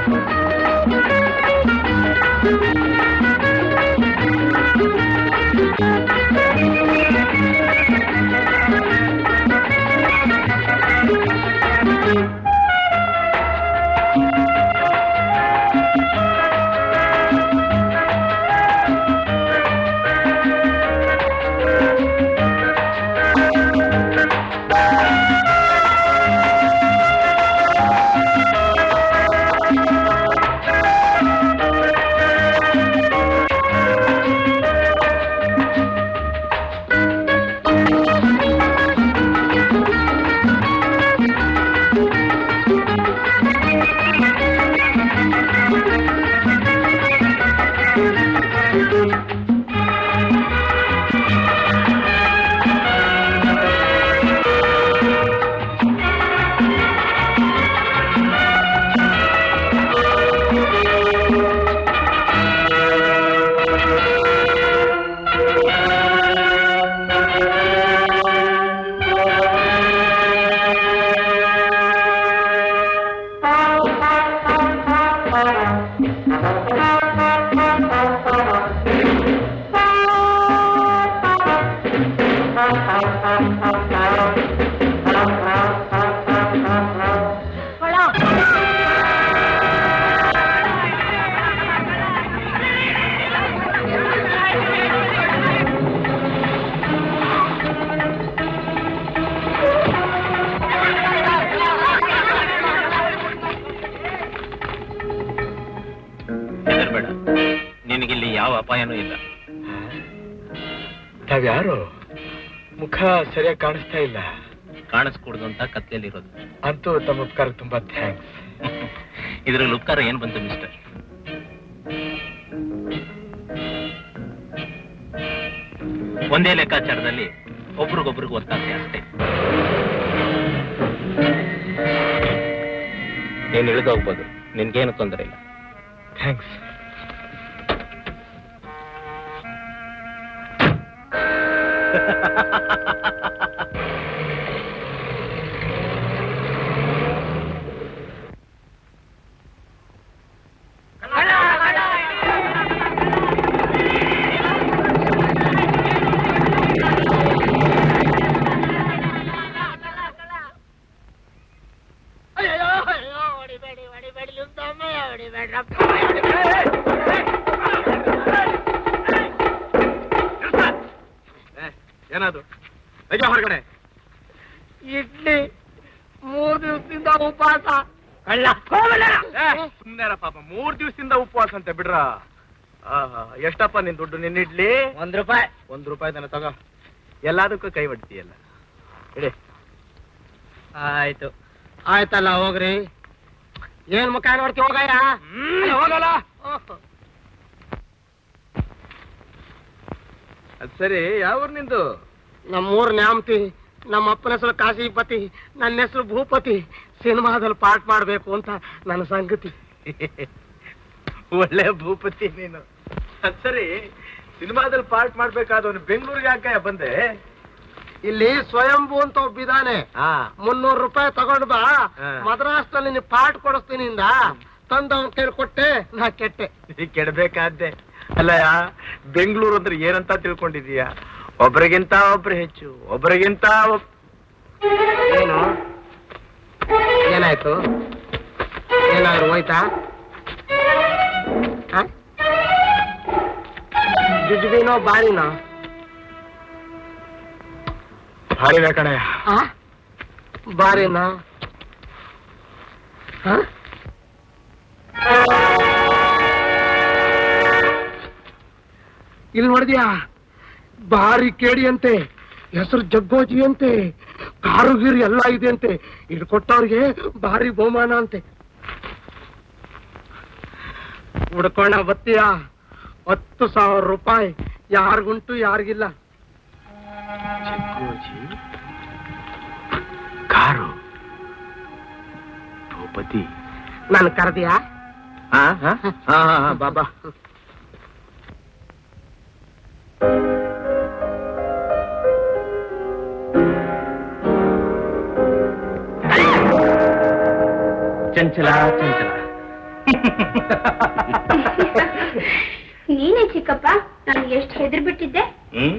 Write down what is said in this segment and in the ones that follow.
ಹೆದರ್ಬೇಡ ನಿನಗಿಲ್ಲಿ ಯಾವ ಅಪಾಯನೂ ಇಲ್ಲ ತಾವ್ಯಾರು ಮುಖ ಸರಿಯಾಗಿ ಕಾಣಿಸ್ತಾ ಇಲ್ಲ ಕಾಣಿಸ್ಕೂಡ್ದು ಅಂತ ಕತ್ಲೆಯಲ್ಲಿರೋದು ಅಂತೂ ತಮ್ಮ ಉಪಕಾರ ತುಂಬಾ ಥ್ಯಾಂಕ್ಸ್ ಇದ್ರಲ್ಲಿ ಉಪಕಾರ ಏನ್ ಬಂತು ಮಿಸ್ಟರ್ ಒಂದೇ ಲೆಕ್ಕಾಚಾರದಲ್ಲಿ ಒಬ್ರಿಗೊಬ್ರಿಗೆ ಒತ್ತಾಸೆ ಅಷ್ಟೇ ನೀನ್ ಇಳಿದೋಗ್ಬೋದು ನಿನ್ಗೇನು ತೊಂದರೆ ಇಲ್ಲ ಥ್ಯಾಂಕ್ಸ್ ಅಯ್ಯೋ ಅಯ್ಯೋ ಹೊಡಿಬೇಡಿ ಹೊಡಿಬೇಡಿ ನಿಮ್ದೊಮ್ಮೆ ಹೊಡಿಬೇಡ್ರಪ್ಪ ಏನದು ನಿಜ ಹೊರಗಡೆ ಇಡ್ಲಿ ಮೂರ್ ದಿವಸದಿಂದ ಉಪವಾಸ ಕಳ್ಳ ಹೋಗಲ್ಲ ಸುಮ್ನೆರ ಪಾಪ ಮೂರ್ ದಿವಸದಿಂದ ಉಪವಾಸ ಅಂತ ಬಿಡ್ರ ಆಹಾ, ಎಷ್ಟಪ್ಪ ನಿನ್ ದುಡ್ಡು ನಿನ್ನ ಇಡ್ಲಿ ಒಂದ್ ರೂಪಾಯಿ ಒಂದ್ ರೂಪಾಯಿ ತಾನೆ ತಗೋ ಎಲ್ಲದಕ್ಕೂ ಕೈ ಹೊಡ್ತೀಯಲ್ಲ ಇಡಿ ಆಯ್ತು ಆಯ್ತಲ್ಲ ಹೋಗ್ರಿ ಏನ್ ಮುಖ ನೋಡ್ತಿ ಹೋಗಯ್ಯ ಹೋಗಲ್ಲ ಅದ್ ಸರಿ ಯಾವ ಊರ್ ನಿಂದು ನಮ್ಮೂರ್ ನ್ಯಾಮತಿ ನಮ್ಮ ಅಪ್ಪನ ಹೆಸರು ಕಾಶಿಪತಿ ನನ್ನ ಹೆಸರು ಭೂಪತಿ ಸಿನಿಮಾದಲ್ಲಿ ಪಾಠ ಮಾಡ್ಬೇಕು ಅಂತ ನನ್ನ ಸಂಗತಿ ಒಳ್ಳೆ ಭೂಪತಿ ನೀನು ಅದ್ ಸರಿ ಸಿನಿಮಾದಲ್ಲಿ ಪಾರ್ಟ್ ಮಾಡ್ಬೇಕಾದವನು ಬೆಂಗಳೂರಿಗೆ ಯಾಕೆ ಬಂದೆ ಇಲ್ಲಿ ಸ್ವಯಂಭೂ ಅಂತ ಒಬ್ಬಿದಾನೆ ಹಾ ಮುನ್ನೂರು ರೂಪಾಯಿ ತಗೊಂಡ್ ಬಾ ಹಾ. ಮದ್ರಾಸ್ನಲ್ಲಿ ನೀನ್ ಪಾಠ ಕೊಡಿಸ್ತೀನಿ ಇಂದ ತಂದ ಅವ್ನ ಕೈಲಿ ಕೊಟ್ಟೆ ನಾ ಕೆಟ್ಟೆ ಈ ಕೆಡಬೇಕಾದ್ದೆ ಅಲ್ಲಯ್ಯ ಬೆಂಗಳೂರು ಅಂದ್ರೆ ಏನಂತ ತಿಳ್ಕೊಂಡಿದೀಯ ಒಬ್ರಿಗಿಂತ ಒಬ್ರು ಹೆಚ್ಚು ಒಬ್ರಿಗಿಂತ ಒಬ್- ಏನು ಏನಾಯ್ತು ಏನಾದ್ರು ಹೋಯ್ತಾ ಹ? ಜುಜುಬಿನೋ ಬಾರಿನೋ ಭಾರಿನ ಕಣಯ್ಯ ಆ? ಬಾರಿನಾ ಹ? ಇಲ್ಲಿ ನೋಡಿದ್ಯಾ ಭಾರಿ ಕೇಡಿ ಅಂತೆ ಹೆಸರು ಜಗ್ಗೋಜಿ ಅಂತೆ ಕಾರು ಗೀರು ಎಲ್ಲ ಇದೆ ಅಂತೆ ಇದು ಕೊಟ್ಟವ್ರಿಗೆ ಭಾರಿ ಬಹುಮಾನ ಅಂತೆ ಹುಡ್ಕೋಣ ಬತ್ತೀಯಾ ಹತ್ತು ಸಾವಿರ ರೂಪಾಯಿ ಯಾರಿಗುಂಟು ಯಾರಿಗಿಲ್ಲ ಜಗ್ಗೋಜಿ ಕಾರು ಭೂಪತಿ ನಾನು ಕರೆದಿಯಾ ಹಾ ಹಾ ಹಾ ಹಾ ಬಾಬಾ ಚಂಚಲ ಚಂಚಲ ನೀನೇ ಚಿಕ್ಕಪ್ಪ ನಾನು ಎಷ್ಟು ಹೆದರ್ ಬಿಟ್ಟಿದ್ದೆ ಹ್ಮ್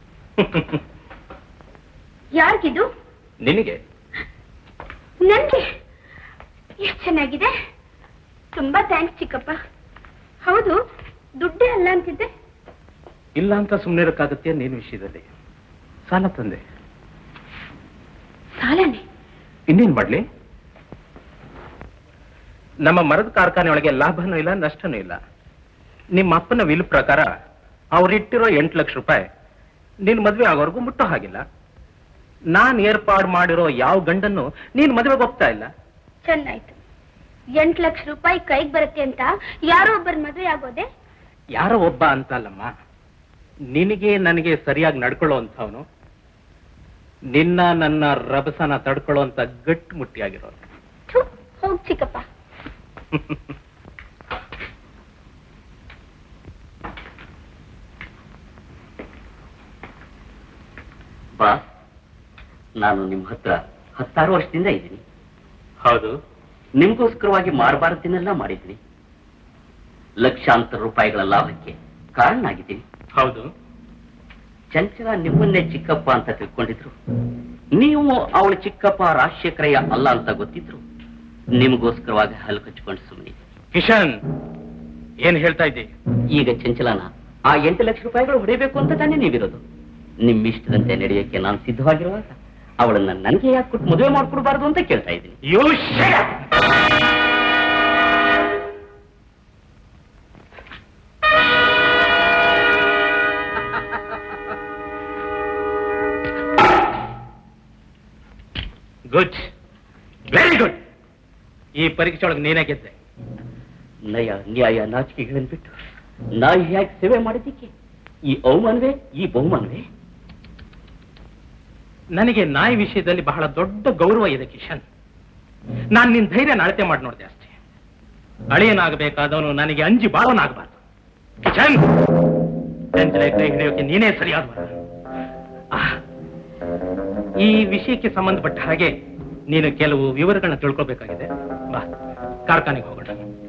ಯಾರಿಗಿದು ನಿನಗೆ ನನ್ಗೆ ಎಷ್ಟು ಚೆನ್ನಾಗಿದೆ ತುಂಬಾ ಥ್ಯಾಂಕ್ಸ್ ಚಿಕ್ಕಪ್ಪ ಹೌದು ದುಡ್ಡೇ ಅಲ್ಲ ಅಂತಿದ್ದೆ ಇಲ್ಲ ಅಂತ ಸುಮ್ಮನಿರಕ್ಕಾಗತ್ತೆ ನೀನು ವಿಷಯದಲ್ಲಿ ಸಾಲ ತಂದೆ ಸಾಲನೆ ಇನ್ನೇನ್ ಮಾಡ್ಲಿ ನಮ್ಮ ಮರದ ಕಾರ್ಖಾನೆ ಒಳಗೆ ಲಾಭನೂ ಇಲ್ಲ ನಷ್ಟನೂ ಇಲ್ಲ ನಿಮ್ಮ ಅಪ್ಪನ ವಿಲ್ ಪ್ರಕಾರ ಅವ್ರಿಟ್ಟಿರೋ ಎಂಟು ಲಕ್ಷ ರೂಪಾಯಿ ನಿನ್ ಮದ್ವೆ ಆಗೋವರೆಗೂ ಮುಟ್ಟೋ ಹಾಗಿಲ್ಲ ನಾನ್ ಏರ್ಪಾಡು ಮಾಡಿರೋ ಯಾವ ಗಂಡನ್ನು ನೀನ್ ಮದುವೆಗೆ ಹೋಗ್ತಾ ಇಲ್ಲ ಚೆನ್ನಾಯ್ತು ಎಂಟ್ ಲಕ್ಷ ರೂಪಾಯಿ ಕೈಗೆ ಬರುತ್ತೆ ಅಂತ ಯಾರೋ ಒಬ್ಬರ ಮದುವೆ ಆಗೋದೆ ಯಾರೋ ಒಬ್ಬ ಅಂತಲ್ಲಮ್ಮ ನಿನಗೆ ನನಗೆ ಸರಿಯಾಗಿ ನಡ್ಕೊಳ್ಳೋ ಅಂಥವನು ನಿನ್ನ ನನ್ನ ರಭಸನ ತಡ್ಕೊಳ್ಳೋ ಅಂತ ಗಟ್ಟು ಮುಟ್ಟಿಯಾಗಿರೋನು ಥು, ಹೋಗ್ ಚಿಕ್ಕಪ್ಪ ಬಾ ನಾನು ನಿಮ್ಮ ಹತ್ರ ಹತ್ತಾರು ವರ್ಷದಿಂದ ಇದ್ದೀನಿ ಹೌದು ನಿಮ್ಗೋಸ್ಕರವಾಗಿ ಮಾಡಬಾರದನ್ನೆಲ್ಲ ಮಾಡಿದ್ದೀನಿ ಲಕ್ಷಾಂತರ ರೂಪಾಯಿಗಳ ಲಾಭಕ್ಕೆ ಕಾರಣ ಆಗಿದ್ದೀನಿ ಹೌದು ಚಂಚಲ ನಿಮ್ಮನ್ನೇ ಚಿಕ್ಕಪ್ಪ ಅಂತ ತಿಳ್ಕೊಂಡಿದ್ರು ನೀವು ಅವಳ ಚಿಕ್ಕಪ್ಪ ರಾಜಶೇಖರಯ್ಯ ಅಲ್ಲ ಅಂತ ಗೊತ್ತಿದ್ರು ನಿಮಗೋಸ್ಕರವಾಗಿ ಹಲ್ಲು ಕಚ್ಕೊಂಡು ಸುಮ್ಮನೆ ಕಿಶನ್ ಏನ್ ಹೇಳ್ತಾ ಇದ್ದಿ ಈಗ ಚಂಚಲನ ಆ ಎಂಟು ಲಕ್ಷ ರೂಪಾಯಿಗಳು ಹೊಡಿಬೇಕು ಅಂತ ತಾನೇ ನೀವಿರೋದು ನಿಮ್ಮಿಷ್ಟದಂತೆ ನಡೆಯೋಕೆ ನಾನು ಸಿದ್ಧವಾಗಿರುವಾಗ ಅವಳನ್ನ ನನಗೆ ಯಾಕೆ ಕೊಟ್ಟು ಮದುವೆ ಮಾಡ್ಕೊಡ್ಬಾರ್ದು ಅಂತ ಕೇಳ್ತಾ ಇದ್ದೀನಿ ಯು ಗುಡ್ ವೆರಿ ಗುಡ್ ಈ ಪರೀಕ್ಷೆ ಒಳಗೆ ನೀನೇ ಗೆದ್ದೆ ನಯ ನ್ಯಾಯ ನಾಚಿಕೆಗಳನ್ನು ಬಿಟ್ಟು ನಾಯಿ ಹೇಗೆ ಸೇವೆ ಮಾಡಿದ್ದಕ್ಕೆ ಈ ಅವಮಾನವೇ ಈ ಬಹುಮಾನವೇ ನನಗೆ ನಾಯಿ ವಿಷಯದಲ್ಲಿ ಬಹಳ ದೊಡ್ಡ ಗೌರವ ಇದೆ ಕಿಶನ್ ನಾನು ನಿನ್ ಧೈರ್ಯ ಅಳತೆ ಮಾಡಿ ನೋಡಿದೆ ಅಷ್ಟೇ ಅಳಿಯನಾಗಬೇಕಾದವನು ನನಗೆ ಅಂಜಿ ಬಾಳವನಾಗಬಾರ್ದು ಕಿಶನ್ ಚಂಚಲೆ ಕೈ ಹಿಡಿಯೋಕೆ ನೀನೇ ಸರಿಯಾದ ಆಹ್, ಈ ವಿಷಯಕ್ಕೆ ಸಂಬಂಧಪಟ್ಟ ಹಾಗೆ ನೀನು ಕೆಲವು ವಿವರಗಳನ್ನ ತಿಳ್ಕೊಬೇಕಾಗಿದೆ ಬಾ ಕಾರ್ಖಾನೆಗೆ ಹೋಗೋಣ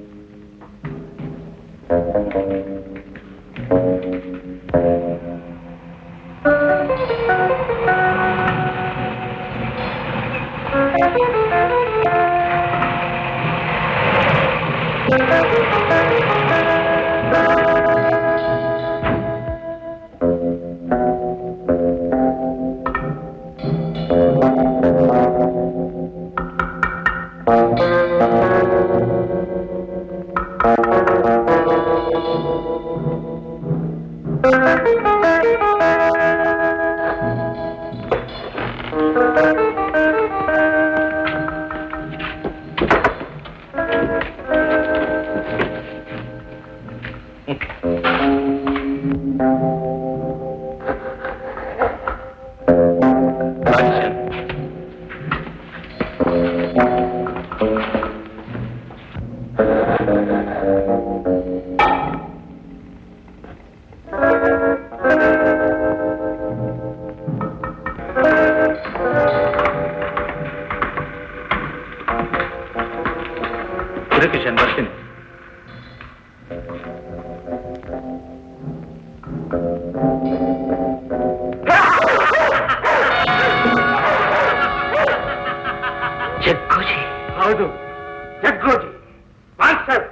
ರಾಜನ್ ಇರು ಕಿಶನ್ ಬರ್ತೀನಿ ಜಗ್ಗೋಜಿ ಹೌದು ಜಗ್ಗೋಜಿ ಮಾಸ್ಟರ್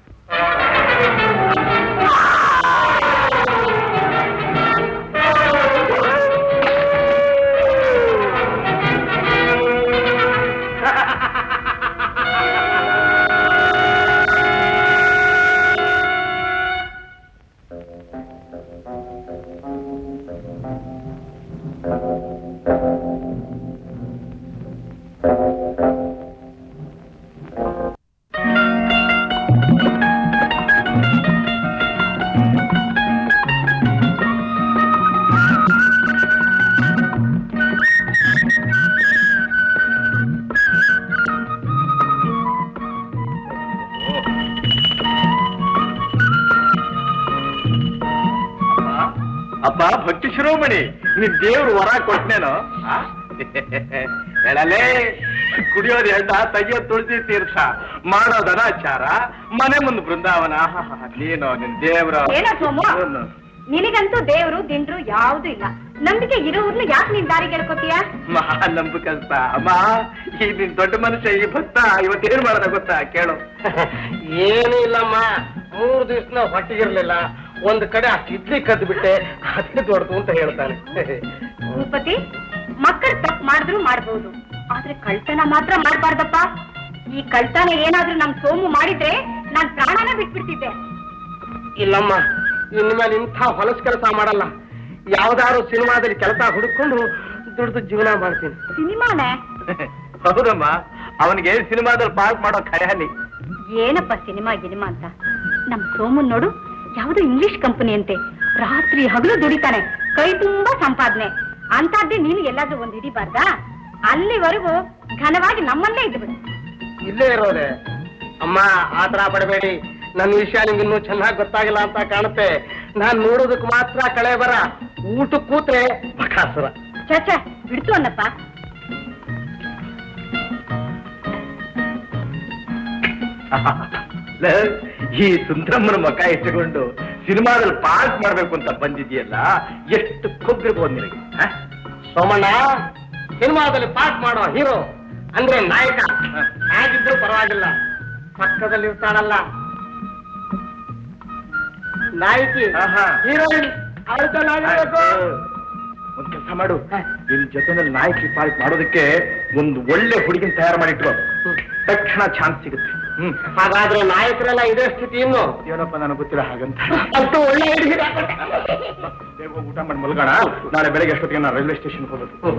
ಅಪ್ಪ ಭಕ್ತಿ ಶಿರೋಮಣಿ ನಿನ್ ದೇವ್ರು ವರ ಕೊಟ್ನೇನೋ ಆ? ಹೇಳಲೇ ಕುಡಿಯೋದು ಹೆಂಡ ತೆಗಿಯೋದು ತುಳಸಿ ತೀರ್ಥ ಮಾಡೋದು ಅನಾಚಾರ ಮನೆ ಮುಂದೆ ಬೃಂದಾವನ ಆಹಾಹಾ, ನೀನು ನಿನ್ ದೇವ್ರ ಏನೋ ಸೋಮು ಹ್ಮ್. ನಿನಗಂತೂ ದೇವ್ರು ದಿಂಡ್ರು ಯಾವ್ದು ಇಲ್ಲ ನಂಬಿಕೆ ಇರೋರ್ನ ಯಾಕೆ ನಿನ್ ದಾರಿ ಗೆಳ್ಕೊತೀಯ ಮಹಾ ನಂಬಿಕಂತ ಅಮ್ಮ ಈ ನಿನ್ ದೊಡ್ಡ ಮನುಷ್ಯ ಈ ಭಕ್ತ ಇವತ್ತೇನ್ ಮಾಡೋದ ಗೊತ್ತಾ ಕೇಳು ಏನೂ ಇಲ್ಲಮ್ಮ ಮೂರು ದಿವಸ ಹೊಟ್ಟಿಗಿರ್ಲಿಲ್ಲ ಒಂದ್ ಕಡೆ ಅಷ್ಟು ಇಡ್ಲಿ ಕದ್ದು ಬಿಟ್ಟೆ ಅದೇ ದೊಡ್ಡದು ಅಂತ ಹೇಳ್ತಾನೆ ಭೂಪತಿ ಮಕ್ಕಳು ತಪ್ಪು ಮಾಡಿದ್ರು ಮಾಡ್ಬೋದು ಆದ್ರೆ ಕಳ್ತನ ಮಾತ್ರ ಮಾಡ್ಬಾರ್ದಪ್ಪ ಈ ಕಳ್ತನ ಏನಾದ್ರೂ ನಮ್ ಸೋಮು ಮಾಡಿದ್ರೆ ನಾನ್ ಪ್ರಾಣನ ಬಿಟ್ಬಿಡ್ತಿದ್ದೆ ಇಲ್ಲಮ್ಮ ಇನ್ಮೇಲೆ ಇಂಥ ಹೊಲಸು ಕೆಲಸ ಮಾಡಲ್ಲ ಯಾವ್ದಾದ್ರು ಸಿನಿಮಾದಲ್ಲಿ ಕೆಲಸ ಹುಡುಕೊಂಡು ದುಡ್ದು ಜೀವನ ಮಾಡ್ತೀನಿ ಸಿನಿಮಾನೇ ಹೌದಮ್ಮ ಅವನಿಗೆ ಸಿನಿಮಾದಲ್ಲಿ ಪಾಸ್ ಮಾಡೋ ಖಯಾಲಿ ಏನಪ್ಪ ಸಿನಿಮಾ ಗಿನಿಮಾ ಅಂತ ನಮ್ ಸೋಮು ನೋಡು ಯಾವ್ದೋ ಇಂಗ್ಲಿಷ್ ಕಂಪನಿ ಅಂತೆ ರಾತ್ರಿ ಹಗಲು ದುಡಿತಾನೆ ಕೈ ತುಂಬಾ ಸಂಪಾದನೆ ಅಂತದ್ದೇ ನೀನು ಎಲ್ಲಾದ್ರೂ ಒಂದ್ ಹಿಡಿಬಾರ್ದಾ ಅಲ್ಲಿವರೆಗೂ ಘನವಾಗಿ ನಮ್ಮಲ್ಲೇ ಇದ್ಬಿಡು ಇಲ್ಲೇ ಇರೋದೆ ಅಮ್ಮ ಆತರ ಪಡಬೇಡಿ ನನ್ನ ವಿಷಯ ನಿಮ್ಗೆ ಇನ್ನೂ ಚೆನ್ನಾಗಿ ಗೊತ್ತಾಗಿಲ್ಲ ಅಂತ ಕಾಣುತ್ತೆ ನಾನ್ ನೋಡೋದಕ್ ಮಾತ್ರ ಕಳೆ ಬರ ಊಟ ಕೂತ್ರೆ ಬಕಾಸುರ ಚಚ ಬಿಡ್ತು ಅನ್ನಪ್ಪ ಲೇ, ಈ ಸುಂದರಮ್ಮನ ಮಕ ಇಟ್ಟುಕೊಂಡು ಸಿನಿಮಾದಲ್ಲಿ ಪಾಸ್ ಮಾಡ್ಬೇಕು ಅಂತ ಬಂದಿದೆಯಲ್ಲ ಎಷ್ಟು ಕೊಬ್ಬಿರ್ಬೋದು ನಿನಗೆ ಹ? ಸೋಮಣ್ಣ ಸಿನಿಮಾದಲ್ಲಿ ಪಾಠ ಮಾಡೋ ಹೀರೋ ಅಂದ್ರೆ ನಾಯಕ ಹೇಗಿದ್ರು ಪರವಾಗಿಲ್ಲ ಪಕ್ಕದಲ್ಲಿ ಇರ್ತಾಳಲ್ಲ ನಾಯಕಿ ಆಹಾ. ಹೀರೋಯಿನ್ ಅವಳ ಚೆನ್ನಾಗಿರ್ಬೇಕು ಒಂದ್ ಕೆಲಸ ಮಾಡು ನಿನ್ ಜೊತೆನಲ್ಲಿ ನಾಯಕಿ ಪಾಸ್ ಮಾಡೋದಕ್ಕೆ ಒಂದು ಒಳ್ಳೆ ಹುಡುಗಿನ ತಯಾರು ಮಾಡಿಟ್ರು ತಕ್ಷಣ ಚಾನ್ಸ್ ಸಿಗುತ್ತೆ ಹ್ಮ್ ಹಾಗಾದ್ರೆ ನಾಯಕರೆಲ್ಲ ಇದೇ ಸ್ಥಿತಿ ಇನ್ನು ಏನಪ್ಪ ನನಗೆ ಗೊತ್ತಿಲ್ಲ ಹಾಗಂತ ಅಷ್ಟು ಒಳ್ಳೆ ಹುಡುಗಿರ ಬೇಗ ಹೋಗಿ ಊಟ ಮಾಡಿ ಮಲ್ಗೋಣ ನಾಳೆ ಬೆಳಗ್ಗೆ ಅಷ್ಟೊತ್ತಿಗೆ ನಾನು ರೈಲ್ವೆ ಸ್ಟೇಷನ್ ಹೋಗೋದು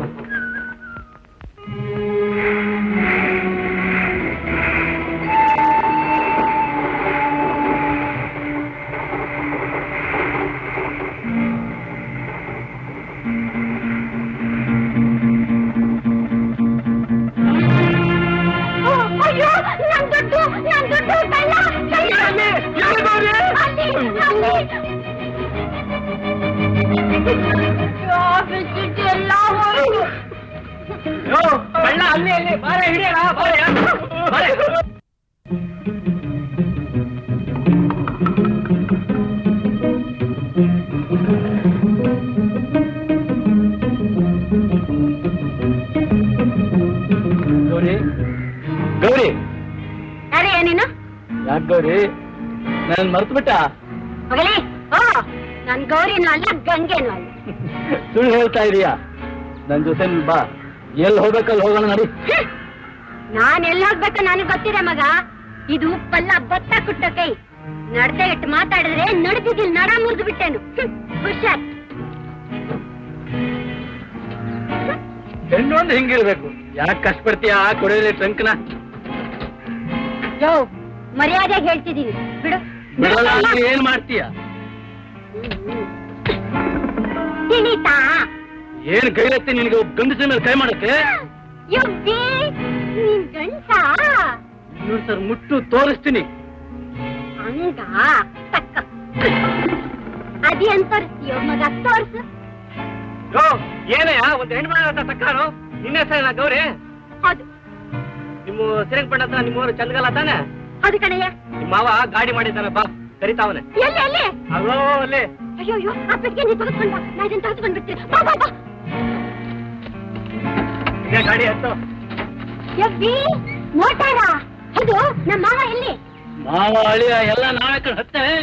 ಅಯ್ಯೋ ನನ್ ದುಡ್ಡು ನನ್ ದುಡ್ಡು ಕಳ್ಳ ಕಳ್ಳ ಅಲ್ಲಿ ಅಲ್ಲಿ ಆಫೀಸ್ ಎಲ್ಲ ಹೋಯ್ತು ಕಳ್ಳ ಅಲ್ಲಿ ಅಲ್ಲಿ ಬಾರೆ ಹಿಡಿಯಲ್ಲ ಬಾರೆ ಬಾರೆ ಗೌರಿ ಗೌರಿ ಅರೆ ನೀನು ಯಾಕೆ ಗೌರಿ ನಾನು ಮರ್ತು ಬಿಟ್ಟ ಮಗಳೇ ಓ ನನ್ ಗೌರಿನೂ ಅಲ್ಲ ಗಂಗೆನೂ ಅಲ್ಲ ಸುಳ್ಳು ಹೇಳ್ತಾ ಇದೀಯಾ ನನ್ ಜೊತೆ ನೀನ್ ಬಾ ಎಲ್ಲಿ ಹೋಗ್ಬೇಕಲ್ಲಿ ಹೋಗೋಣ ನಡಿ ಹ್ಮ್. ನಾನ್ ಎಲ್ಲಿ ಹೋಗ್ಬೇಕು ನನಗ್ ಗೊತ್ತಿದೆ ಮಗ ಇದು ಪಲ್ಲ ಭತ್ತ ಕುಟ್ಟ ಕೈ ನಡ್ದೆ ಇಟ್ಟು ಮಾತಾಡಿದ್ರೆ ನಡ್ದಿದ್ದಿಲ್ ನಡ ಮುರಿದು ಬಿಟ್ಟೇನು ಹ್ಮ್. ಹುಷಾರ್ ಹೆಣ್ಣು ಒಂದು ಹಿಂಗಿರ್ಬೇಕು ಯಾಕೆ ಕಷ್ಟಪಡ್ತೀಯ ಕೊಡೋದ್ರಿ ಟ್ರಂಕ್ನ ಯೋ ಮರ್ಯಾದೆಗೆ ಹೇಳ್ತಿದೀನಿ ಬಿಡು ಬಿಡಲ್ಲ ಅಂದ್ರೆ ಏನ್ ಮಾಡ್ತೀಯ ತಿಳಿತಾ ಏನ್ ಗೈರತ್ತೆ ನಿನಗೆ ಒಬ್ಬ ಗಂಡಸಿನ ಮೇಲೆ ಕೈ ಮಾಡಕ್ಕೆ ಯುಗ್ಗಿ ನೀನ್ ಗಂಡ್ಸ ಇವ್ರು ಸರ್ ಮುಟ್ಟು ತೋರಿಸ್ತೀನಿ ಹಂಗ ತಕ್ಕ ಅದೇನ್ ತೋರಿಸ್ತೀಯೋ ಮಗ ತೋರ್ಸು ಏನಯ್ಯ ಒಂದು ಹೆಣ್ಣು ಮಗ ತಕ್ಕಾರು ನಿನ್ನ ಹೆಸರೇನ ಗೌರಿ ಹೌದು ನಿಮ್ಮ ಶ್ರೀರಂಗಪಟ್ಟಣ ಹತ್ರ ನಿಮ್ಮೂರು ಚಂದಗಲ್ಲ ತಾನೆ ಹೌದು ಕಣಯ್ಯ ನಿಮ್ಮ ಮಾವ ಗಾಡಿ ಮಾಡಿದ್ದಾನೆ ಬಾ ಕರಿತಾವನೆ ಎಲ್ಲಿ ಎಲ್ಲಿ ಅಲ್ಲೋ ಅಲ್ಲೇ ಅಯ್ಯೋ ಅಯ್ಯೋ ಆ ಪೆಟ್ಟಿಗೆ ನೀನ್ ತೆಗೆದ್ಕೊಂಡ್ ಬಾ ನಾ ಇದನ್ನ ತೆಗೆದ್ಕೊಂಡ್ ಬಿಡ್ತೀನಿ ಬಾ ಬಾ ಬಾ ಇದೇ ಗಾಡಿ ಹತ್ತು ಯವ್ವಿ ಮೋಟಾರ ಹೌದು ನಮ್ಮ ಮಾವ ಎಲ್ಲಿ ಮಾವ ಅಳಿಯ ಎಲ್ಲ ನಾವೇ ಕಣ್ ಹತ್ತೇವೆ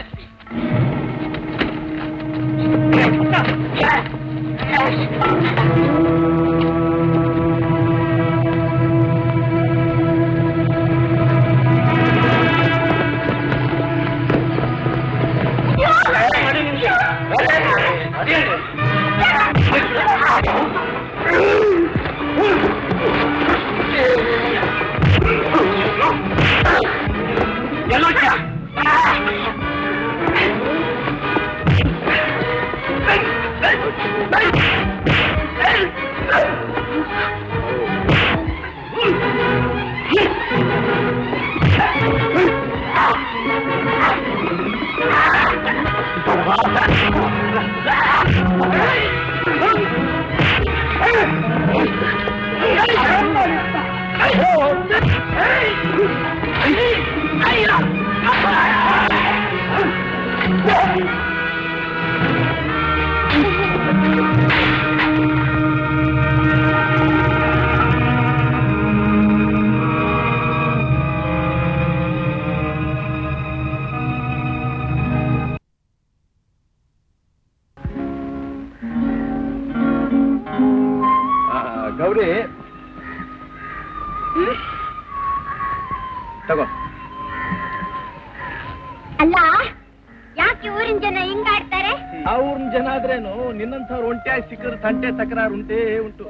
ಅಲ್ಲ ಯಾಕೆ ಊರಿನ ಜನ ಹಿಂಗಾಡ್ತಾರೆ ಅವ್ರ ಜನ ಆದ್ರೇನು ನಿನ್ನಂಥವ್ರು ಒಂಟಿಯಾಗಿ ಸಿಕ್ಕಿದ್ರೆ ತಂಟೆ ತಕರಾರು ಉಂಟೇ ಉಂಟು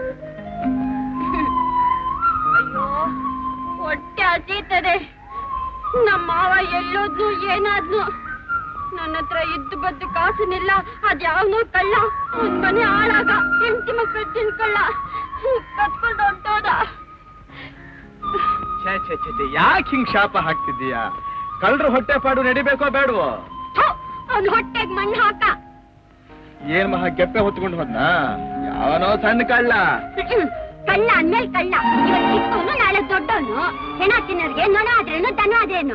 ಅಯ್ಯೋ ಹೊಟ್ಟೆ ಹಸೀತದೆ ನಮ್ಮ ಮಾವ ಎಲ್ಲೋದ್ನು ಏನಾದ್ನು ನನ್ನ ಹತ್ರ ಇದ್ದು ಬದ್ದು ಕಾಸಿನಿಲ್ಲ ಅದ್ಯಾವನೋ ಕಳ್ಳ ಒಂದ್ ಮನೆ ಹಾಳಾಗ ಹೆಂಡತಿ ಮಕ್ಕಳು ತಿನ್ಕೊಳ್ಳ ಕತ್ಕೊಂಡು ಹೊಂಟೋದ ಛೇ ಛೇ ಛೇ ಛೇ ಯಾಕೆ ಹಿಂಗ್ ಶಾಪ ಹಾಕ್ತಿದ್ದೀಯಾ ಕಳ್ರ ಹೊಟ್ಟೆ ಪಾಡು ನಡಿಬೇಕೋ ಬೇಡವೋ ಅವ್ನ ಹೊಟ್ಟೆಗ್ ಮಣ್ಣು ಹಾಕ ಏನ್ ಮಹಾ ಗೆಪ್ಪೆ ಹೊತ್ಕೊಂಡು ಹೋದ್ನಾ ಯಾವನೋ ಸಣ್ಣ ಕಳ್ಳ ಕಳ್ಳ ಅಂದ್ಮೇಲೆ ಕಳ್ಳ ಇವತ್ ಚಿಕ್ಕವನು ನಾಳೆ ದೊಡ್ಡವನು ಹೆಣ ತಿನ್ನೋರ್ಗೆ ನೊಣ ಆದ್ರೇನು ದನ ಆದ್ರೇನು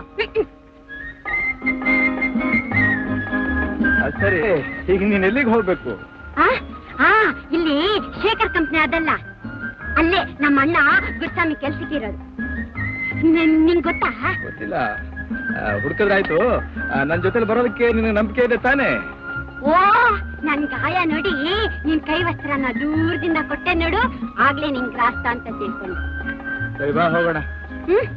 ಅದ್ ಸರಿ ಈಗ ನೀನ್ ಎಲ್ಲಿಗೆ ಹೋಗ್ಬೇಕು ಆ ಆ, ಇಲ್ಲಿ ಶೇಖರ್ ಕಂಪ್ನಿ ಅದಲ್ಲ ಅಲ್ಲೇ ನಮ್ಮ ಅಣ್ಣ ಗುರುಸ್ವಾಮಿ ಕೆಲ್ಸಕ್ಕಿರೋದು ನಿನ್- ನಿಂಗ್ ಗೊತ್ತಾ ಗೊತ್ತಿಲ್ಲ ಆ, ಹುಡ್ಕದ್ರಾಯ್ತು ಆ, ನನ್ ಜೊತೆಲಿ ಬರೋದಕ್ಕೆ ನಿನಗೆ ನಂಬಿಕೆ ಇದೆ ತಾನೇ ಓ ನನ್ ಗಾಯ ನೋಡಿ ನಿನ್ ಕೈ ವಸ್ತ್ರನ ದೂರದಿಂದ ಕೊಟ್ಟೆ ನೋಡು ಆಗ್ಲೇ ನಿಂಗ್ ರಾಸ್ತ ಅಂತ ತಿಳ್ಕೊಂಡು ಸರಿ ಬಾ ಹೋಗೋಣ ಹ್ಮ್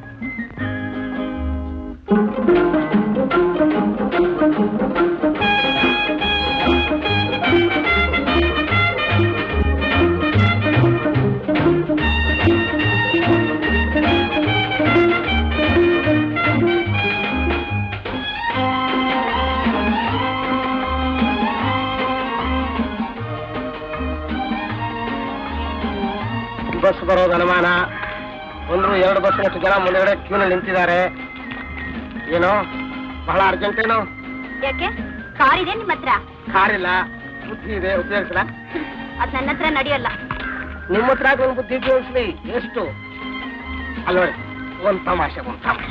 ಬಸ್ ಬರೋದು ಅನುಮಾನ ಒಂದು ಎರಡು ಬಸ್ನಷ್ಟು ಜನ ಮುಂದೆಗಡೆ ಕ್ಯೂನಲ್ಲಿ ನಿಂತಿದ್ದಾರೆ ಏನೋ ಬಹಳ ಅರ್ಜೆಂಟ್ ಏನೋ ಯಾಕೆ ಕಾರ್ ಇದೆ ನಿಮ್ಮ ಹತ್ರ ಕಾರಿಲ್ಲ ಬುದ್ಧಿ ಇದೆ ಉಪಯೋಗಿಸಲ ಅದ್ ನನ್ನ ಹತ್ರ ನಡೆಯಲ್ಲ ನಿಮ್ಮ ಹತ್ರ ಒಂದು ಬುದ್ಧಿ ಉಪಯೋಗಿಸ್ಲಿ ಎಷ್ಟು ಅಲ್ವೇ ಒಂದ್ ತಮಾಷೆ ಒಂದ್ ತಮಾಷೆ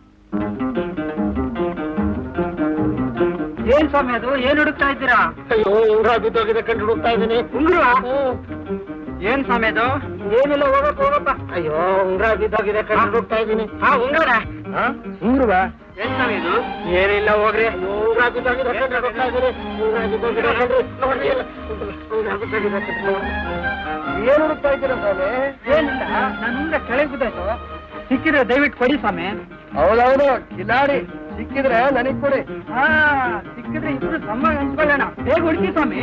ಏನ್ ಸ್ವಾಮಿ ಅದು ಏನ್ ಹುಡುಕ್ತಾ ಇದ್ದೀರಾ ಅಯ್ಯೋ ಉಂಗ್ರ ಬಿದ್ದೋಗಿದೆ ಕಂಡು ಹುಡುಕ್ತಾ ಇದ್ದೀನಿ ಉಂಗುರ ಏನ್ ಸ್ವಾಮಿ ಅದು ಏನಿಲ್ಲ ಹೋಗಪ್ಪ ಹೋಗಪ್ಪ ಅಯ್ಯೋ ಉಂಗ್ರ ಬಿದ್ದೋಗಿದೆ ಕಂಡು ಹುಡುಕ್ತಾ ಇದ್ದೀನಿ ಹಾ ಉಂಗುರ ಉಂಗ್ರವ ಏನ್ ಸ್ವಾಮಿ ಇದು ಏನಿಲ್ಲ ಹೋಗ್ರಿ ಉಂಗ್ರ ಬಿದ್ದೋಗಿದೆ ಕಂಡು ಹುಡುಕ್ತಾ ಇದ್ದೀನಿ ಉಂಗ್ರ ಬಿದ್ದೋಗಿದೆ ಕಂಡ್ರಿ ನೋಡ್ರಿ ಇಲ್ಲ. ಉಂಗ್ರ ಬಿದ್ದೋಗಿದೆ ಕಂಡ್ರಿ ನೋಡಿ. ಏನ್ ಹುಡುಕ್ತಾ ಇದ್ದೀರಾ ಸ್ವಾಮಿ ಏನಿಲ್ಲ ನಾನು ಉಂಗುರ ಕೆಳಗೆ ಬಿದ್ದಾಯ್ತು ಸಿಕ್ಕಿದ್ರೆ ದಯವಿಟ್ಟು ಕೊಡಿ ಸ್ವಾಮಿ ಹೌದೌದು ಕಿಲಾಡಿ ಸಿಕ್ಕಿದ್ರೆ ನನಗ್ ಕೊಡಿ ಹಾ ಸಿಕ್ಕಿದ್ರೆ ಇಬ್ರು ತಮ್ಮ ಹಂಚ್ಕೊಳ್ಳೋಣ ಬೇಗ ಹುಡುಕಿ ಸ್ವಾಮಿ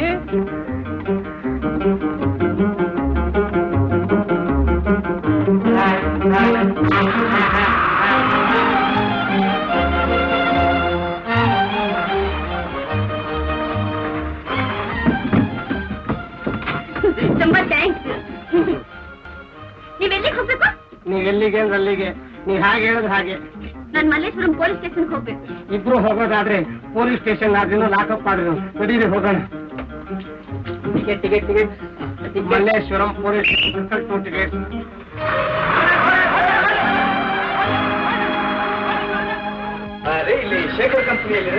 ತುಂಬಾ ಥ್ಯಾಂಕ್ಸ್ ನೀವ್ ಎಲ್ಲಿಗೆ ಹೋಗ್ಬೇಕು ನೀವ್ ಎಲ್ಲಿಗೆ ಅಂದ್ರೆ ಅಲ್ಲಿಗೆ ನೀವ್ ಹಾಗೆ ಹೇಳಿದ್ರೆ ಹಾಗೆ ನಾನ್ ಮಲ್ಲೇಶ್ವರಂ ಪೊಲೀಸ್ ಸ್ಟೇಷನ್ ಹೋಗ್ಬೇಕು ಇಬ್ರು ಹೋಗೋದಾದ್ರೆ ಪೊಲೀಸ್ ಸ್ಟೇಷನ್ ಆದ್ರೂ ಲಾಕಪ್ ಆದ್ರೂ ನಡೀರಿ ಹೋಗೋಣ ticket ticket ticket Malleshwaram police two ticket ಇಲ್ಲಿ ಶೇಖರ್ ಕಂಪ್ನಿಯಲ್ಲಿ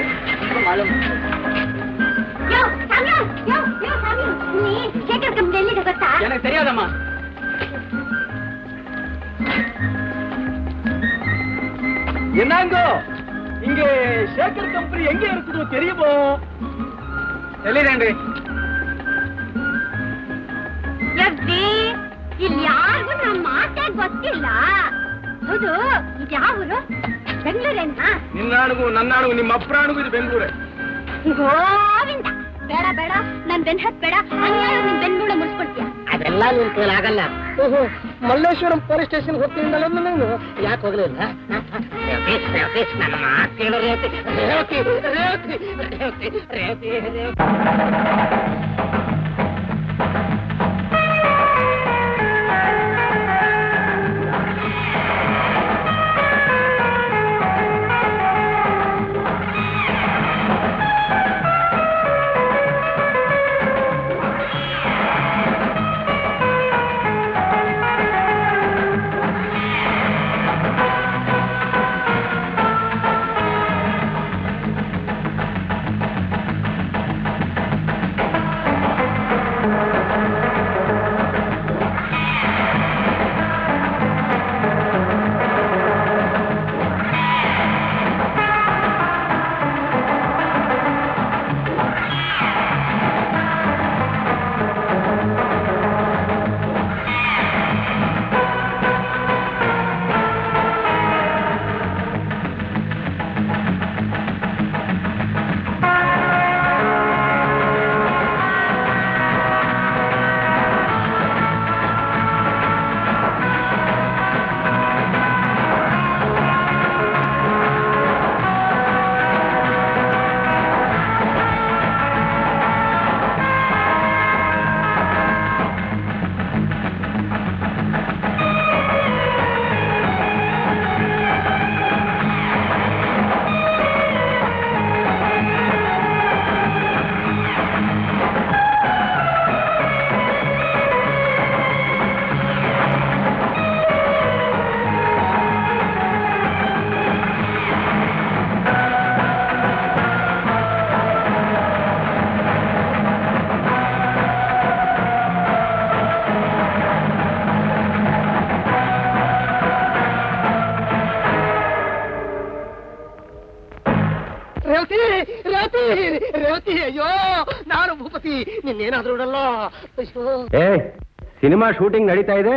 ಯೋ ಸಾಮ್ಯು ಯೋ ಯೋ ಸಾಮ್ಯು ಇಲ್ಲಿ ಶೇಖರ್ ಕಂಪ್ನಿ ಎಲ್ಲಿದೆ ಗೊತ್ತಾ எனக்கு தெரியாதம்மா என்னங்கோ இங்க சேகர் கம்பெனி எங்க இருக்குதோ தெரியுமோ ಎಲ್ಲಿದೇನ್ರಿ ಯವ್ವಿ ಇಲ್ಲಿ ಯಾರಿಗೂ ನಮ್ಮ ಮಾತೇ ಗೊತ್ತಿಲ್ಲ ಹೌದು ಇದು ಯಾವ ಊರು ಬೆಂಗಳೂರೇನಾ ನಿನ್ನಾಣಿಗೂ ನನ್ನಾಣಿಗೂ ನಿಮ್ಮ ಅಪ್ರಾಣಿಗೂ ಇದು ಬೆಂಗಳೂರೇ ಗೋವಿಂದ ಬೇಡ ಬೇಡ ನನ್ ಬೆನ್ ಹತ್ ಬೇಡ ಅನ್ಯಾಯ ನಿನ್ ಬೆನ್ಮೂಳ ಮುಡ್ಸ್ಕೊಳ್ತೀಯ ಅದೆಲ್ಲ ನಿನ್ ಕೈಲಿ ಆಗಲ್ಲ ಮಲ್ಲೇಶ್ವರಂ ಪೊಲೀಸ್ ಸ್ಟೇಷನ್ ಹೋಗ್ತೀನಲ್ಲ ನೀನು ಯಾಕೆ ಹೋಗ್ಲಿಲ್ಲ ನನ್ನ ಮಾತು ಕೇಳು ರೇವತಿ ರೇವತಿ ರೇವತಿ ರೇವತಿ ರೇವತಿ ರೇವತಿ ಆ ರೇವತಿ ರೇವತಿ ರೇವತಿ ಅಯ್ಯೋ ನಾನು ಭೂಪತಿ ನಿನ್ನೇನಾದ್ರೂ ನೋಡಲ್ಲ ಅಯ್ಯೋ ಏ ಸಿನಿಮಾ ಶೂಟಿಂಗ್ ನಡೀತಾ ಇದೆ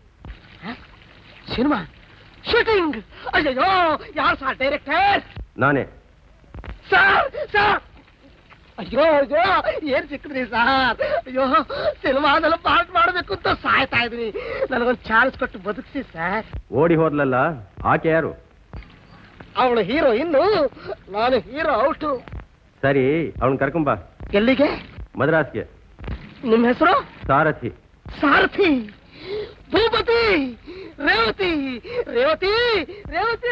ಸಿನಿಮಾ ಶೂಟಿಂಗ್ ಅಯ್ಯೋ ಯಾರು ಸರ್ ಡೈರೆಕ್ಟರ್ ನಾನೇ ಸರ್ ಸರ್ ಅಯ್ಯೋ ಅಯ್ಯೋ ಏನ್ ಸಿಕ್ಕಿದ್ರಿ ಸರ್ ಅಯ್ಯೋ ಸಿನಿಮಾದಲ್ಲಿ ಪಾರ್ಟ್ ಮಾಡಬೇಕು ಅಂತ ಸಾಯ್ತಾ ಇದ್ರಿ ನನಗೊಂದು ಚಾನ್ಸ್ ಕೊಟ್ಟು ಬದುಕಿಸಿ ಸರ್ ಓಡಿ ಹೋದ್ಲಲ್ಲ ಆಕೆ ಯಾರು ಅವಳು ಹೀರೋ ಇನ್ನು ನಾನು ಹೀರೋ ಔಟು ಸರಿ ಅವನ್ ಕರ್ಕೊಂಬ ಎಲ್ಲಿಗೆ ಮದ್ರಾಸ್ಗೆ ನಿಮ್ಮ ಹೆಸರು ಸಾರಥಿ ಸಾರಥಿ ಭೂಪತಿ ರೇವತಿ ರೇವತಿ ರೇವತಿ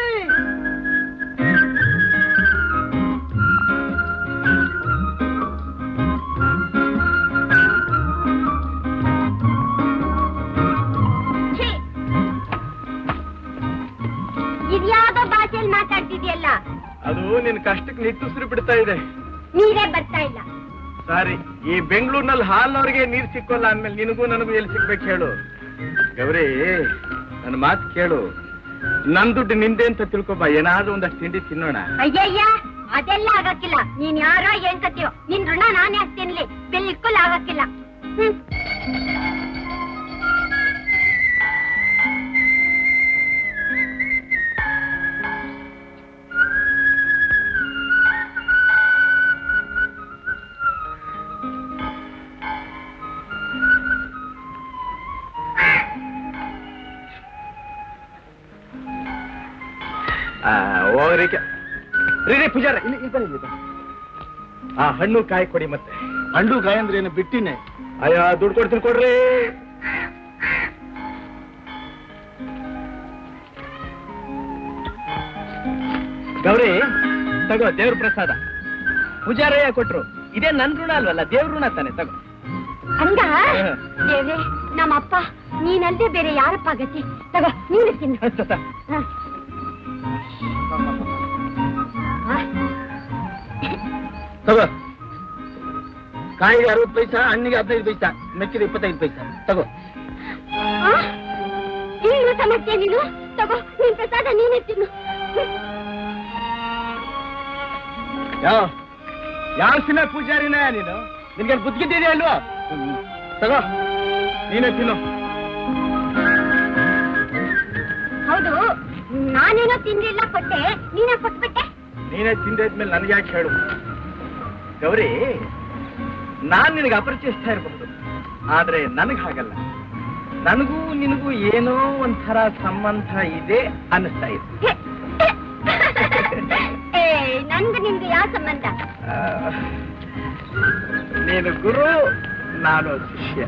ಛೀ! ಇದ್ಯಾವ್ದೋ ಭಾಷೆಯಲ್ಲಿ ಮಾತಾಡ್ತಿದ್ಯಲ್ಲ ಅದು ನಿನ್ ಕಷ್ಟಕ್ಕೆ ನಿಟ್ಟುಸಿರು ಬಿಡ್ತಾ ಇದೆ ನೀರೇ ಬರ್ತಾ ಇಲ್ಲ ಸಾರಿ ಈ ಬೆಂಗಳೂರಿನಲ್ಲಿ ಹಾಲ್ನವ್ರಿಗೆ ನೀರ್ ಸಿಕ್ಕೋಲ್ಲ ಅಂದ್ಮೇಲೆ ನಿನಗೂ ನನಗೂ ಎಲ್ಲಿ ಸಿಗ್ಬೇಕು ಹೇಳು ಗೌರಿ ನನ್ನ ಮಾತು ಕೇಳು ನನ್ ದುಡ್ಡು ನಿಂದೆ ಅಂತ ತಿಳ್ಕೊಬ ಏನಾದ್ರೂ ಒಂದಷ್ಟು ತಿಂಡಿ ತಿನ್ನೋಣ ಅಯ್ಯಯ್ಯ ಅದೆಲ್ಲ ಆಗಕ್ಕಿಲ್ಲ ನೀನ್ ಯಾರೋ ಏನ್ ಕತ್ತೀಯೋ ನಿನ್ ಋಣ ನಾನೇ ಹಾಕ್ತೀನಿಲಿ ಬಿಲ್ಕುಲ್ ಆಗಕ್ಕಿಲ್ಲ ಹ್ಮ್ ಆ, ಹೋಗ್ರಿ ಕೆ- ರೀ ರೀ ಪೂಜಾರ ಇಲ್ಲಿ ಇಲ್ಲಿ ಬನ್ನಿ, ಇಲ್ಲಿ ಬನ್ನಿ. ಆ ಹಣ್ಣು ಕಾಯಿ ಕೊಡಿ ಮತ್ತೆ ಹಣ್ಣು ಕಾಯಿ ಅಂದ್ರೆ ಏನು ಬಿಟ್ಟಿನೇ ಅಯ್ಯ ದುಡ್ಡು ಕೊಡ್ತೀನಿ ಕೊಡ್ರಿ ಗೌರಿ ತಗೋ ದೇವ್ರ ಪ್ರಸಾದ ಪೂಜಾರಯ್ಯ ಕೊಟ್ರು ಇದೇ ನನ್ ಋಣ ಅಲ್ವಲ್ಲ ದೇವ್ರ ಋಣ ತಾನೆ ತಗೋ ಹಂಗ ದೇವ್ರೆ ನಮ್ಮಪ್ಪ ನೀನಲ್ದೆ ಬೇರೆ ಯಾರಪ್ಪ ಗತಿ ತಗೋ ನೀನು ತಿನ್ನು ಹ. ಹ? ತಗೋ ಕಾಯಿಗೆ ಅರವತ್ತು ಪೈಸಾ ಹಣ್ಣಿಗೆ ಹದಿನೈದು ಪೈಸಾ ಮೆಕ್ಕಿದ ಇಪ್ಪತ್ತೈದು ಪೈಸಾ ತಗೋ ಆ? ಏನು ಸಮಸ್ಯೆ ನೀನು ತಗೋ ನಿನ್ ಪ್ರಸಾದ ನೀನೇ ತಿನ್ನು ಯಾವ ಯಾವ ಸಿನ ಪೂಜಾರಿನ ನೀನು ನಿನ್ಗೆ ಬುದ್ಧಿಗಿದ್ದೀಯ ಅಲ್ವಾ ಹ್ಮ್. ತಗೋ ನೀನೇ ತಿನ್ನು ಹೌದು ನಾನೇನೋ ತಿಂದಿಲ್ಲ ಕೊಟ್ಟೆ ನೀನೇ ಕೊಟ್ಬಿಟ್ಟೆ ನೀನೇ ತಿಂದಾದ್ಮೇಲೆ ನನಗೆ ಯಾಕೆ ಹೇಳು ಗೌರಿ ನಾನ್ ನಿನಗೆ ಅಪರಿಚಿಸ್ತಾ ಇರಬಹುದು ಆದ್ರೆ ನನಗ್ ಹಾಗಲ್ಲ ನನಗೂ ನಿನಗೂ ಏನೋ ಒಂಥರ ಸಂಬಂಧ ಇದೆ ಅನ್ನಿಸ್ತಾ ಇದೆ ಏ ನನ್ಗೆ ನಿನ್ಗೆ ಯಾವ ಸಂಬಂಧ ಆ, ನೀನು ಗುರು ನಾನು ಶಿಷ್ಯ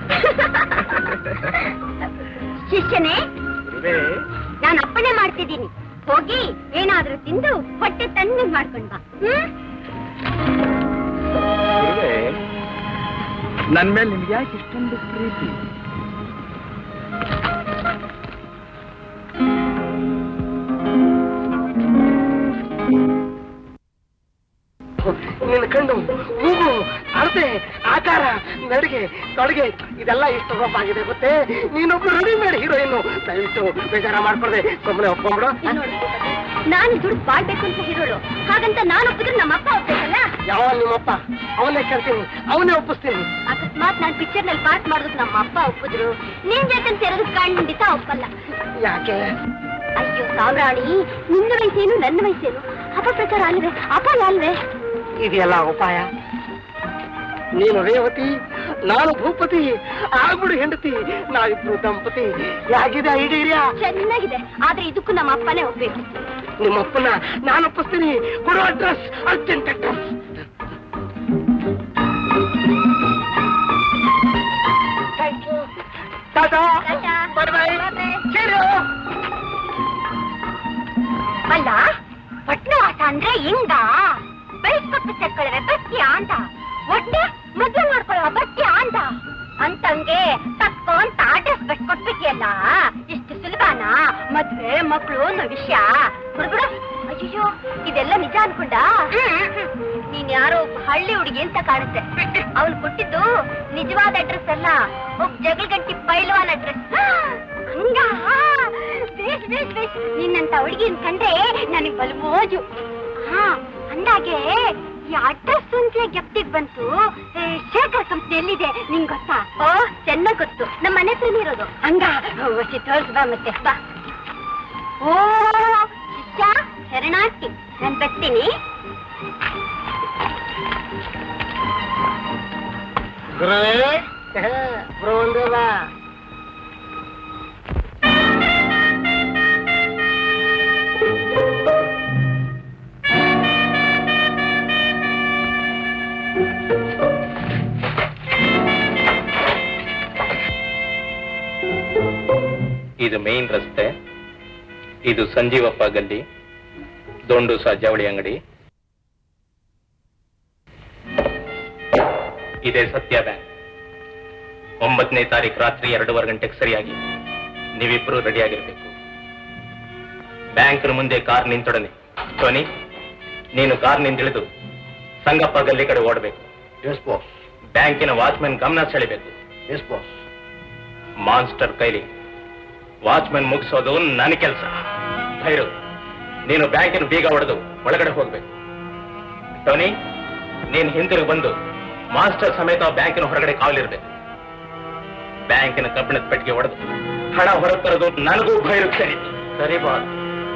ಶಿಷ್ಯನೇ ಗುರುವೇ ನಾನು ಅಪ್ಪಣೆ ಮಾಡ್ತಿದ್ದೀನಿ ಹೋಗಿ ಏನಾದ್ರೂ ತಿಂದು ಹೊಟ್ಟೆ ತಣ್ಣಗ್ ಮಾಡ್ಕೊಂಡ್ ಬಾ ಹ್ಮ್ ಗುರುವೇ ನನ್ ಮೇಲೆ ನಿಮ್ಗೆ ಯಾಕೆ ಇಷ್ಟೊಂದು ಪ್ರೀತಿ ನಿನ್ನ ಕಣ್ಣು ಮೂಗು ಅಳತೆ ಆಕಾರ ನಡಿಗೆ ತೊಡಗೆ ಇದೆಲ್ಲ ಇಷ್ಟು ಆಗಿದೆ ಗೊತ್ತೇ ನೀನೊಬ್ರು ರೆಡಿಮೇಡ್ ಹೀರೋಯಿನ್ ದಯವಿಟ್ಟು ಬೇಜಾರ ಮಾಡ್ಕೊಳ್ದೆ ಸುಮ್ಮನೆ ಒಪ್ಕೊಂಡ್ಬಿಡು ಇಲ್ಲಿ ನೋಡು, ನಾನು ದುಡ್ಡು ಬಾಳ್ಬೇಕು ಅಂತ ಹೇಳೋಳು ಹಾಗಂತ ನಾನು ಒಪ್ಪಿದ್ರೆ ನಮ್ಮ ಅಪ್ಪ ಒಪ್ಬೇಕಲ್ಲ ಯಾವ ನಿಮ್ಮಪ್ಪ ಅವನ್ನೇ ಕೇಳ್ತೀನಿ ಅವನ್ನೇ ಒಪ್ಪಿಸ್ತೀನಿ ಅಕಸ್ಮಾತ್ ನಾನು ಪಿಕ್ಚರ್ ನಲ್ಲಿ ಪಾಸ್ ಮಾಡೋದಕ್ಕೆ ನಮ್ಮ ಅಪ್ಪ ಒಪ್ಪಿದ್ರು ನಿನ್ ಜೊತೆ ಸೇರೋದು ಖಂಡಿತ ಒಪ್ಪಲ್ಲ ಯಾಕೆ ಅಯ್ಯೋ ಸಾಮ್ರಾಣಿ ನಿನ್ನ ವಯಸ್ಸೇನು ನನ್ನ ವಯಸ್ಸೇನು ಅಪಪ್ರಚಾರ ಅಲ್ವೇ ಅಪಾಯ ಅಲ್ವೇ ಇದೆಯಲ್ಲ ಉಪಾಯ ನೀನು ರೇವತಿ ನಾನು ಭೂಪತಿ ಆಗ್ಬಿಡು ಹೆಂಡತಿ ನಾವಿಬ್ರು ದಂಪತಿ ಯಾಗಿದೆ ಐಡಿಯಾ ಚೆನ್ನಾಗಿದೆ ಆದ್ರೆ ಇದಕ್ಕೂ ನಮ್ಮ ಅಪ್ಪನೇ ಒಪ್ಬೇಕು ನಿಮ್ಮಪ್ಪನ ನಾನು ಒಪ್ಪಿಸ್ತೀನಿ ಕೊಡು address urgent address thank you tata tata. Bye bye Bye-bye. Cheerio. ಅಲ್ಲ ಪಟ್ನವಾಸ ಅಂದ್ರೆ ಹಿಂಗ ಬೈಸ್ಕೊಟ್ಟು ತಕ್ಕೊಳ್ಳವೆ ಬಸ್ತಿಯ ಅಂತ ಒಟ್ಟೆ ಮದ್ವೆ ಮಾಡ್ಕೊಳ್ಳೋ ಬಸ್ತಿಯ ಅಂತ ಅಂತಂಗೆ ತಕ್ಕೋ ಅಂತ ಅಡ್ರೆಸ್ ಬಸ್ ಕೊಟ್ಬಿಟ್ಟಿಯಲ್ಲ ಇಷ್ಟು ಸುಲಭನಾ ಮದ್ವೆ ಮಕ್ಕಳು ಅನ್ನೋ ವಿಷಯ ಬಿಡ್ಬಿಡು ಅಯ್ಯೋ ಇದೆಲ್ಲ ನಿಜ ಅನ್ಕೊಂಡ ನೀನ್ ಯಾರೋ ಒಬ್ಬ ಹಳ್ಳಿ ಹುಡುಗಿ ಅಂತ ಕಾಣುತ್ತೆ ಅವಳು ಕೊಟ್ಟಿದ್ದು ನಿಜವಾದ ಅಡ್ರೆಸ್ ಅಲ್ಲ ಒಬ್ಬ ಜಗಳ ಗಂಟಿ ಪೈಲ್ವಾನ್ ಅಡ್ರೆಸ್ ಹಂಗ ಬೇಸ್ ಬೇಸ್ ಬೇಸ್ ನಿನ್ನಂತ ಹುಡುಗಿನ ಕಂಡ್ರೆ ನನಗ್ ಬಲು ಮೋಜು ಹಾ ಅಂದಾಗೆ ಈ ಅಡ್ರೆಸ್ ಅಂತ ಗೆಪ್ತಿಗ್ ಬಂತು ಏ, ಶೇಖರ್ ಕಂಪ್ನಿ ಎಲ್ಲಿದೆ ನಿಂಗ್ ಗೊತ್ತಾ ಓ ಚೆನ್ನಾಗ್ ಗೊತ್ತು ನಮ್ಮ ಮನೆ ಹತ್ರನೇ ಇರೋದು ಹಂಗ ಒಸಿ ತೋರ್ಸ್ ಬಾ ಮತ್ತೆ ಬಾ ಓ ಶಿಷ್ಯ ಶರಣಾರ್ಥಿ ನಾನ್ ಬರ್ತೀನಿ ಗುರುವೇ ಬರುವಂದೇವ ಇದು ಮೇನ್ ರಸ್ತೆ ಇದು ಸಂಜೀವಪ್ಪ ಗಲ್ಲಿ ದೊಂಡು ಸಹ ಜವಳಿ ಅಂಗಡಿ ಇದೇ ಸತ್ಯ ಬ್ಯಾಂಕ್ ಒಂಬತ್ತನೇ ತಾರೀಕು ರಾತ್ರಿ ಎರಡೂವರೆ ಗಂಟೆಗೆ ಸರಿಯಾಗಿ ನೀವಿಬ್ರು ರೆಡಿಯಾಗಿರ್ಬೇಕು ಬ್ಯಾಂಕ್ನ ಮುಂದೆ ಕಾರ್ ನಿಂತೊಡನೆ ಟೋನಿ ನೀನು ಕಾರ್ ನಿಂದಿಳಿದು ಸಂಗಪ್ಪ ಗಲ್ಲಿ ಕಡೆ ಓಡಬೇಕು ಎಸ್ ಬಾಸ್ ಬ್ಯಾಂಕಿನ ವಾಚ್ಮನ್ ಗಮನ ಸೆಳಿಬೇಕು ಎಸ್ ಬಾಸ್ ಮಾನ್ಸ್ಟರ್ ಕೈಲಿ ವಾಚ್ಮನ್ ಮುಗಿಸೋದು ನನ್ನ ಕೆಲಸ ಭೈರು ನೀನು ಬ್ಯಾಂಕಿನ ಬೀಗ ಹೊಡೆದು ಒಳಗಡೆ ಹೋಗ್ಬೇಕು ಟೋನಿ ನೀನು ಹಿಂದಿರುಗಿ ಬಂದು ಮಾಸ್ಟರ್ ಸಮೇತ ಬ್ಯಾಂಕಿನ ಹೊರಗಡೆ ಕಾವಲಿರ್ಬೇಕು ಬ್ಯಾಂಕಿನ ಕಬ್ಬಿಣದ ಪೆಟ್ಟಿಗೆ ಹೊಡೆದು ಹಣ ಹೊರಗೆ ತರೋದು ನನಗೂ ಭೈರು ಸರಿ ಸರಿ ಬಾಸ್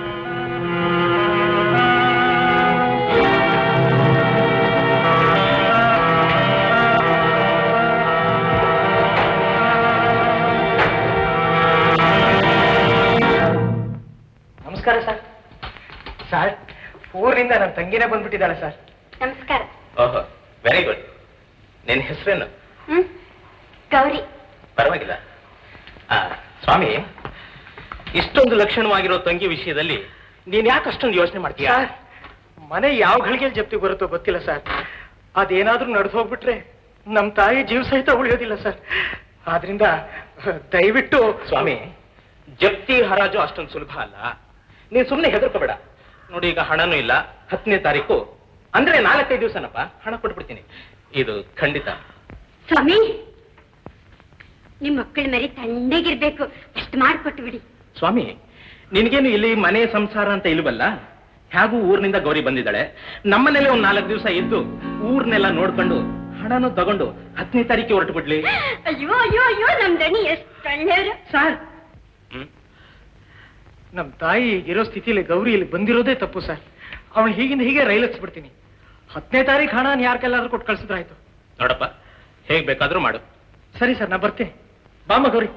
ನಮಸ್ಕಾರ ಸರ್ ಸರ್ ಊರಿನಿಂದ ನನ್ನ ತಂಗಿನೇ ಬಂದ್ಬಿಟ್ಟಿದ್ದಾಳೆ ಸರ್ ನಮಸ್ಕಾರ ಓಹೋ ವೆರಿ ಗುಡ್ ನಿನ್ನ ಹೆಸರೇನು ಹ್ಮ್ ಗೌರಿ ಪರವಾಗಿಲ್ಲ ಆ, ಸ್ವಾಮಿ ಇಷ್ಟೊಂದು ಲಕ್ಷಣವಾಗಿರೋ ತಂಗಿ ವಿಷಯದಲ್ಲಿ ನೀನ್ ಯಾಕೆ ಅಷ್ಟೊಂದು ಯೋಚನೆ ಮಾಡ್ತೀಯ ಸರ್ ಮನೆ ಯಾವ ಘಳಿಗೆಯಲ್ಲಿ ಜಪ್ತಿ ಬರುತ್ತೋ ಗೊತ್ತಿಲ್ಲ ಸರ್ ಅದೇನಾದ್ರೂ ನಡೆದು ಹೋಗ್ಬಿಟ್ರೆ ನಮ್ಮ ತಾಯಿ ಜೀವ ಸಹಿತ ಉಳಿಯೋದಿಲ್ಲ ಸರ್ ಆದ್ರಿಂದ ಅಹ್, ದಯವಿಟ್ಟು ಸ್ವಾಮಿ ಜಪ್ತಿ ಹರಾಜು ಅಷ್ಟೊಂದು ಸುಲಭ ಅಲ್ಲ ನೀನ್ ಸುಮ್ಮನೆ ಹೆದರ್ಕೋಬೇಡ ನೋಡಿ ಈಗ ಹಣನೂ ಇಲ್ಲ ಹತ್ತನೇ ತಾರೀಕು ಅಂದ್ರೆ ನಾಲ್ಕೈದು ದಿವಸನಪ್ಪ ಹಣ ಕೊಟ್ಬಿಡ್ತೀನಿ ಇದು ಖಂಡಿತ ಸ್ವಾಮಿ ನಿಮ್ ಮಕ್ಕಳ ಮರಿ ತಣ್ಣಗಿರ್ಬೇಕು ಅಷ್ಟು ಮಾಡ್ಕೊಟ್ಟು ಬಿಡಿ ಸ್ವಾಮಿ ನಿನಗೇನು ಇಲ್ಲಿ ಮನೆ ಸಂಸಾರ ಅಂತ ಇಲ್ವಲ್ಲ ಹೇಗೂ ಊರಿನಿಂದ ಗೌರಿ ಬಂದಿದ್ದಾಳೆ ನಮ್ಮನೇಲೆ ಒಂದ್ ನಾಲ್ಕು ದಿವಸ ಇದ್ದು ಊರ್ನೆಲ್ಲ ನೋಡ್ಕೊಂಡು ಹಣನೂ ತಗೊಂಡು ಹತ್ತನೇ ತಾರೀಕಿಗೆ ಹೊರಟು ಬಿಡ್ಲಿ ಅಯ್ಯೋ ಅಯ್ಯೋ ಅಯ್ಯೋ ನಮ್ ದಣಿ ಎಷ್ಟು ಒಳ್ಳೆಯವರು ಸರ್ ಹ್ಮ್ ನಮ್ಮ ತಾಯಿ ಇರೋ ಸ್ಥಿತಿಲಿ ಗೌರಿ ಇಲ್ಲಿ ಬಂದಿರೋದೇ ತಪ್ಪು ಸರ್ ಅವಳು ಹೀಗಿಂದ ಹೀಗೆ ರೈಲ್ ಹತ್ಸ್ಬಿಡ್ತೀನಿ ಹತ್ತನೇ ತಾರೀಕು ಹಣ ಯಾರಿಗೆಲ್ಲಾದ್ರೂ ಕೊಟ್ಟು ಕಳ್ಸಿದ್ರಾಯ್ತು ನೋಡಪ್ಪ ಹೇಗ್ ಬೇಕಾದ್ರೂ ಮಾಡು ಸರಿ ಸರ್ ನಾ ಬರ್ತೀನಿ ಬಾಮ ಗೌರಿ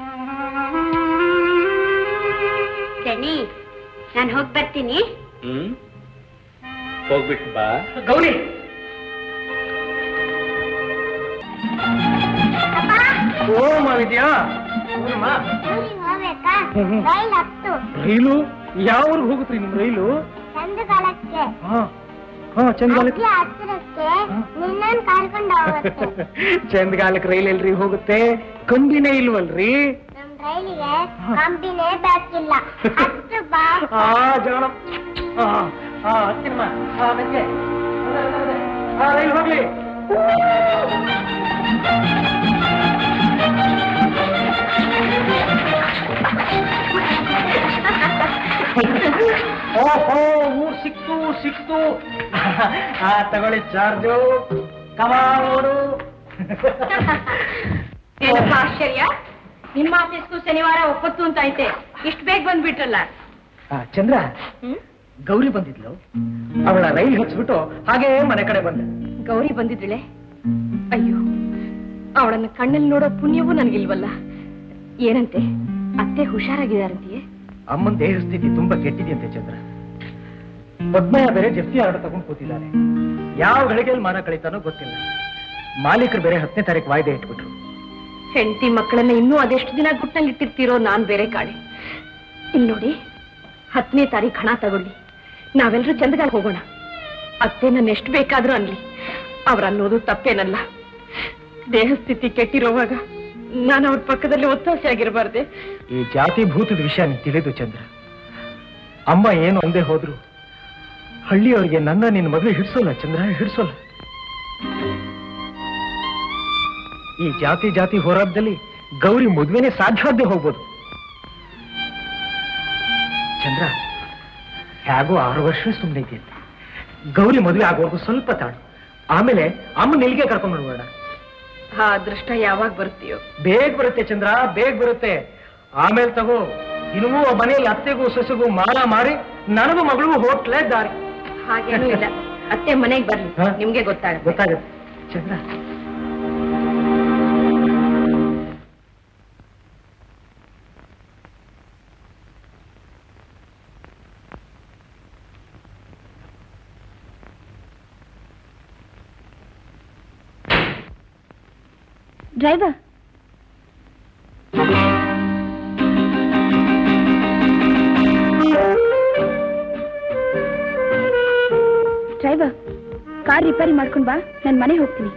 ದಣಿ ನಾನು ಹೋಗಿ ಬರ್ತೀನಿ ಹ್ಮ್ ಹೋಗ್ಬಿಟ್ಟು ಬಾ ಗೌರಿ ಓ ಮಾವಿದ್ಯಾ ಹೋಗ್ಬೇಕಾ ಹ್ಮ್. ರೈಲ್ ಹತ್ತು ರೈಲು ಯಾವ ಊರಿಗೆ ಹೋಗುತ್ರಿ ನಿಮ್ ರೈಲು ಚಂದಗಾಲಕ್ಕೆ ಹಾ ಹಾ ಚಂದಗಾಲಕ್ಕೆ ಹತ್ತಿರಕ್ಕೆ ನಿನ್ನನ್ ಕರ್ಕೊಂಡು ಹೋಗುತ್ತೆ ಚಂದಗಾಲಕ್ಕೆ ರೈಲ್ ಎಲ್ರಿ ಹೋಗುತ್ತೆ ಕಂಬಿನೇ ಇಲ್ವಲ್ರಿ ನಮ್ ರೈಲಿಗೆ ಕಂಬಿನೇ ಬೇಕಿಲ್ಲ ಹತ್ತು ಬಾ ಆ ಜಗಳ ಆ ಆ ಹತ್ತಿರಮ್ಮ ಆ ಮೆಕ್ಕೆ ಆ ರೈಲ್ ಹೋಗ್ಲಿ ಓಹೋ ಊರ್ ಸಿಕ್ತು ಸಿಕ್ತು ಆ ತಗೊಳ್ಳಿ ಚಾರ್ಜು ಕಮಾ ಓಡು ಏನಪ್ಪ ಆಶ್ಚರ್ಯ ನಿಮ್ಮ ಆಫೀಸ್ಗೂ ಶನಿವಾರ ಒಪ್ಪತ್ತು ಅಂತ ಐತೆ ಇಷ್ಟು ಬೇಗ ಬಂದ್ಬಿಟ್ರಲ್ಲ ಆ, ಚಂದ್ರ ಗೌರಿ ಬಂದಿದ್ಲು ಅವಳ ರೈಲ್ ಹಚ್ಬಿಟ್ಟು ಹಾಗೇ ಮನೆ ಕಡೆ ಬಂದೆ ಗೌರಿ ಬಂದಿದ್ಳೆ ಅಯ್ಯೋ ಅವಳನ್ನ ಕಣ್ಣಲ್ಲಿ ನೋಡೋ ಪುಣ್ಯವೂ ನನಗಿಲ್ವಲ್ಲ ಏನಂತೆ ಅತ್ತೆ ಹುಷಾರಾಗಿದಾರಂತೆಯೇ ಅಮ್ಮನ ದೇಹ ಸ್ಥಿತಿ ತುಂಬಾ ಕೆಟ್ಟಿದೆಯಂತೆ ಚಂದ್ರ ಪದ್ಮಯ್ಯ ಬೇರೆ ಜಪ್ತಿ ಆರ್ಡರ್ ತಗೊಂಡು ಕೂತಿದ್ದಾರೆ ಯಾವ ಗಳಿಗೆಯಲ್ಲಿ ಮಾನ ಕಳೀತಾನೋ ಗೊತ್ತಿಲ್ಲ ಮಾಲೀಕರು ಬೇರೆ ಹತ್ತನೇ ತಾರೀಕು ವಾಯ್ದೆ ಇಟ್ಬಿಟ್ರು ಹೆಂಡತಿ ಮಕ್ಕಳನ್ನ ಇನ್ನೂ ಅದೆಷ್ಟು ದಿನ ಗುಟ್ಟಲ್ಲಿ ಇಟ್ಟಿರ್ತೀರೋ ನಾನ್ ಬೇರೆ ಕಾಳೆ ಇಲ್ಲಿ ನೋಡಿ ಹತ್ತನೇ ತಾರೀಕು ಹಣ ತಗೊಳ್ಳಿ ನಾವೆಲ್ಲರೂ ಚಂದಗಾಲ್ ಹೋಗೋಣ ಅತ್ತೆ ನನ್ನ ಎಷ್ಟು ಬೇಕಾದ್ರೂ ಅನ್ಲಿ ಅವ್ರ ಅನ್ನೋದು ತಪ್ಪೇನಲ್ಲ ದೇಹ ಸ್ಥಿತಿ ಕೆಟ್ಟಿರೋವಾಗ ನಾನು ಅವ್ರ ಪಕ್ಕದಲ್ಲಿ ಒತ್ತಾಸೆ ಆಗಿರಬಾರ್ದೆ ಈ ಜಾತಿ ಭೂತದ ವಿಷಯ ನಿಂಗೆ ತಿಳಿದು ಚಂದ್ರ ಅಮ್ಮ ಏನು ಒಂದೇ ಹೋದ್ರು ಹಳ್ಳಿಯವರಿಗೆ ನನ್ನ ನಿನ್ನ ಮದುವೆ ಹಿಡ್ಸೋಲ್ಲ ಚಂದ್ರ ಹಿಡ್ಸೋಲ್ಲ ಈ ಜಾತಿ ಜಾತಿ ಹೋರಾಟದಲ್ಲಿ ಗೌರಿ ಮದುವೆನೇ ಸಾಧ್ಯವಾಗದೆ ಹೋಗ್ಬೋದು ಚಂದ್ರ ಹೇಗೋ ಆರು ವರ್ಷ ಸುಮ್ಮನೆ ಇದೆಯಂತೆ ಗೌರಿ ಮದುವೆ ಆಗೋವರೆಗೂ ಸ್ವಲ್ಪ ತಾಳು ಆಮೇಲೆ ಅಮ್ಮನ ಇಲ್ಲಿಗೆ ಕರ್ಕೊಂಡು ನೋಡೋಣ ಆ ಅದೃಷ್ಟ ಯಾವಾಗ ಬರ್ತೀಯೋ ಬೇಗ ಬರುತ್ತೆ ಚಂದ್ರ ಬೇಗ ಬರುತ್ತೆ ಆಮೇಲೆ ತಗೋ ಇನ್ನೂ ಮನೆಯಲ್ಲಿ ಅತ್ತೆಗೂ ಸೊಸೆಗೂ ಮಾಲ ಮಾರಿ ನನಗೂ ಮಗಳಿಗೂ ಹೋಟ್ಲೇ ದಾರಿ ಹಾಗೇನೂ ಇಲ್ಲ ಅತ್ತೆ ಮನೆಗೆ ಬರ್ಲಿ ಹಾ? ನಿಮ್ಗೆ ಗೊತ್ತಾಗುತ್ತೆ ಗೊತ್ತಾಗುತ್ತೆ ಚಂದ್ರ ಡ್ರೈವರ್ ಡ್ರೈವರ್ ಕಾರ್ ರಿಪೇರಿ ಮಾಡ್ಕೊಂಡ್ ಬಾ ನಾನು ಮನೆಗೆ ಹೋಗ್ತೀನಿ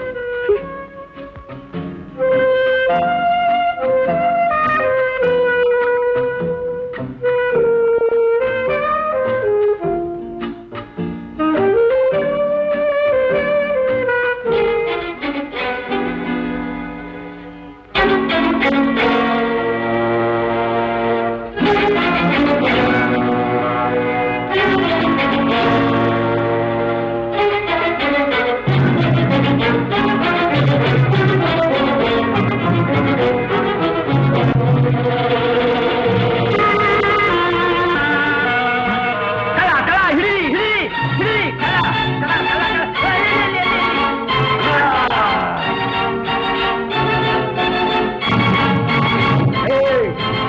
ಕಳ ಕಳ ಹಿಡಿ ಹಿಡಿ ಹಿಡಿ ಕಳ ಕಳ ಕಳ ಕಳ ಎಲ್ಲಿ, ಎಲ್ಲಿ, ಎಲ್ಲಿ? ಏಯ್.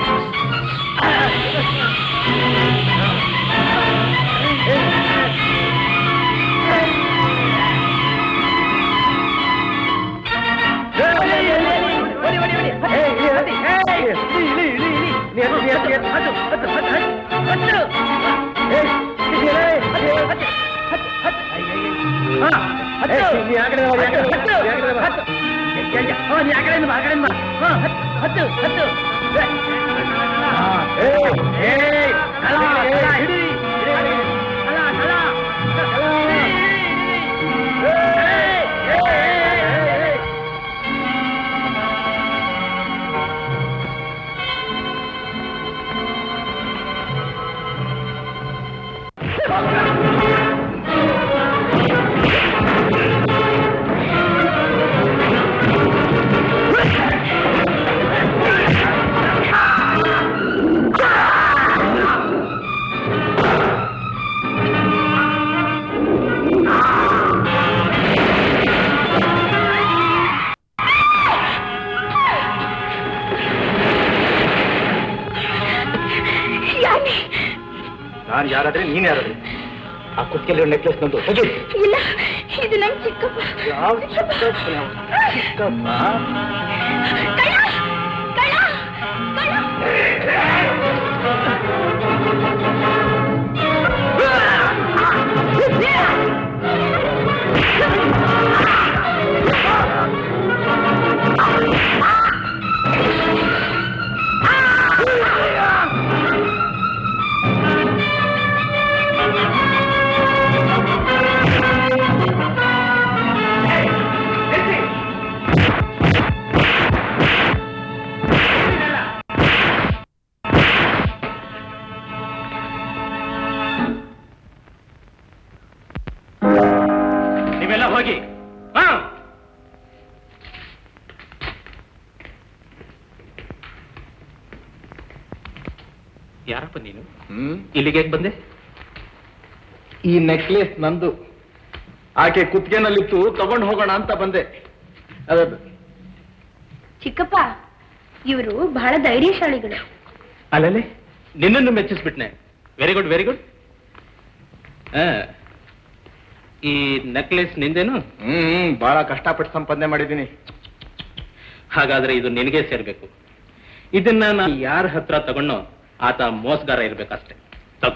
ನಾನು ಯಾರಾದ್ರೆ ನೀನ್ ಯಾರಾದ್ರೆ ಆ ಕುತ್ತಿಗೆಲ್ಲಿರೋ ನೆಕ್ಲೆಸ್ ನಂದು ತೆಗಿ ಇಲ್ಲ ಇದು ನಮ್ ಚಿಕ್ಕಪ್ಪ ಯಾವ ಚಿಕ್ಕಪ್ಪ? ಚಿಕ್ಕಪ್ಪ ಕಳ್ಳ! ಕಳ್ಳ! ಕಳ್ಳ! ನೀವೆಲ್ಲ ಹೋಗಿ ಹಾ ಯಾರಪ್ಪ ನೀನು ಇಲ್ಲಿಗೆ ಹೇಗ್ ಬಂದೆ ಈ ನೆಕ್ಲೆಸ್ ನಂದು ಆಕೆ ಕುತ್ತಿಗೆನಲ್ಲಿತ್ತು ತಗೊಂಡು ಹೋಗೋಣ ಅಂತ ಬಂದೆ ಅದದು ಚಿಕ್ಕಪ್ಪ ಇವರು ಬಹಳ ಧೈರ್ಯಶಾಲಿಗಳು ಅಲ್ಲಲ್ಲಿ ನಿನ್ನನ್ನು ಮೆಚ್ಚಿಸ್ಬಿಟ್ನೆ ವೆರಿ ಗುಡ್ ವೆರಿ ಗುಡ್ ಈ ನೆಕ್ಲೆಸ್ ನಿಂದೇನು ಹ್ಮ್ ಬಹಳ ಕಷ್ಟಪಟ್ಟು ಸಂಪಾದನೆ ಮಾಡಿದ್ದೀನಿ ಹಾಗಾದ್ರೆ ಇದು ನಿನಗೆ ಸೇರ್ಬೇಕು ಇದನ್ನ ನಾನು ಯಾರ ಹತ್ರ ತಗೊಂಡೋ ಆತ ಮೋಸಗಾರ ಇರ್ಬೇಕಷ್ಟೇ ತಗೋ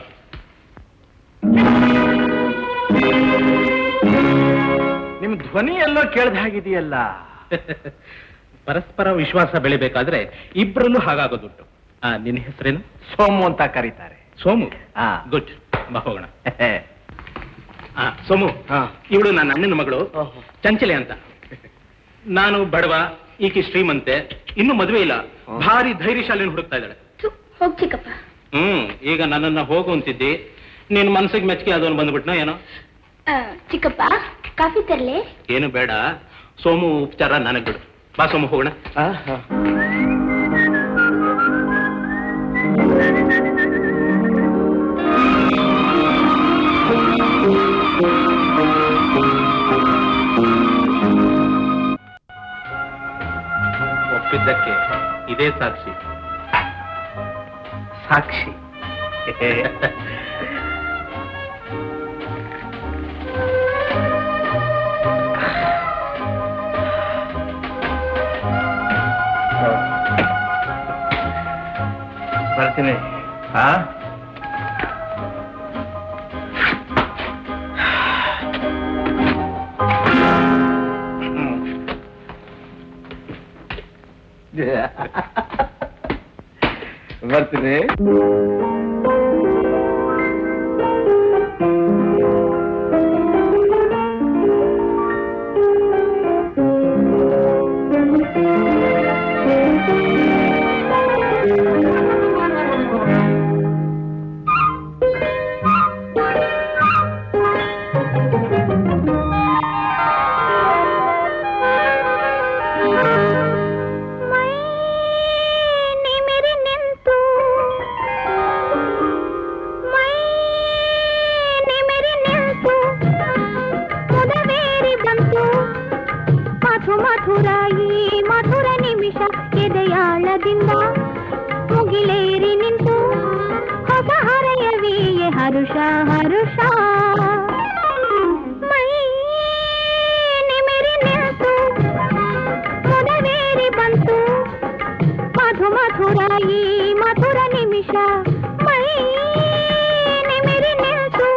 ನಿಮ್ ಧ್ವನಿ ಎಲ್ಲೋ ಕೇಳ್ದ ಹಾಗಿದೆಯಲ್ಲ ಪರಸ್ಪರ ವಿಶ್ವಾಸ ಬೆಳಿಬೇಕಾದ್ರೆ ಇಬ್ಬರಲ್ಲೂ ಹಾಗಾಗೋದುಂಟು ಆ ನಿನ್ನ ಹೆಸರೇನು ಸೋಮು ಅಂತ ಕರೀತಾರೆ ಸೋಮು ಆ. ಗುಡ್ ಬಾ ಹೋಗೋಣ ಆ, ಸೋಮು ಹಾ. ಇವಳು ನನ್ನ ಅಣ್ಣನ ಮಗಳು ಓಹೋ. ಚಂಚಲೆ ಅಂತ ನಾನು ಬಡವ ಈಕೆ ಶ್ರೀಮಂತೆ ಇನ್ನು ಮದುವೆ ಇಲ್ಲ ಹ್ಮ್. ಭಾರಿ ಧೈರ್ಯಶಾಲಿನ ಹುಡುಕ್ತಾ ಇದ್ದಾಳೆ ಥು, ಹೋಗ್ ಚಿಕ್ಕಪ್ಪ ಹ್ಮ್ ಈಗ ನನ್ನನ್ನ ಹೋಗು ಅಂತಿದ್ದಿ ನಿನ್ ಮನ್ಸಿಗೆ ಮೆಚ್ಚುಗೆ ಅದೊಂದು ಬಂದ್ಬಿಟ್ನೋ ಏನೋ ಚಿಕ್ಕಪ್ಪ ಕಾಫಿ ತರ್ಲೆ ಏನು ಬೇಡ ಸೋಮು ಉಪಚಾರ ನನಗ್ ಬಿಡು ಬಾ ಸೋಮು ಹೋಗೋಣ ಒಪ್ಪಿದ್ದಕ್ಕೆ ಇದೇ ಸಾಕ್ಷಿ ಸಾಕ್ಷಿ ಬರ್ತೀನಿ ಹಾ ಬರ್ತೀನಿ ನಿಮಿರಿ ನಿಂತು ಮೈ ನಿಮಿರಿ ನಿಂತು ಮುದವೇರಿ ಬಂತು ಮಧು ಮಧುರಾಯಿ ಮಧುರ ನಿಮಿಷ ಎದೆಯಾಳದಿಂದ ಮುಗಿಲೇರಿ ನಿಂತು ಹೊಸ ಹರೆಯವಿಯೇ ಹರುಷ ಹರುಷ ಮೈ ನಿಮಿರಿ ನಿಂತು ಮುದವೇರಿ ಬಂತು ಮಧು ಮಧುರಾಯಿ ಮಧುರ ನಿಮಿಷ ಮೈ ನಿಮಿರಿ ನಿಲ್ತು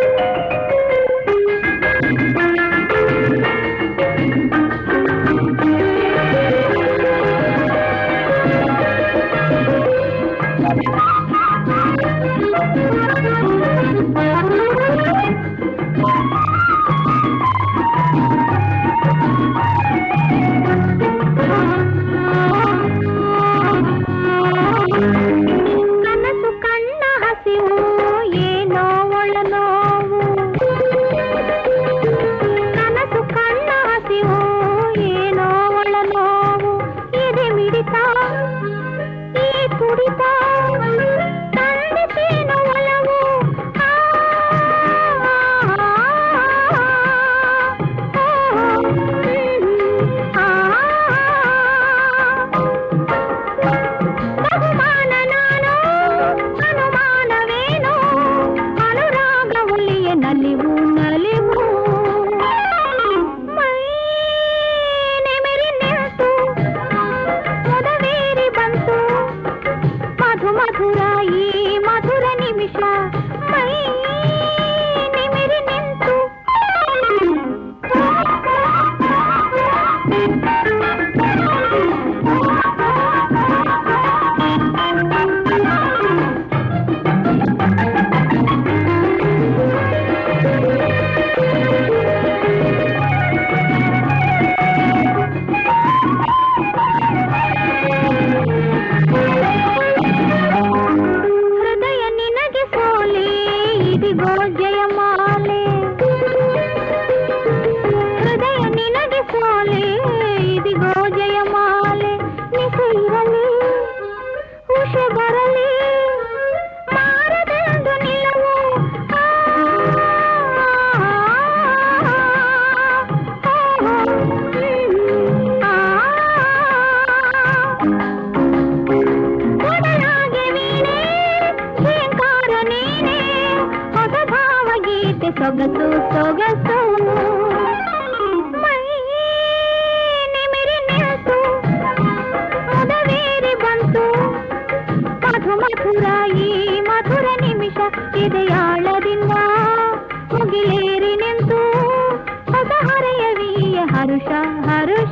ಕನಸು ಕಣ್ಣ ಹಸಿವು ಏನೋ ಒಳನೋವು ಕನಸು ಕಣ್ಣ ಹಸಿವು ಏನೋ ಒಳನೋವು ಎದೆ ಮಿಡಿತ ಈ ಕುಡಿತ ತಂದಿತೇನೋ ಒಲವು ಆ, ಆ, ಆ, ಬಹುಮಾನ ನಾನು ಅನುಮಾನವೇನು ಅನುರಾಗ ಹುಲಿಯ ನಲಿವು ನಲಿವು ಮೈ ನೆಮೆರಿ ನಿಲ್ತು ಮುದವೇರಿ ಬಂತು ಮಧು ಮಧುರಾಯಿ ಮಧುರ ನಿಮಿಷ ಮೈ ನಿಮಿರಿ ನಿಂತು ಹೃದಯ ನಿನಗೆ ಸೋಲೆ ಇದಿಗೋ ಜಯಮಾಲೆ ಹೃದಯ ನಿನಗೆ ಸೋಲೆ ಇದಿಗೋ ಜಯಮಾಲೆ ನಿಸೆ ಇರಲಿ ಉಷ ಬರಲಿ ಮಾರದೆಂದು ನಿಲವು ಆ, ಆ, ಆ, ಒಡನಾಗೆ ವೀಣೆ ಶ್ರೀಕಾರ ನೀನೆ ಹೊಸ ಭಾವಗೀತೆ ಸೊಗಸು ಸೊಗಸು ಮೈ ನಿಮಿರಿ ನಿಲ್ತು ಮುದವೇರಿ ಬಂತು ಮಧು ಮಧುರಾಯಿ ಮಧುರ ನಿಮಿಷ ಇದೆಯಾಳದಿಂದ ಮುಗಿಲೇರಿ ನಿಂತು ಹೊಸ ಹರೆಯವಿಯ ಹರುಷ ಹರುಷ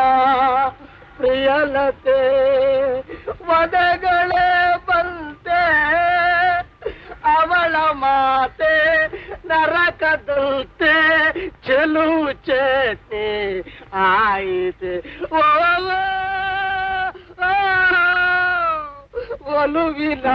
ಪ್ರಿಯಲತೆ ಒದಗಳೇ ಬಂತೆ ಅವಳ ಮಾತೆ ನರಕದಂತೆ ಚೆಲು ಚೇತೆ ಆಯಿತೆ ಓ ಓ, ಒಲುವಿನ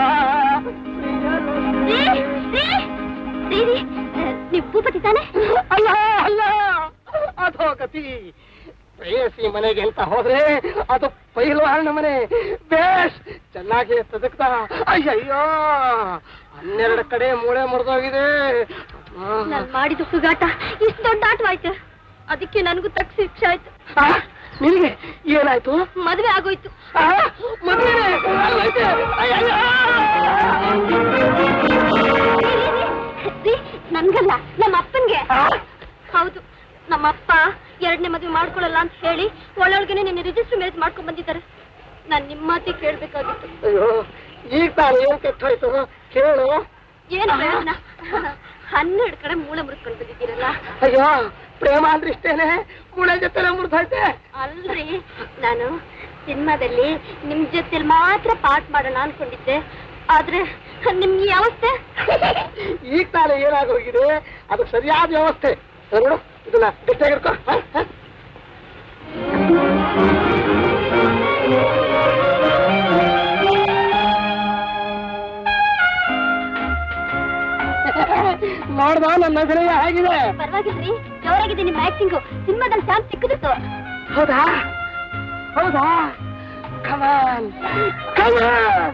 ನೀವು ಭೂಪತಿ ತಾನೆ ಅಲ್ಲ ಅಲ್ಲ ಅಧೋಗತಿ ಪ್ರೇಯಸಿ ಮನೆಗೆ ಅಂತ ಹೋದ್ರೆ ಅದು ಪೈಲ್ವಾನ ಮನೆ ಬೇಸ್ ಚೆನ್ನಾಗಿ ತದಕ್ತ ಅಯ್ಯಯ್ಯೋ ಹನ್ನೆರಡು ಕಡೆ ಮೂಳೆ ಮುರಿದೋಗಿದೆ ನಾನು ಮಾಡಿದ ಸುಗಾಟ ಇಷ್ಟು ದೊಡ್ಡ ಆಟವಾಯ್ತು ಅದಕ್ಕೆ ನನಗೂ ತಕ್ಕ ಶಿಕ್ಷೆ ಆಯ್ತು ಆ, ನಿನಗೆ ಏನಾಯ್ತು ಮದುವೆ ಆಗೋಯ್ತು ಆ, ಮದ್ವೆನೇ? ಅಲ್ಲೈತೆ. ಅಯ್ಯಯ್ಯೋ! ರೀ, ನನ್ಗಲ್ಲ ನಮ್ಮ ಅಪ್ಪನ್ಗೆ ಹೌದು ನಮ್ಮಪ್ಪ ಎರಡನೇ ಮದುವೆ ಮಾಡ್ಕೊಳ್ಳಲ್ಲ ಅಂತ ಹೇಳಿ ಒಳ್ಳೊಳಗೆನೆ ನಿನ್ನೆ ರಿಜಿಸ್ಟರ್ ಮ್ಯಾರೇಜ್ ಮಾಡ್ಕೊಂಡ್ ಬಂದಿದ್ದಾರೆ ನಾನ್ ನಿಮ್ಮ ಮಾತಿ ಕೇಳ್ಬೇಕಾಗಿತ್ತು ಅಯ್ಯೋ ಈಗ ತಾನು ಏನ್ ಕೆಟ್ಟೋಯ್ತು ಕೇಳು ಏನ್ ಪ್ರಯೋಜನ ಹನ್ನೆರಡು ಕಡೆ ಮೂಳೆ ಮುರಿಸ್ಕೊಂಡ್ ಬಂದಿದ್ದೀರಲ್ಲ ಅಯ್ಯೋ ಪ್ರೇಮ ಅಂದ್ರೆ ಇಷ್ಟೇನೆ ಮೂಳೆ ಜೊತೆ ಮುರಿದೈತೆ ಅಲ್ರಿ ನಾನು ಸಿನಿಮಾದಲ್ಲಿ ನಿಮ್ ಜೊತೆಲಿ ಮಾತ್ರ ಪಾಠ ಮಾಡೋಣ ಅನ್ಕೊಂಡಿದ್ದೆ ಆದ್ರೆ ನಿಮ್ಗೆ ಈ ಅವಸ್ಥೆ ಈಗ ತಾನೇ ಏನಾಗೋಗಿದೆ ಅದು ಸರಿಯಾದ ವ್ಯವಸ್ಥೆ ನೋಡು ಇದನ್ನ ಗಟ್ಟಿಯಾಗಿರ್ಕೋ ಹ? ಹ? ನೋಡ್ದ ನನ್ನ ಅಭಿನಯ ಹೇಗಿದೆ ಪರವಾಗಿಲ್ರಿ ಜೋರಾಗಿದೆ ನಿಮ್ಮ ಆಕ್ಟಿಂಗು ಸಿನಿಮಾದಲ್ಲಿ ಚಾನ್ಸ್ ಸಿಕ್ಕಿದಿತ್ತು ಹೌದಾ ಹೌದಾ ಕಮಾನ್ ಕಮಾನ್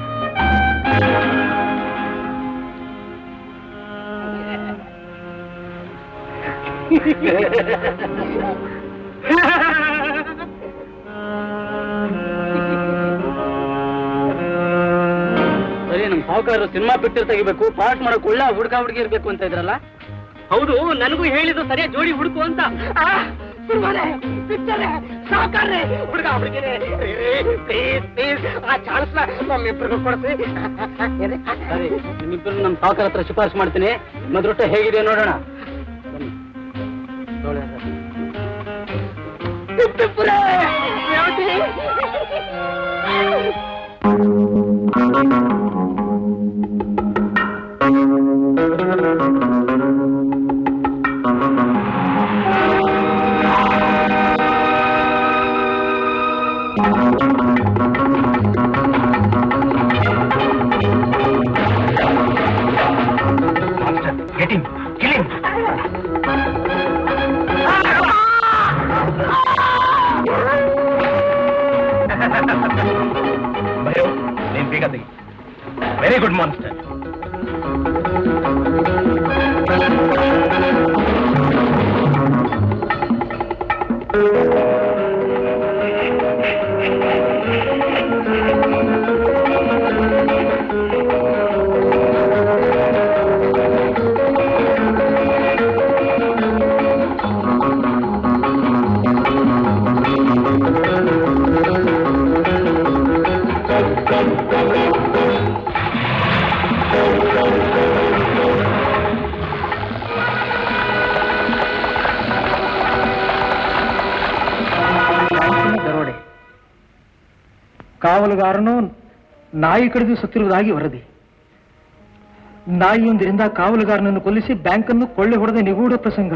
ಸರಿ ನಮ್ ಸಾವುಕಾರರು ಸಿನಿಮಾ ಪಿಕ್ಚರ್ ತೆಗಿಬೇಕು ಪಾಠ ಮಾಡಕ್ ಒಳ್ಳೆ ಹುಡುಗ ಹುಡುಗಿ ಇರ್ಬೇಕು ಅಂತ ಇದ್ರಲ್ಲ ಹೌದು ನನಗೂ ಹೇಳಿದ್ದು ಸರಿಯಾಗಿ ಜೋಡಿ ಹುಡುಕು ಅಂತ ಸಿನಿಮಾನೆ ಪಿಕ್ಚರ್ ಸಾಕಾರ್ರೆ ಹುಡುಗ ಹುಡುಗಿರೆ ಪ್ಲೀಸ್ ಪ್ಲೀಸ್ ಆ ಚಾನ್ಸ್ ನಮ್ಮಿಬ್ಬರಿಗೂ ಕೊಡಿಸಿ ಸರಿ ನಿಮ್ಮಿಬ್ಬರು ನಮ್ ಸಾವುಕಾರ ಹತ್ರ ಶಿಫಾರಸು ಮಾಡ್ತೀನಿ ಮದ್ರೊಟ್ಟ ಹೇಗಿದೆ ನೋಡೋಣ ಬನ್ನಿ. ನೋಡೋಣ. ಟಿಪ್ಪುರೆ, Revathi. Get him. Kill him. ಭಯೋ ನೀನ್ ಬೇಗ ತೆಗಿ ವೆರಿ ಗುಡ್ ಮಾನ್ಸ್ಟರ್ ದರೋಡೆ ಕಾವಲುಗಾರನು ನಾಯಿ ಕಡಿದು ಸತ್ತಿರುವುದಾಗಿ ವರದಿ ನಾಯಿಯೊಂದರಿಂದ ಕಾವಲುಗಾರನನ್ನು ಕೊಲ್ಲಿಸಿ ಬ್ಯಾಂಕನ್ನು ಕೊಳ್ಳೆ ಹೊಡೆದ ನಿಗೂಢ ಪ್ರಸಂಗ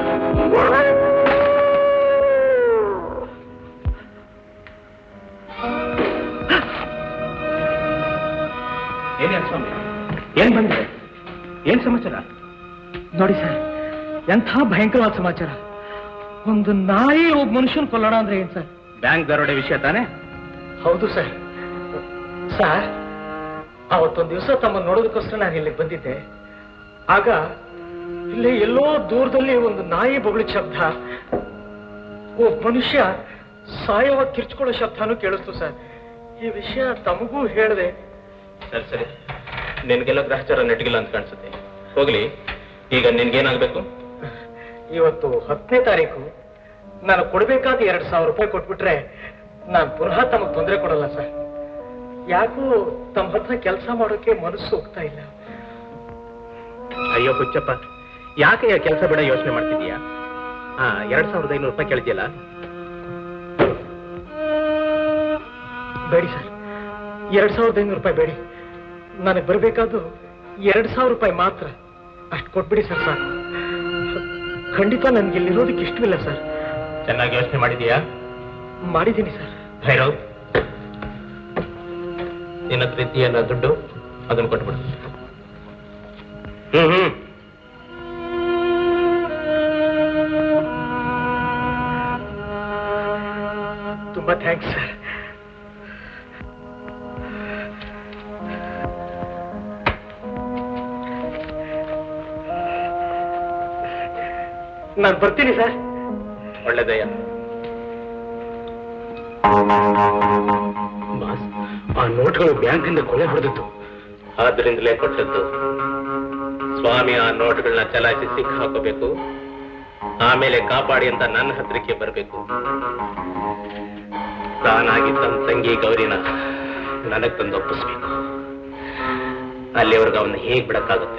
ಏನೇ ಸ್ವಾಮಿ ಏನ್ ಬಂದಿದೆ ಏನ್ ಸಮಾಚಾರ ನೋಡಿ ಸರ್ ಎಂಥ ಭಯಂಕರವಾದ ಸಮಾಚಾರ ಒಂದು ನಾಯಿ ಒಬ್ಬ ಮನುಷ್ಯನ ಕೊಲ್ಲೋಣ ಅಂದ್ರೆ ಏನ್ ಸರ್ ಬ್ಯಾಂಕ್ ದರೋಡೆ ವಿಷಯ ತಾನೇ ಹೌದು ಸರ್ ಸರ್ ಅವತ್ತೊಂದು ದಿವಸ ತಮ್ಮನ್ನು ನೋಡೋದಕ್ಕೋಸ್ಕರ ನಾನು ಇಲ್ಲಿ ಬಂದಿದ್ದೆ ಆಗ ಇಲ್ಲಿ ಎಲ್ಲೋ ದೂರದಲ್ಲಿ ಒಂದು ನಾಯಿ ಬೊಗಳಿ ಶಬ್ದ ಒಬ್ಬ ಮನುಷ್ಯ ಸಾಯವ ಕಿರ್ಚ್ಕೊಳ್ಳೋ ಶಬ್ದನೂ ಕೇಳಿಸ್ತು ಸರ್ ಈ ವಿಷಯ ತಮಗೂ ಹೇಳಿದೆ ಸರಿ ಸರಿ ನಿನ್ಗೆಲ್ಲ ಗ್ರಹಚಾರ ನೆಟ್ಗಿಲ್ಲ ಅಂತ ಕಾಣಿಸುತ್ತೆ ಹೋಗ್ಲಿ ಈಗ ನಿನ್ಗೇನಾಗ್ಬೇಕು ಇವತ್ತು ಹತ್ತನೇ ತಾರೀಕು ನಾನು ಕೊಡ್ಬೇಕಾದ ಎರಡು ಸಾವಿರ ರೂಪಾಯಿ ಕೊಟ್ಬಿಟ್ರೆ ನಾನು ಪುನಃ ತಮಗೆ ತೊಂದರೆ ಕೊಡಲ್ಲ ಸರ್ ಯಾಕೋ ತಮ್ಮ ಹತ್ರ ಕೆಲಸ ಮಾಡೋಕೆ ಮನಸ್ಸು ಹೋಗ್ತಾ ಇಲ್ಲ ಅಯ್ಯೋ ಹುಚ್ಚಪ್ಪ ಯಾಕೆ ಕೆಲಸ ಬೇಡ ಯೋಚನೆ ಮಾಡ್ತಿದೀಯಾ ಹಾ ಎರಡ್ ಸಾವಿರದ ಐನೂರು ರೂಪಾಯಿ ಕೇಳ್ತಿಯಲ್ಲ ಬೇಡಿ ಸರ್ ಎರಡ್ ಸಾವಿರದ ಐನೂರು ರೂಪಾಯಿ ಬೇಡಿ ನನಗೆ ಬರಬೇಕಾದ್ದು ಎರಡ್ ಸಾವಿರ ರೂಪಾಯಿ ಮಾತ್ರ ಅಷ್ಟು ಕೊಟ್ಬಿಡಿ ಸರ್ ಸಾಕು ಖಂಡಿತ ನನ್ಗೆ ಇಲ್ಲಿರೋದಕ್ಕೆ ಇಷ್ಟವಿಲ್ಲ ಸರ್ ಚೆನ್ನಾಗಿ ಯೋಚನೆ ಮಾಡಿದೀಯಾ ಮಾಡಿದ್ದೀನಿ ಸರ್ ಭೈರವ್ ನಿನ್ನ ಪ್ರೀತಿಯನ್ನ ದುಡ್ಡು ಅದನ್ನು ಕೊಟ್ಬಿಡು ಹ್ಮ್ ಹ್ಮ್ ತುಂಬಾ ಥ್ಯಾಂಕ್ಸ್ ಸರ್ ನಾನು ಬರ್ತೀನಿ ಸರ್ ಒಳ್ಳೆದಯ್ಯ ಬಾಸ್ ಆ ನೋಟ್ಗಳು ಬ್ಯಾಂಕಿಂದ ಕೊಳೆ ಹೊಡೆದಿತ್ತು ಆದ್ರಿಂದಲೇ ಕೊಟ್ಟದ್ದು ಸ್ವಾಮಿ ಆ ನೋಟ್ಗಳನ್ನ ಚಲಾಯಿಸಿ ಸಿಕ್ಕ ಹಾಕೋಬೇಕು ಆಮೇಲೆ ಕಾಪಾಡಿ ಅಂತ ನನ್ನ ಹತ್ರಕ್ಕೆ ಬರಬೇಕು ತಾನಾಗಿ ತನ್ನ ತಂಗಿ ಗೌರಿನ ನನಗ್ ತಂದು ಒಪ್ಪಿಸ್ಬೇಕು ಅಲ್ಲಿವರೆಗೂ ಅವನ್ನ ಹೇಗ್ ಬಿಡಕ್ಕಾಗುತ್ತೆ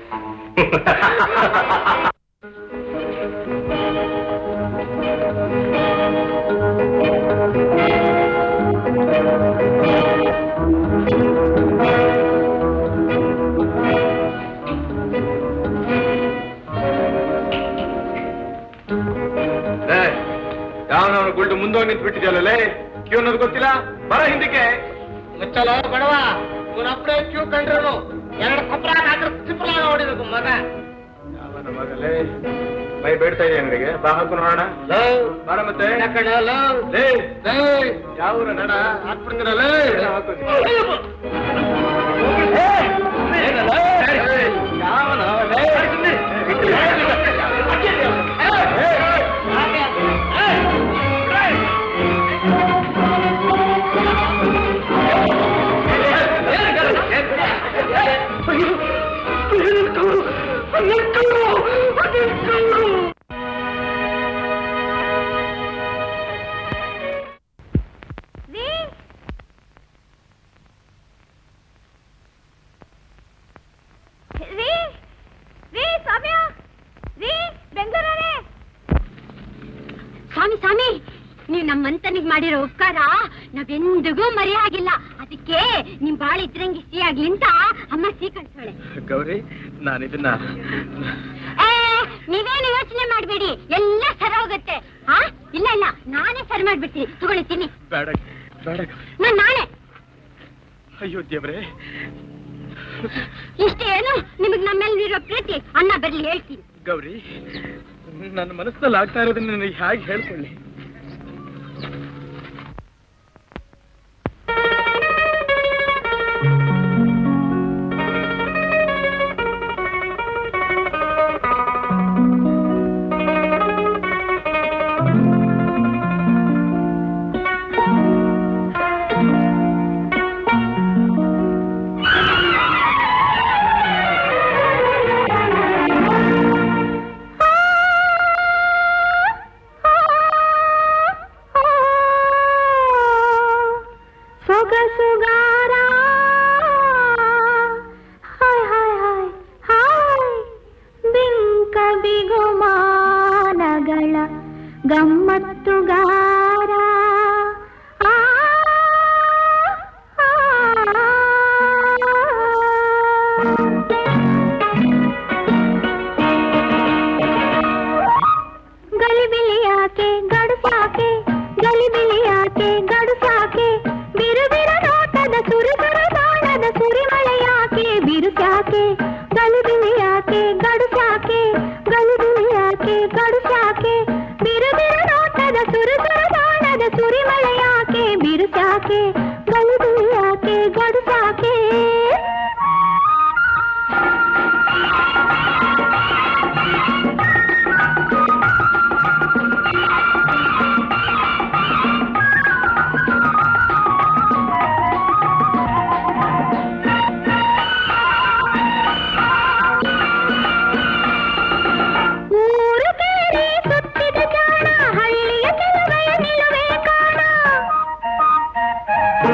ಯಾವನವನು ಗುಲ್ಡು ಮುಂದೋಗಿ ನಿಂತು ಬಿಟ್ಟಿದ್ಯಲ್ಲೇ ಕ್ಯೂ ಅನ್ನೋದು ಗೊತ್ತಿಲ್ಲ ಬರ ಹಿಂದಕ್ಕೆ ಮುಚ್ಚಲೋ ಬಡವ ಇವನೊಬ್ಬರೇ ಕ್ಯೂ ಕಂಡ್ರು ಎರಡು ಕಪ್ರ ಚಿಪ್ರ ನೋಡಿದ್ರು ಮಗ ಯಾವನ ಮಗಲೇ ಮೈ ಬೇಡ್ತಾ ಇದೆಯಾ ನನಗೆ ಬಾ ಹಾಕು ನೋಡೋಣ ಬಾರ ಮತ್ತೆ ಲೇ ಯಾವ ಊರ ನಡ ಹಾಕ್ಬಿಡ್ತೀರಲ್ಲ ರೀ ರೀ ರೀ ಸೌಮ್ಯ ರೀ ಬೆಂಗಳೂರೇ ಸ್ವಾಮಿ ಸ್ವಾಮಿ ನೀವು ನಮ್ಮ ಮಂತನಿಗೆ ಮಾಡಿರೋ ಉಪಕಾರ ನಾವೆಂದಿಗೂ ಮರೆಯಾಗಿಲ್ಲ ಅದಕ್ಕೆ ನಿಮ್ ಬಾಳ ಇದ್ರಂಗೆ ಸಿಹಿ ಆಗ್ಲಿ ಅಂತ ಅಮ್ಮ ಸಿಹಿ ಕಳ್ಸೋಳೆ ಗೌರಿ ನಾನು ಇದನ್ನ ಏ, ನೀವೇನು ಯೋಚನೆ ಮಾಡ್ಬೇಡಿ ಎಲ್ಲ ಸರಿ ಹೋಗುತ್ತೆ ಹಾ ಇಲ್ಲ ಇಲ್ಲ ನಾನೇ ಸರಿ ಮಾಡ್ಬಿಡ್ತೀನಿ ತಗೊಳ್ಳಿ ತಿನ್ನಿ ಬೇಡ ಬೇಡ ನಾನ್ ನಾನೇ ಅಯ್ಯೋ ದೇವ್ರೆ ಇಷ್ಟೇನು ನಿಮಗ್ ನಮ್ಮೆಲ್ಲಿರೋ ಪ್ರೀತಿ ಅನ್ನ ಬರ್ಲಿ ಹೇಳ್ತೀನಿ ಗೌರಿ ನನ್ನ ಮನಸ್ಸಲ್ಲಿ ಆಗ್ತಾ ಇರೋದನ್ನ ನನಗೆ ಹೇಗೆ ಹೇಳ್ಕೊಳ್ಳಿ ಸೊಗಸುಗಾರ ಹಾಯ್ ಹಾಯ್ ಹಾಯ್ ಹಾಯ್ ಬಿಂಕ ಬಿಗುಮಾನಗಳ ಗಮ್ಮತ್ತುಗಾರ ಆ, ಆ, ಗಲಿಬಿಲಿ ಯಾಕೆ ಗಡುಸಾಕೆ ಗಲಿಬಿಲಿ ಯಾಕೆ ಗಡುಸಾಕೆ ಬಿರು ಬಿರು ನೋಟದ ಸುರು ಸುರು ಬಾಣದ ಸುರಿಮಳೆ ಯಾಕೆ ಬಿರುಸಾಕೆ ಗಲಿಬಿಲಿ ಯಾಕೆ ಗಡುಸಾಕೆ ಗಲಿಬಿಲಿ ಯಾಕೆ ಗಡುಸಾಕೆ ಬಿರು ಬಿರು ನೋಟದ ಸುರು ಸುರು ಬಾಣದ ಸುರಿಮಳೆ ಯಾಕೆ ಬಿರುಸಾಕೆ ಗಲಿಬಿಲಿ ಯಾಕೆ ಗಡುಸಾಕೆ ಊರು ಕೇಳಿ ಸುತ್ತಿದ ಜಾಣ ಹಳ್ಳಿಯ ಕೆಲವೆಯ ನಿಲುವೆ ಕಾಣ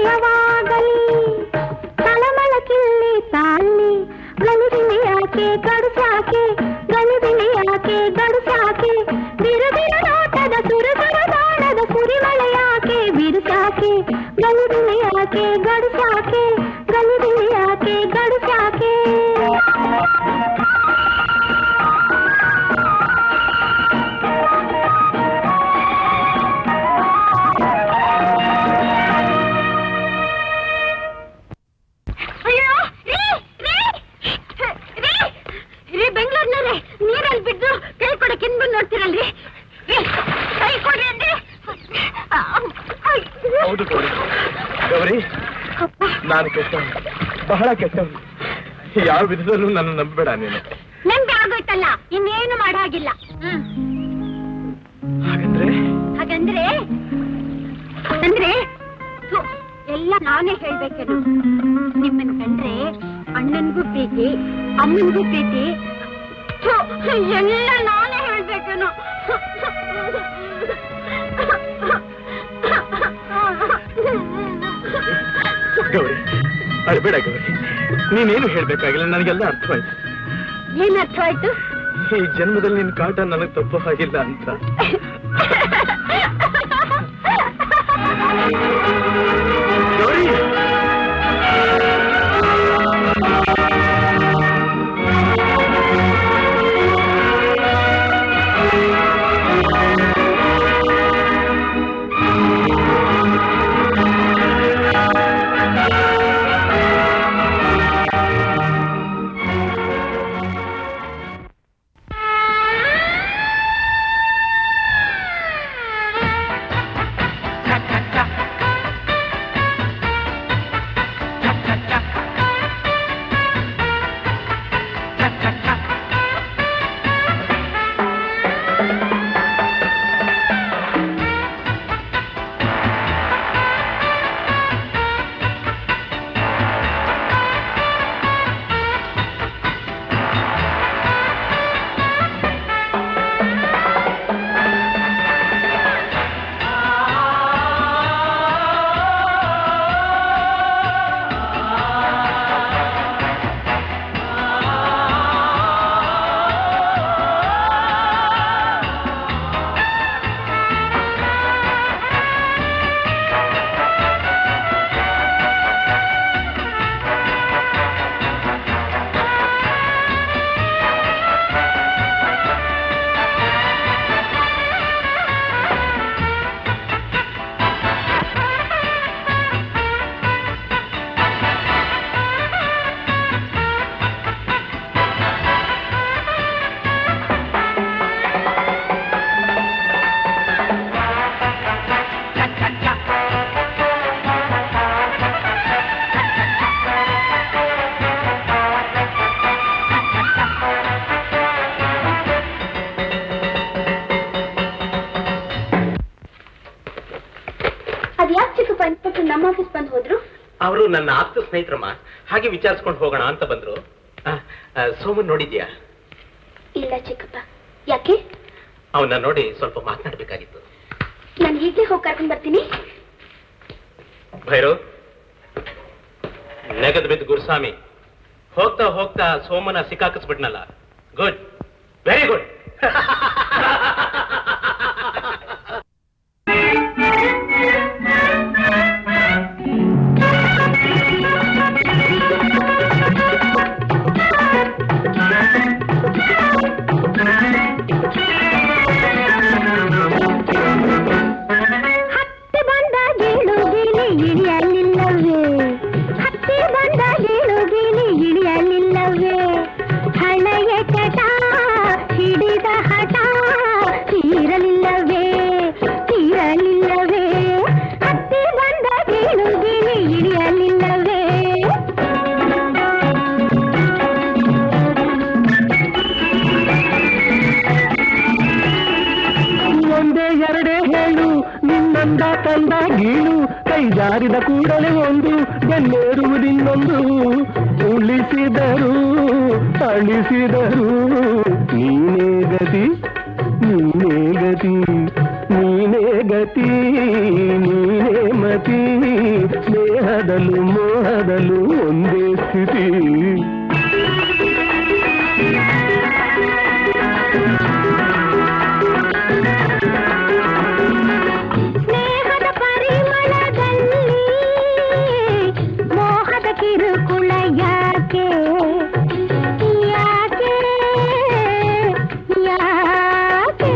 ಲಯವಾಗಲಿ ತಳಮಳ ಕಿಲ್ಲಿ ತಾಳಿ ಗಲಿಬಿಲಿ ಯಾಕೆ ಗಡುಸಾಕೆ ಗಲಿಬಿಲಿ ಯಾಕೆ ಗಡುಸಾಕೆ ಬಿರುಬಿರು ನೋಟದ ಸುರಸುರ ಬಾಣದ ಸುರಿಮಳೆ ಯಾಕೆ ಬಿರುಸಾಕೆ ಗಲಿಬಿಲಿ ಯಾಕೆ ಗಡುಸಾಕೆ ಗಲಿಬಿಲಿ ಯಾಕೆ ಗಡುಸಾಕೆ ಅಯ್ಯೋ ರೀ ರೀ ರೀ ರೀ ಬೆಂಗಳೂರಿನವ್ರೆ ನೀರಲ್ಲಿ ಬಿದ್ದು ಕೈ ಕೊಡಕ್ಕೆ ಬಂದು ನೋಡ್ತೀರಲ್ರಿ ರೀ, ಕೈ ಕೊಡ್ರಿ ಅಂದ್ರೆ ಹೌದು ಗೌರಿ ಗೌರಿ ನಾನು ಕೆಟ್ಟವನು ಬಹಳ ಕೆಟ್ಟವನು ಯಾವ ವಿಧದಲ್ಲೂ ನನ್ನ ನಂಬಬೇಡ ನೀನು ನಂಗೆ ಆಗೋಯ್ತಲ್ಲ ಇನ್ನೇನು ಮಾಡೋ ಹಾಗಿಲ್ಲ ಹ್ಮ್ ಹಾಗಂದ್ರೆ ಹಾಗಂದ್ರೆ ಅಂದ್ರೆ ಥು, ಎಲ್ಲ ನಾನೇ ಹೇಳ್ಬೇಕೇನು ನಿಮ್ಮನ್ ಕಂಡ್ರೆ ಅಣ್ಣನ್ಗೂ ಪ್ರೀತಿ ಅಮ್ಮನ್ಗೂ ಪ್ರೀತಿ ಥು, ಎಲ್ಲ ನಾನೇ ಹೇಳ್ಬೇಕೇನು ಗೌರಿ ಅಳ್ಬೇಡ ಗೌರಿ ನೀನೇನು ಹೇಳ್ಬೇಕಾಗಿಲ್ಲ ನನಗೆಲ್ಲ ಅರ್ಥವಾಯ್ತು ಏನ್ ಅರ್ಥವಾಯ್ತು ಈ ಜನ್ಮದಲ್ಲಿ ನಿನ್ ಕಾಟ ನನಗೆ ತಪ್ಪು ಹಾಗಿಲ್ಲ ಅಂತ ಗೌರಿ ಅದ್ಯಾಕ್ ಚಿಕ್ಕಪ್ಪ ಇನ್ಸ್ಪೆಕ್ಟರ್ ನಮ್ಮ ಆಫೀಸ್ ಬಂದು ಹೋದ್ರು ಅವರು ನನ್ನ ಆಪ್ತ ಸ್ನೇಹಿತರಮ್ಮ ಹಾಗೆ ವಿಚಾರಿಸ್ಕೊಂಡು ಹೋಗೋಣ ಅಂತ ಬಂದ್ರು ಆ, ಆ, ಸೋಮನ್ ನೋಡಿದ್ಯಾ ಇಲ್ಲ ಚಿಕ್ಕಪ್ಪ ಯಾಕೆ ಅವನ್ನ ನೋಡಿ ಸ್ವಲ್ಪ ಮಾತನಾಡ್ಬೇಕಾಗಿತ್ತು ನಾನು ಈಗಲೇ ಹೋಗಿ ಕರ್ಕೊಂಡ್ ಬರ್ತೀನಿ ಭೈರವ್ ನೆಗದ್ ಬಿದ್ದು ಗುರುಸ್ವಾಮಿ ಹೋಗ್ತಾ ಹೋಗ್ತಾ ಸೋಮನ ಸಿಕ್ಕಾಕಿಸ್ಬಿಟ್ನಲ್ಲ ಗುಡ್ ವೆರಿ ಗುಡ್ ಹತ್ತಿ ಬಂದ ಗೀಳು ಗೀಲಿ ಇಳಿಯಲಿಲ್ಲವೇ ಹತ್ತಿ ಬಂದ ಗೀಳು ಗೀಲಿ ಇಳಿಯಲಿಲ್ಲವೇ ಹಳೆಯ ಚಟ ಹಿಡಿದ ಹಠ ತೀರಲಿಲ್ಲವೇ ತೀರಲಿಲ್ಲವೇ ಹತ್ತಿ ಬಂದ ಗೀಳು ಗೀಲಿ ಇಳಿಯಲಿಲ್ಲವೇ ಒಂದೇ ಎರಡೇ ಹೇಳು ನಿನ್ನಂದ ಕಂದ ಗೀಳು ಕೈ ಜಾರಿದ ಕೂಡಲೇ ಒಂದು ಬೆನ್ನೇರುವುದಿನ್ನೊಂದು ಉಳಿಸಿದರು ಅಳಿಸಿದರು ನೀನೇ ಗತಿ ನೀನೇ ಗತಿ ನೀನೇ ಗತಿ ನೀನೇ ಮತಿ ಸ್ನೇಹ ಗೆಳತಿ ಸ್ನೇಹದ ಪರಿಮಳದಲ್ಲಿ ಮೋಹದ ಕಿರುಕುಳ ಯಾಕೆ ಯಾಕೆ ಯಾಕೆ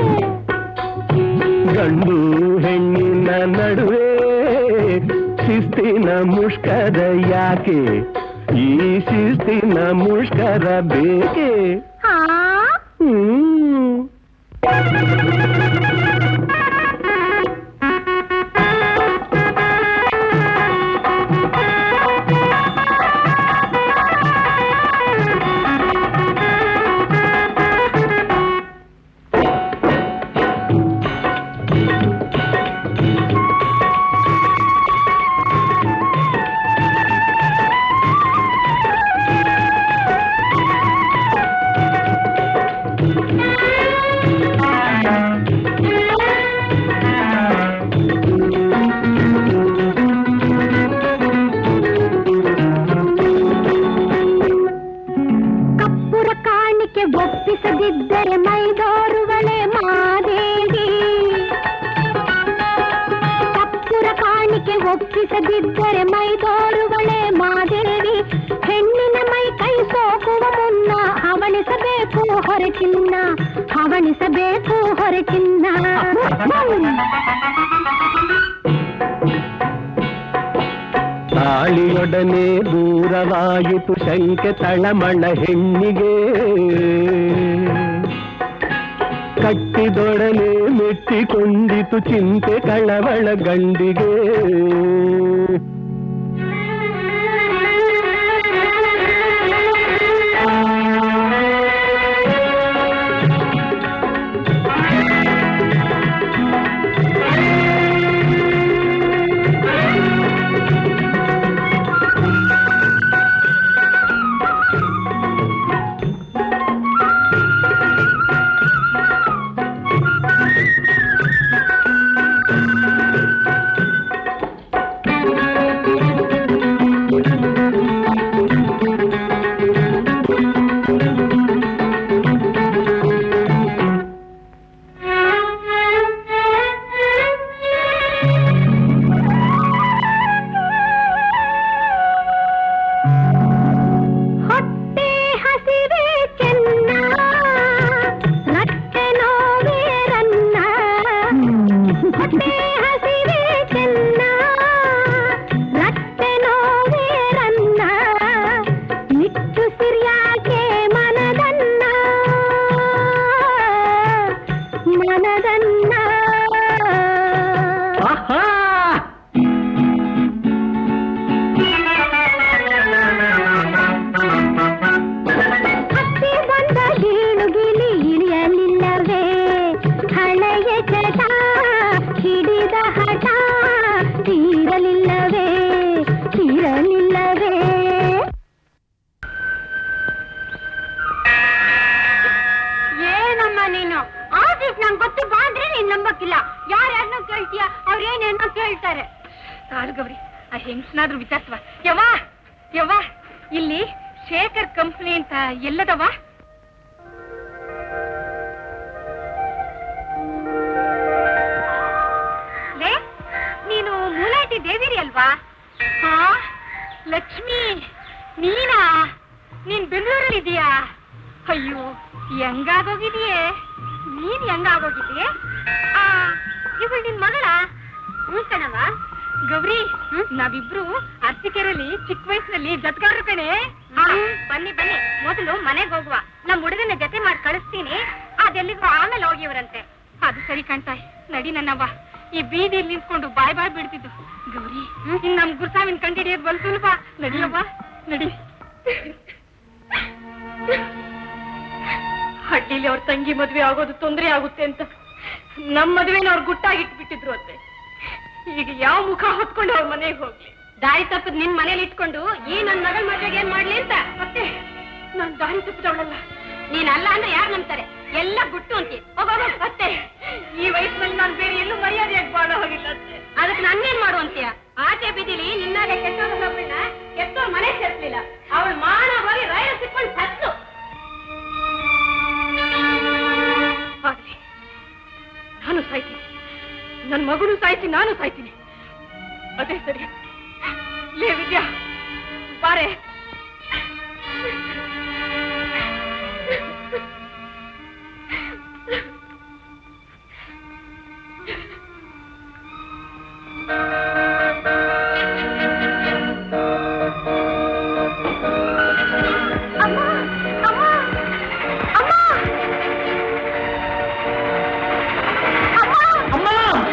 ಗಂಡು ಹೆಣ್ಣಿನ ನಡುವೆ ಶಿಸ್ತಿನ ಮುಷ್ಕರ ಯಾಕೆ ಈ ಶಿಸ್ತಿನ ಮುಷ್ಕರ ಬೇಕೆ ಹಾ ಹ್ಮ್ ಕಪ್ಪುರ ಕಾಣಿಕೆ ಒಪ್ಪಿಸದಿದ್ದರೆ ಮೈದೋರುವಳೆ ಮಾದೇವಿ ಕಪ್ಪುರ ಕಾಣಿಕೆ ಒಪ್ಪಿಸದಿದ್ದರೆ ಮೈದೋರುವಳೆ ಮಾದೇವಿ ಹೆಣ್ಣಿನ ಮೈ ಕೈ ಸೋಕುವ ಮುನ್ನ ಹವಣಿಸಬೇಕು ಹೊರೆ ಚಿನ್ನ ಹವಣಿಸಬೇಕು ಹೊರೆ ಚಿನ್ನ ತಾಳಿಯೊಡನೆ ದೂರವಾಯಿತು ಶಂಕೆ ತಳಮಳ ಹೆಣ್ಣಿಗೆ ಕಟ್ಟಿದೊಡನೆ ಮೆಟ್ಟಿಕೊಂಡಿತು ಚಿಂತೆ ಕಳವಳ ಗಂಡಿಗೆ ಹೊಟ್ಟೆ ಹಸಿವೆ ಚೆನ್ನ ನಟ್ಟೆ ನೋವೇ ರನ್ನ ಹೊಟ್ಟೆ ಹಸಿವೆ ಚೆನ್ನ ನಟ್ಟೆ ನೋವೇ ರನ್ನ ನಿಟ್ಟು ಸಿರಿಯಾಕೆ ಮನದನ್ನ ಮನದನ್ನ ಆಹಾ ಹತ್ತಿ ಬಂದ ಗೀಳುಗಿಲಿ ಇಳಿಯಲಿಲ್ಲವೇ ಹಳೆಯ ಚಟ ಹಿಡಿದ ಹಠ ತೀರಲಿಲ್ಲವೇ ತೀರಲಿಲ್ಲವೇ ಏನಮ್ಮ ನೀನು ಆಫೀಸ್ ನಂಗೆ ಗೊತ್ತು ಬಾ ಅಂದ್ರೆ ನೀನ್ ನಂಬಕ್ಕಿಲ್ಲ ಯಾರ್ಯಾರನ್ನ ಕೇಳ್ತೀಯ ಅವ್ರ ಏನೇನೋ ಕೇಳ್ತಾರೆ ಕಾಲು ಗೌರಿ ಆ ಹೆಂಗ್ಸ್ನಾದ್ರೂ ವಿಚಾರಿಸುವ ಯವ್ವ ಯವ್ವ ಇಲ್ಲಿ ಶೇಖರ್ ಕಂಪ್ನಿ ಅಂತ ಎಲ್ಲದವ ಲೇ ನೀನು ಮೂಲಾಟಿ ದೇವಿರಿ ಅಲ್ವಾ ಹಾ ಲಕ್ಷ್ಮಿ ನೀನಾ ನೀನ್ ಬೆಂಗಳೂರಲ್ಲಿ ಇದೀಯಾ ಅಯ್ಯೋ ಹೆಂಗಾಗೋಗಿದೆಯೇ ನೀನ್ ಹೆಂಗಾಗೋಗಿದೆಯೇ ಆ ಇವಳು ನಿನ್ ಮಗಳ ಹ್ಞೂ ಕಣವ ಗೌರಿ ನಾವಿಬ್ರು ಅರ್ಸಿಕೆರೆಯಲ್ಲಿ ಚಿಕ್ಕ ವಯಸ್ಸಿನಲ್ಲಿ ಜತ್ಗಾರರು ಕಣೆ ಹಾ, ಬನ್ನಿ ಬನ್ನಿ ಮೊದಲು ಮನೆಗೆ ಹೋಗುವ ನಮ್ ಹುಡುಗನ ಜೊತೆ ಮಾಡಿ ಕಳಿಸ್ತೀನಿ ಅದೆಲ್ಲಿಗೂ ಆಮೇಲೆ ಹೋಗಿವ್ರಂತೆ ಅದು ಸರಿ ಕಾಣ್ತಾಯ್ ನಡಿ ನನ್ನವ್ವ ಈ ಬೀದಿಯಲ್ಲಿ ನಿಂತ್ಕೊಂಡು ಬಾಯ್ ಬಾಯ್ ಬಿಡ್ತಿದ್ದು ಗೌರಿ ಇನ್ ನಮ್ ಗುರುಸಾವಿನ ಕಂಡಿಡಿಯೋದು ಬಲ್ ಸುಲಭ ನಡಿಯವ್ವ ನಡಿ ಹಳ್ಳಿಲಿ ಅವ್ರ ತಂಗಿ ಮದ್ವೆ ಆಗೋದು ತೊಂದರೆ ಆಗುತ್ತೆ ಅಂತ ನಮ್ ಮದ್ವೆನ ಅವ್ರು ಗುಟ್ಟಾಗಿಟ್ಬಿಟ್ಟಿದ್ರು ಅತ್ತೆ ಈಗ ಯಾವ ಮುಖ ಹೊತ್ಕೊಂಡು ಅವ್ರ ಮನೆಗೆ ಹೋಗ್ಲಿ ದಾರಿ ತಪ್ಪದ್ ನಿನ್ ಮನೇಲಿ ಇಟ್ಕೊಂಡು ಈ ನನ್ ಮಗಳ ಮದ್ವೆಗೆ ಏನ್ ಮಾಡ್ಲಿ ಅಂತ ಮತ್ತೆ ನಾನ್ ದಾರಿ ತಪ್ಪಿದವಳಲ್ಲ ನೀನ್ ಅಲ್ಲ ಅಂದ್ರೆ ಯಾರು ನಂಬ್ತಾರೆ ಎಲ್ಲ ಗುಟ್ಟು ಅಂತೀಯ ಹೋಗೋಗ ಅತ್ತೆ ಈ ವಯಸ್ಸಿನಲ್ಲಿ ನಾನು ಬೇರೆ ಎಲ್ಲೂ ಮರ್ಯಾದೆಯಾಗಿ ಬಾಳ ಹೋಗಿಲ್ಲ ಅತ್ತೆ ಅದಕ್ಕೆ ನನ್ನೇನ್ ಮಾಡು ಅಂತೀಯ ಆಚೆ ಬೀದಿಲಿ ನಿನ್ನಾಗೆ ಕೆಟ್ಟೋದನ್ನ ಕೆಟ್ಟೋರ್ ಮನೆ ಸೇರ್ಲಿಲ್ಲ ಅವಳು ಮಾನ ಹೋಗಿ ರೈಲು ಸಿಕ್ಕೊಂಡು ಸತ್ತು ಆಗ್ಲಿ ನಾನು ಸಾಯ್ತೀನಿ ನನ್ನ ಮಗನು ಸಾಯ್ತೀನಿ ನಾನು ಸಾಯ್ತೀನಿ ಅದೇ ಸರಿ ಲೇ ವಿದ್ಯಾ ಬಾರೆ ಅಮ್ಮ ಅಮ್ಮ ಅಮ್ಮ ಅಮ್ಮ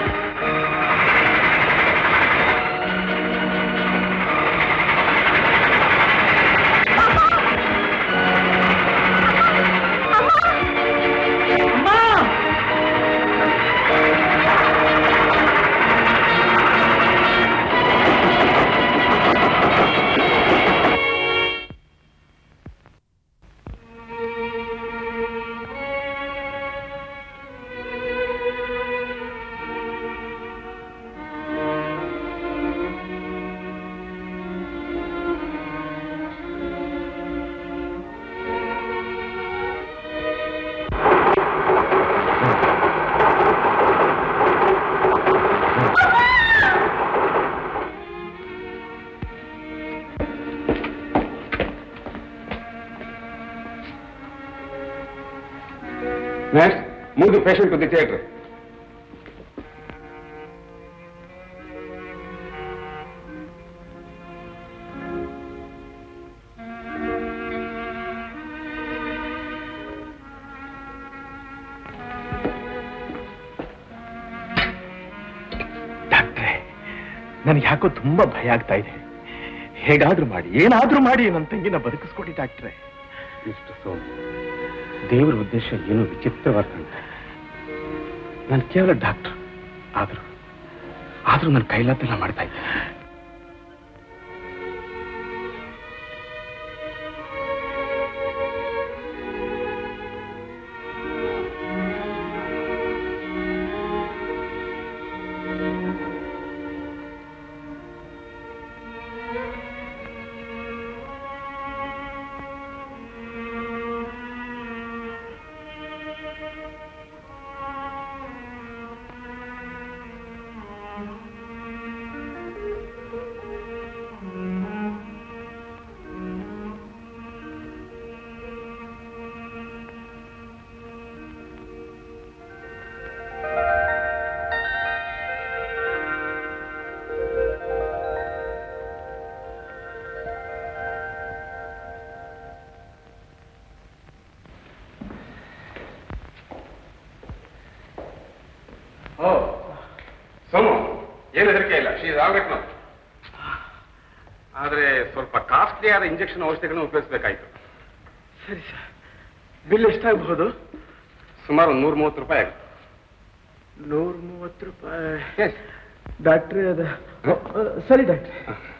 Next, move the patient to the theatre. ಡಾಕ್ಟ್ರೆ ನನಗೆ ಯಾಕೋ ತುಂಬಾ ಭಯ ಆಗ್ತಾ ಇದೆ ಹೇಗಾದ್ರೂ ಮಾಡಿ ಏನಾದ್ರೂ ಮಾಡಿ ನನ್ನ ತಂಗಿನ ಬದುಕಿಸ್ಕೊಡಿ ಡಾಕ್ಟ್ರೆ ಇಷ್ಟು ಸೋಮು ದೇವರ ಉದ್ದೇಶ ಏನು ವಿಚಿತ್ರವಾದ ನಾನು ಕೇವಲ ಡಾಕ್ಟರ್ ಆದ್ರೂ ಆದ್ರೂ ನನ್ನ ಕೈಲಾತೆಲ್ಲ ಮಾಡ್ತಾ ಇದ್ದೆ ಓ ಸೋಮು ಏನು ಹೆದರಿಕೆ ಇಲ್ಲ ಶೀ ಆಗ್ಬೇಕು ನಾವು ಆದ್ರೆ ಸ್ವಲ್ಪ ಕಾಸ್ಟ್ಲಿ ಆದ ಇಂಜೆಕ್ಷನ್ ಔಷಧಿಗಳನ್ನ ಉಪಯೋಗಿಸಬೇಕಾಯ್ತು ಸರಿ ಸರ್ ಬಿಲ್ ಎಷ್ಟಾಗಬಹುದು ಸುಮಾರು ಒಂದು ನೂರ ಮೂವತ್ತು ರೂಪಾಯಿ ಆಗುತ್ತೆ ನೂರ ಮೂವತ್ತು ರೂಪಾಯಿ ಡಾಕ್ಟ್ರೆ ಅದ ಸರಿ ಡಾಕ್ಟ್ರೆ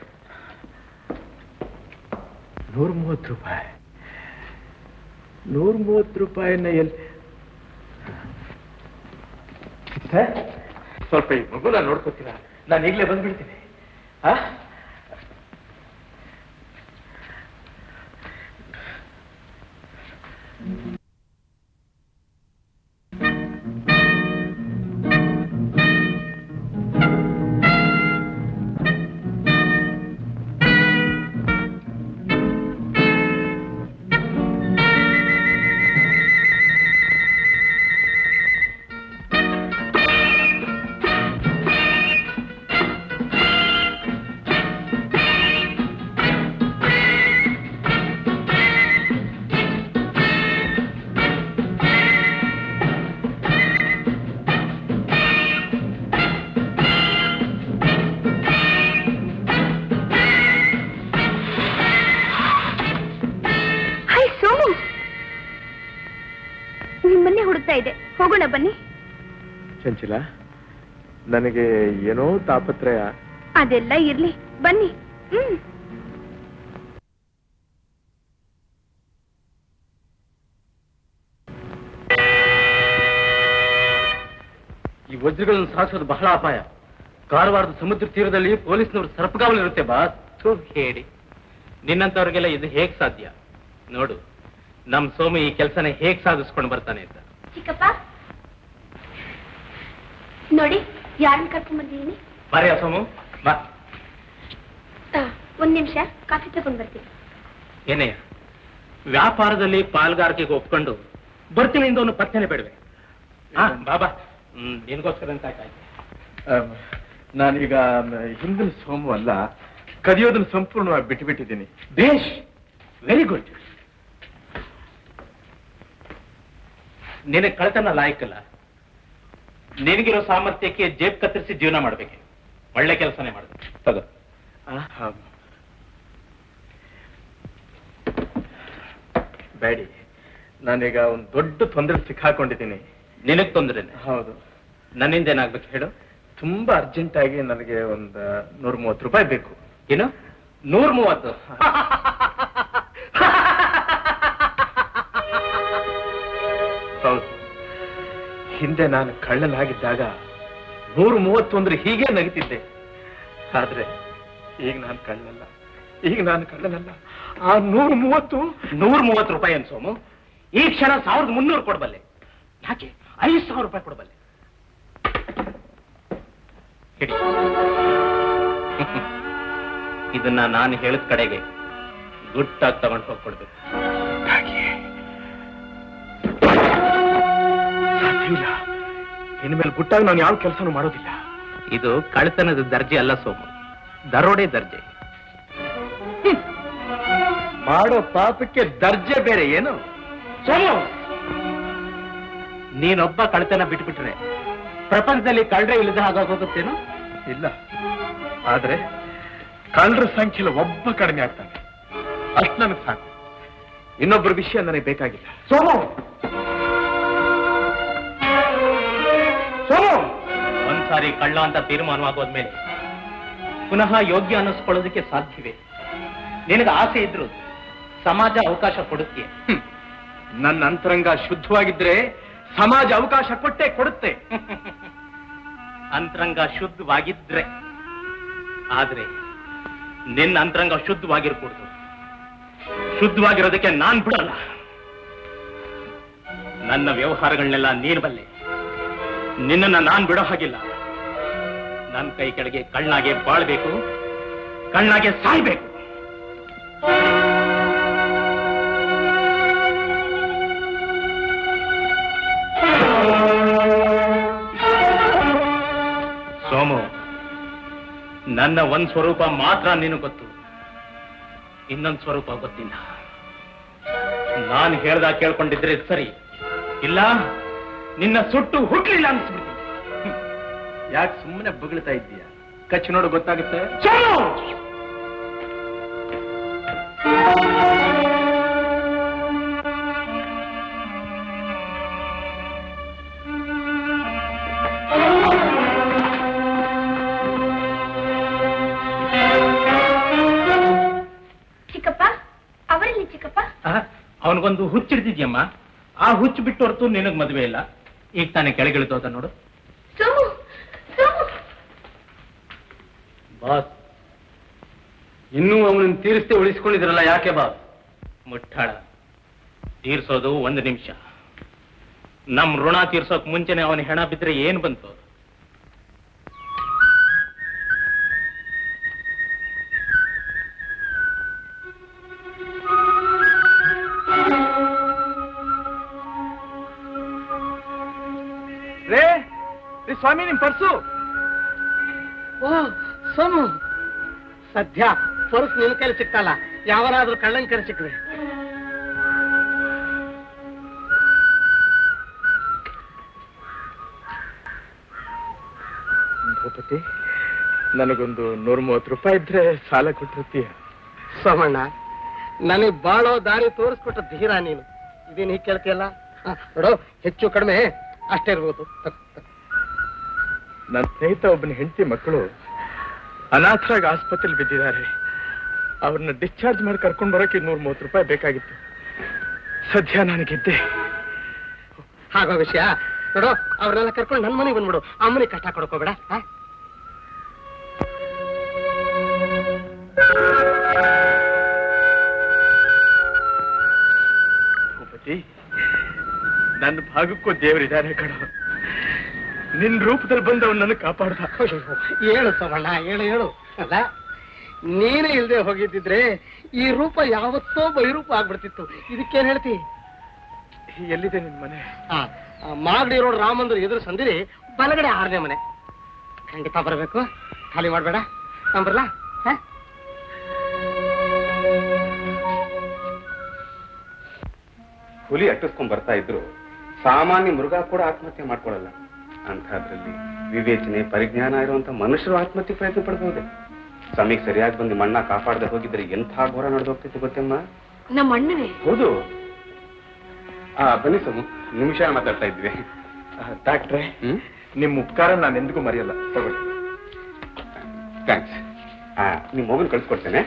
ನೂರ ಮೂವತ್ತು ರೂಪಾಯಿ ನೂರ ಮೂವತ್ತು ರೂಪಾಯಿನ ಎಲ್ಲಿ ಸರ್, ಸ್ವಲ್ಪ ಈ ಮಗುನ ನೋಡ್ಕೋತೀರಾ ನಾನು ಈಗಲೇ ಬಂದ್ಬಿಡ್ತೀನಿ ಆ ಹಾಯ್ ಸೋಮು ನಿಮ್ಮನ್ನೇ ಹುಡುಕ್ತಾ ಇದೆ ಹೋಗೋಣ ಬನ್ನಿ ಚಂಚಲ ನನಗೆ ಏನೋ ತಾಪತ್ರಯ ಅದೆಲ್ಲ ಇರ್ಲಿ ಬನ್ನಿ ಹ್ಮ್ ಈ ವಜ್ರಗಳನ್ನು ಸಾಧಿಸೋದು ಬಹಳ ಅಪಾಯ ಕಾರವಾರದ ಸಮುದ್ರ ತೀರದಲ್ಲಿ ಪೊಲೀಸ್ನವರು ಸರ್ಪಗಾವಲಿರುತ್ತೆ ಬಾಸ್ ಥು, ಹೇಳಿ ನಿನ್ನಂತವ್ರಿಗೆಲ್ಲ ಇದು ಹೇಗ್ ಸಾಧ್ಯ ನೋಡು ನಮ್ ಸೋಮು ಈ ಕೆಲಸನ ಹೇಗ್ ಸಾಧಿಸ್ಕೊಂಡು ಬರ್ತಾನೆ ಅಂತ ಚಿಕ್ಕಪ್ಪ ನೋಡಿ ಯಾರನ್ನ ಕರ್ಕೊಂಡ್ ಬಂದಿದ್ದೀನಿ ಬಾರಿ ಸೋಮು ಬಾ ಒಂದ್ ನಿಮಿಷ ಕಾಫಿ ತಗೊಂಡ್ ಬರ್ತೀನಿ ಏನೇ ವ್ಯಾಪಾರದಲ್ಲಿ ಪಾಲ್ಗಾರಿಕೆಗೆ ಒಪ್ಕೊಂಡು ಬರ್ತೀನಿ ಇಂದ ಒಂದು ಪತ್ತೆನೆ ಬೇಡವೆ ಹಾ ಬಾಬಾ ಹ್ಮ್ ನಿನ್ಗೋಸ್ಕರ ಅಂತ ಕಾಯ್ದೆ. ಆಮ್, ನಾನೀಗ ಮ್, ಹಿಂದಿನ ಸೋಮು ಅಲ್ಲ ಕದಿಯೋದನ್ನ ಸಂಪೂರ್ಣವಾಗಿ ಬಿಟ್ಟುಬಿಟ್ಟಿದ್ದೀನಿ ಬೇಷ್ ವೆರಿ ಗುಡ್ ನಿನಗೆ ಕಳ್ತನ ಲಾಯಕ್ಕಲ್ಲ ನಿನಗಿರೋ ಸಾಮರ್ಥ್ಯಕ್ಕೆ ಜೇಬ್ ಕತ್ತರಿಸಿ ಜೀವನ ಮಾಡ್ಬೇಕು ಒಳ್ಳೆ ಕೆಲಸನೇ ಮಾಡಿದೆ ತಗೋ ಆಮ್. ಬೇಡಿ ನಾನೀಗ ಒಂದು ದೊಡ್ಡ ತೊಂದರೆ ಸಿಕ್ಕಾಕೊಂಡಿದ್ದೀನಿ ನಿನಗ್ ತೊಂದ್ರೆನೆ ಹೌದು ನನ್ನಿಂದ ಏನಾಗ್ಬೇಕು ಹೇಳು ತುಂಬಾ ಅರ್ಜೆಂಟ್ ಆಗಿ ನನಗೆ ಒಂದು ನೂರ ಮೂವತ್ತು ರೂಪಾಯಿ ಬೇಕು ಏನು ನೂರ್ ಮೂವತ್ತು ಹೌದು ಹಿಂದೆ ನಾನು ಕಳ್ಳನಾಗಿದ್ದಾಗ ನೂರು ಮೂವತ್ತು ಅಂದ್ರೆ ಹೀಗೆ ನಗಿತಿದ್ದೆ ಆದ್ರೆ ಈಗ ನಾನು ಕಳ್ಳನಲ್ಲ ಈಗ ನಾನು ಕಳ್ಳನಲ್ಲ ಆ ನೂರು ಮೂವತ್ತು ನೂರ್ ಮೂವತ್ತು ರೂಪಾಯಿ ಅನ್ ಸೋಮು ಈ ಕ್ಷಣ ಸಾವಿರದ ಮುನ್ನೂರು ಕೊಡಬಲ್ಲೆ ಯಾಕೆ ಐದು ಸಾವಿರ ರೂಪಾಯಿ ಕೊಡಬಲ್ಲೆ ಹಿಡಿ. ಇದನ್ನ ನಾನು ಹೇಳಿದ ಕಡೆಗೆ ಗುಟ್ಟಾಗಿ ತಗೊಂಡು ಹೋಗ್ಕೊಡ್ಬೇಕು ಸಾಧ್ಯವಿಲ್ಲ ಇನ್ಮೇಲೆ ಗುಟ್ಟಾಗಿ ನಾನು ಯಾವ ಕೆಲಸನೂ ಮಾಡೋದಿಲ್ಲ ಇದು ಕಳ್ತನದ ದರ್ಜೆ ಅಲ್ಲ ಸೋಮು ದರೋಡೆ ದರ್ಜೆ ಮಾಡೋ ಪಾಪಕ್ಕೆ ದರ್ಜೆ ಬೇರೆ ಏನು ಸೋಮು ನೀನೊಬ್ಬ ಕಳ್ತನ ಬಿಟ್ಬಿಟ್ರೆ ಪ್ರಪಂಚದಲ್ಲಿ ಕಳ್ರೆ ಇಲ್ಲದ ಹಾಗಾಗೋಗುತ್ತೇನು ಇಲ್ಲ ಆದ್ರೆ ಕಳ್ಳರ ಸಂಖ್ಯೆಯಲ್ಲಿ ಒಬ್ಬ ಕಡಿಮೆ ಆಗ್ತಾನೆ ಅಷ್ಟು ನನಗೆ ಸಾಕು ಇನ್ನೊಬ್ಬರ ವಿಷಯ ನನಗೆ ಬೇಕಾಗಿಲ್ಲ ಸೋಮು ಸೋಮು ಒಂದ್ಸಾರಿ ಕಳ್ಳ ಅಂತ ತೀರ್ಮಾನವಾಗೋದ್ಮೇಲೆ ಪುನಃ ಯೋಗ್ಯ ಅನ್ನಿಸ್ಕೊಳ್ಳೋದಕ್ಕೆ ಸಾಧ್ಯವೇ ನಿನಗೆ ಆಸೆ ಇದ್ರು ಸಮಾಜ ಅವಕಾಶ ಕೊಡುತ್ತೆ ಹ್ಮ್. ನನ್ನ ಅಂತರಂಗ ಶುದ್ಧವಾಗಿದ್ರೆ ಸಮಾಜ ಅವಕಾಶ ಕೊಟ್ಟೆ ಕೊಡುತ್ತೆ ಅಂತರಂಗ ಶುದ್ಧವಾಗಿದ್ರೆ ಆದ್ರೆ ನಿನ್ನ ಅಂತರಂಗ ಶುದ್ಧವಾಗಿರ್ಕೂಡ್ದು ಶುದ್ಧವಾಗಿರೋದಕ್ಕೆ ನಾನ್ ಬಿಡಲ್ಲ ನನ್ನ ವ್ಯವಹಾರಗಳನ್ನೆಲ್ಲ ನೀನ್ ಬಲ್ಲೆ ನಿನ್ನನ್ನ ನಾನ್ ಬಿಡೋ ಹಾಗಿಲ್ಲ ನನ್ನ ಕೈ ಕೆಳಗೆ ಕಣ್ಣಾಗೆ ಬಾಳ್ಬೇಕು ಕಣ್ಣಾಗೆ ಸಾಯ್ಬೇಕು ಸೋಮು ನನ್ನ ಒಂದ್ ಸ್ವರೂಪ ಮಾತ್ರ ನಿನಗೆ ಗೊತ್ತು ಇನ್ನೊಂದ್ ಸ್ವರೂಪ ಗೊತ್ತಿಲ್ಲ ನಾನು ಹೇಳ್ದಾಗ ಕೇಳ್ಕೊಂಡಿದ್ರೆ ಸರಿ ಇಲ್ಲ ನಿನ್ನ ಸುಟ್ಟು ಹುಟ್ಲಿಲ್ಲ ಅನ್ಸ್ಬಿಡ್ತೀನಿ ಯಾಕೆ ಸುಮ್ಮನೆ ಬೊಗಳ್ತಾ ಇದ್ದೀಯ ಕಚ್ಚಿ ನೋಡು ಗೊತ್ತಾಗುತ್ತೆ ಸೋಮು! ಚಿಕ್ಕಪ್ಪ ಅವರಲ್ಲಿ ಚಿಕ್ಕಪ್ಪ ಅವನಿಗೊಂದು ಹುಚ್ಚಿಡ್ತಿದ್ಯಮ್ಮ ಆ ಹುಚ್ಚು ಬಿಟ್ಟು ಹೊರತು ನಿನಗ್ ಮದುವೆ ಇಲ್ಲ ಈಗ ತಾನೇ ಕೆಳಗಿಳಿತೋದ ನೋಡು ಸೋಮು ಸೋಮು ಬಾಸ್ ಇನ್ನೂ ಅವನನ್ನು ತೀರಿಸ್ತೇ ಉಳಿಸ್ಕೊಂಡಿದ್ರಲ್ಲ ಯಾಕೆ ಬಾಸ್ ಮುಟ್ಟಾಳ ತೀರ್ಸೋದು ಒಂದು ನಿಮಿಷ ನಮ್ ಋಣ ತೀರ್ಸೋಕ್ ಮುಂಚೆನೆ ಅವನ ಹೆಣ ಬಿದ್ರೆ ಏನ್ ಬಂತು ರೇ ರೀ ಸ್ವಾಮಿ ನಿಮ್ ಪರ್ಸು ಓ ಸೋಮು ಸದ್ಯ ಪರ್ಸ್ ನಿನ್ ಕೈಲಿ ಸಿಕ್ತಲ್ಲ ಯಾವನಾದ್ರೂ ಕಳ್ಳನ್ ಕೈ ಸಿಕ್ಕರೆ ಭೂಪತಿ ನನಗೊಂದು ನೂರ ಮೂವತ್ತು ರೂಪಾಯಿ ಇದ್ರೆ ಸಾಲ ಕೊಟ್ಟಿರ್ತೀಯ ಸೋಮಣ್ಣ ನನಗೆ ಬಾಳೋ ದಾರಿ ತೋರಿಸ್ಕೊಟ್ಟ ಧೀರ ನೀನು ಇದೇನು ಹೀಗೆ ಕೇಳ್ತೀಯಲ್ಲ ಹ, ನೋಡು ಹೆಚ್ಚು ಕಡಿಮೆ ಅಷ್ಟೇ ಇರ್ಬೋದು ನನ್ನ ಸ್ನೇಹಿತ ಒಬ್ಬನ ಹೆಂಡತಿ ಮಕ್ಕಳು ಅನಾಥರಾಗಿ ಆಸ್ಪತ್ರೆಯಲ್ಲಿ ಬಿದ್ದಿದ್ದಾರೆ ಅವ್ರನ್ನ ಡಿಸ್ಚಾರ್ಜ್ ಮಾಡಿ ಕರ್ಕೊಂಡು ಬರೋಕೆ ನೂರ ಮೂವತ್ತು ರೂಪಾಯಿ ಬೇಕಾಗಿತ್ತು ಸದ್ಯ ನನಗಿದ್ದೆ ಹಾಗೋ ವಿಷಯ ನೋಡು ಅವ್ರನ್ನೆಲ್ಲ ಕರ್ಕೊಂಡು ನನ್ನ ಮನೆಗೆ ಬಂದ್ಬಿಡು ಅಮ್ಮನಿಗೆ ಕಷ್ಟ ಕೊಡ್ಕೋಬೇಡ ಹ? ಮೂರ್ತಿ ನನ್ನ ಭಾಗಕ್ಕೂ ದೇವರಿದ್ದಾನೆ ಕಣ ನಿನ್ ರೂಪದಲ್ಲಿ ಬಂದವನ್ ನನ್ನ ಕಾಪಾಡ್ದ ಹೇಳು ಸವಣ್ಣ ಹೇಳು ಹೇಳು ಅಲ್ಲ ನೀನೇ ಇಲ್ದೆ ಹೋಗಿದ್ದಿದ್ರೆ ಈ ರೂಪ ಯಾವತ್ತೋ ಬೈರೂಪ ಆಗ್ಬಿಡ್ತಿತ್ತು ಇದಕ್ಕೇನ್ ಹೇಳ್ತಿ ಎಲ್ಲಿದೆ ನಿನ್ ಮನೆ ಆ, ಆ ಮಾಗಡಿ ರೋಡ್ ರಾಮಂದ್ರ ಎದುರು ಸಂದಿರಿ ಬಲಗಡೆ ಆರನೇ ಮನೆ ಖಂಡಿತ ಬರಬೇಕು ಖಾಲಿ ಮಾಡ್ಬೇಡ ನಾನ್ ಬರ್ಲಾ ಹ? ಹುಲಿ ಅಟ್ಟಿಸ್ಕೊಂಡ್ ಬರ್ತಾ ಇದ್ರು ಸಾಮಾನ್ಯ ಮೃಗ ಕೂಡ ಆತ್ಮಹತ್ಯೆ ಮಾಡ್ಕೊಳ್ಳಲ್ಲ ಅಂಥದ್ರಲ್ಲಿ ವಿವೇಚನೆ ಪರಿಜ್ಞಾನ ಇರುವಂತ ಮನುಷ್ಯರು ಆತ್ಮಹತ್ಯೆ ಪ್ರಯತ್ನ ಪಡ್ಬೋದೆ ಸಮಯಕ್ಕೆ ಸರಿಯಾಗಿ ಬಂದು ಮಣ್ಣ ಕಾಪಾಡದೆ ಹೋಗಿದ್ರೆ ಎಂಥ ಘೋರ ನಡೆದೋಗ್ತಿತ್ತು ಗೊತ್ತಮ್ಮ ನಮ್ಮ ಅಣ್ಣನೇ ಹೌದು ಆ ಬನ್ನಿ ಸೋಮು ನಿಮಿಷ ಮಾತಾಡ್ತಾ ಇದ್ವಿ ಡಾಕ್ಟ್ರೆ ಹ್ಮ್ ನಿಮ್ ಉಪಕಾರ ನಾನು ಎಂದಿಗೂ ಮರೆಯಲ್ಲ ತಗೊಳ್ಳಿ ಥ್ಯಾಂಕ್ಸ್ ನಿಮ್ ಮೊಬೈಲ್ ಕಳ್ಸ್ಕೊಡ್ತೇನೆ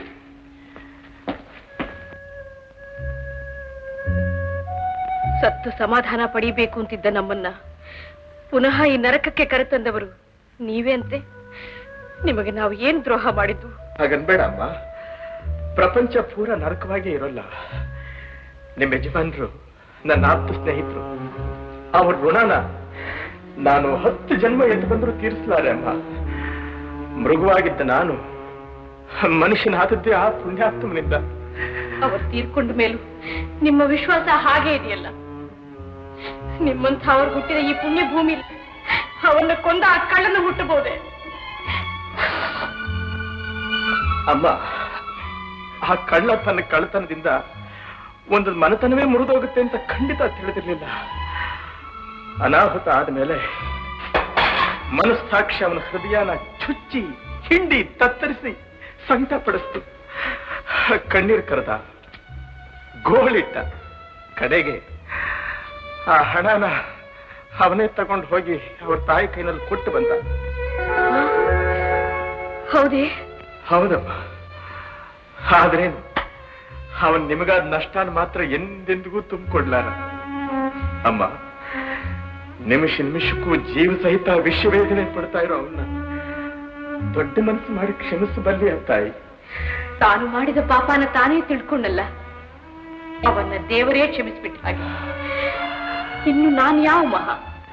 ಸತ್ತು ಸಮಾಧಾನ ಪಡಿಬೇಕು ಅಂತಿದ್ದ ನಮ್ಮನ್ನ ಪುನಃ ಈ ನರಕಕ್ಕೆ ಕರೆತಂದವರು ನೀವೇ ಅಂತೆ ನಿಮಗೆ ನಾವು ಏನ್ ದ್ರೋಹ ಮಾಡಿದ್ದು ಹಾಗನ್ಬೇಡ ಅಮ್ಮ ಪ್ರಪಂಚ ಪೂರ ನರಕವಾಗೇ ಇರೋಲ್ಲ ನಿಮ್ಮ ಯಜಮಾನ್ರು ನನ್ನ ಆಪ್ತ ಸ್ನೇಹಿತರು ಅವ್ರ ಋಣನ ನಾನು ಹತ್ತು ಜನ್ಮ ಎದ್ದು ಬಂದರೂ ತೀರಿಸಲಾರೆ ಅಮ್ಮ ಮೃಗವಾಗಿದ್ದ ನಾನು ಮನುಷ್ಯನಾದದ್ದೇ ಆ ಪುಣ್ಯಾತ್ಮನಿಂದ ಅವರು ತೀರ್ಕೊಂಡ ಮೇಲೂ ನಿಮ್ಮ ವಿಶ್ವಾಸ ಹಾಗೆ ಇದೆಯಲ್ಲ ನಿಮ್ಮಂಥ ಅವ್ರು ಹುಟ್ಟಿದ ಈ ಪುಣ್ಯ ಭೂಮಿ ಅವನ್ನ ಕೊಂದ ಆ ಕಳ್ಳನ ಹುಟ್ಟಬಹುದೇ ಅಮ್ಮ ಆ ಕಳ್ಳ ತನ್ನ ಕಳ್ಳತನದಿಂದ ಒಂದು ಮನತನವೇ ಮುರಿದೋಗುತ್ತೆ ಅಂತ ಖಂಡಿತ ತಿಳಿದಿರ್ಲಿಲ್ಲ ಅನಾಹುತ ಆದ್ಮೇಲೆ ಮನಸ್ಸಾಕ್ಷಿ ಅವನ ಹೃದಯನ ಚುಚ್ಚಿ ಹಿಂಡಿ ತತ್ತರಿಸಿ ಸಂಕಟ ಪಡಿಸ್ತು ಕಣ್ಣೀರ್ ಕರೆದ ಗೋಳಿಟ್ಟ ಕಡೆಗೆ ಆ ಹಣನ ಅವನೇ ತಗೊಂಡು ಹೋಗಿ ಅವ್ರ ತಾಯಿ ಕೈನಲ್ಲಿ ಕೊಟ್ಟು ಬಂದ ಹೌದೇ ಹೌದಮ್ಮ ಆದ್ರೇನು ಅವನ್ ನಿಮಗಾದ ನಷ್ಟನ ಮಾತ್ರ ಎಂದೆಂದಿಗೂ ತುಂಬಿಕೊಡ್ಲಾರ ಅಮ್ಮ ನಿಮಿಷ ನಿಮಿಷಕ್ಕೂ ಜೀವ ಸಹಿತ ವಿಶ್ವವೇದನೆ ಪಡ್ತಾ ಇರೋ ಅವನ್ನ ದೊಡ್ಡ ಮನಸ್ಸು ಮಾಡಿ ಕ್ಷಮಿಸಬಲ್ಲಿ ಆ ತಾಯಿ ತಾನು ಮಾಡಿದ ಪಾಪನ ತಾನೇ ತಿಳ್ಕೊಂಡಲ್ಲ ಅವನ್ನ ದೇವರೇ ಕ್ಷಮಿಸ್ಬಿಟ್ಟ ಹಾಗೆ ಇನ್ನು ನಾನು ಯಾವ ಮಹಾ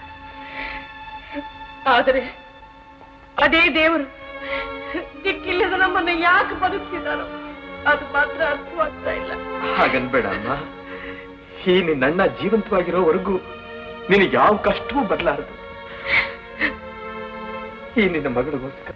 ಆದರೆ ಅದೇ ದೇವರು ದಿಕ್ಕಿಲ್ಲದ ನಮ್ಮನ್ನ ಯಾಕೆ ಬದುಕ್ತಿದ್ದಾರೋ ಅದು ಮಾತ್ರ ಅರ್ಥವಾಗ್ತಾ ಇಲ್ಲ ಹಾಗನ್ಬೇಡ ಅಮ್ಮ ಈ ನಿನ್ನಣ್ಣ ಜೀವಂತವಾಗಿರೋವರೆಗೂ ನಿನಗೆ ಯಾವ ಕಷ್ಟವೂ ಬರಲಾರದು ಈ ನಿನ್ನ ಮಗಳಿಗೋಸ್ಕರ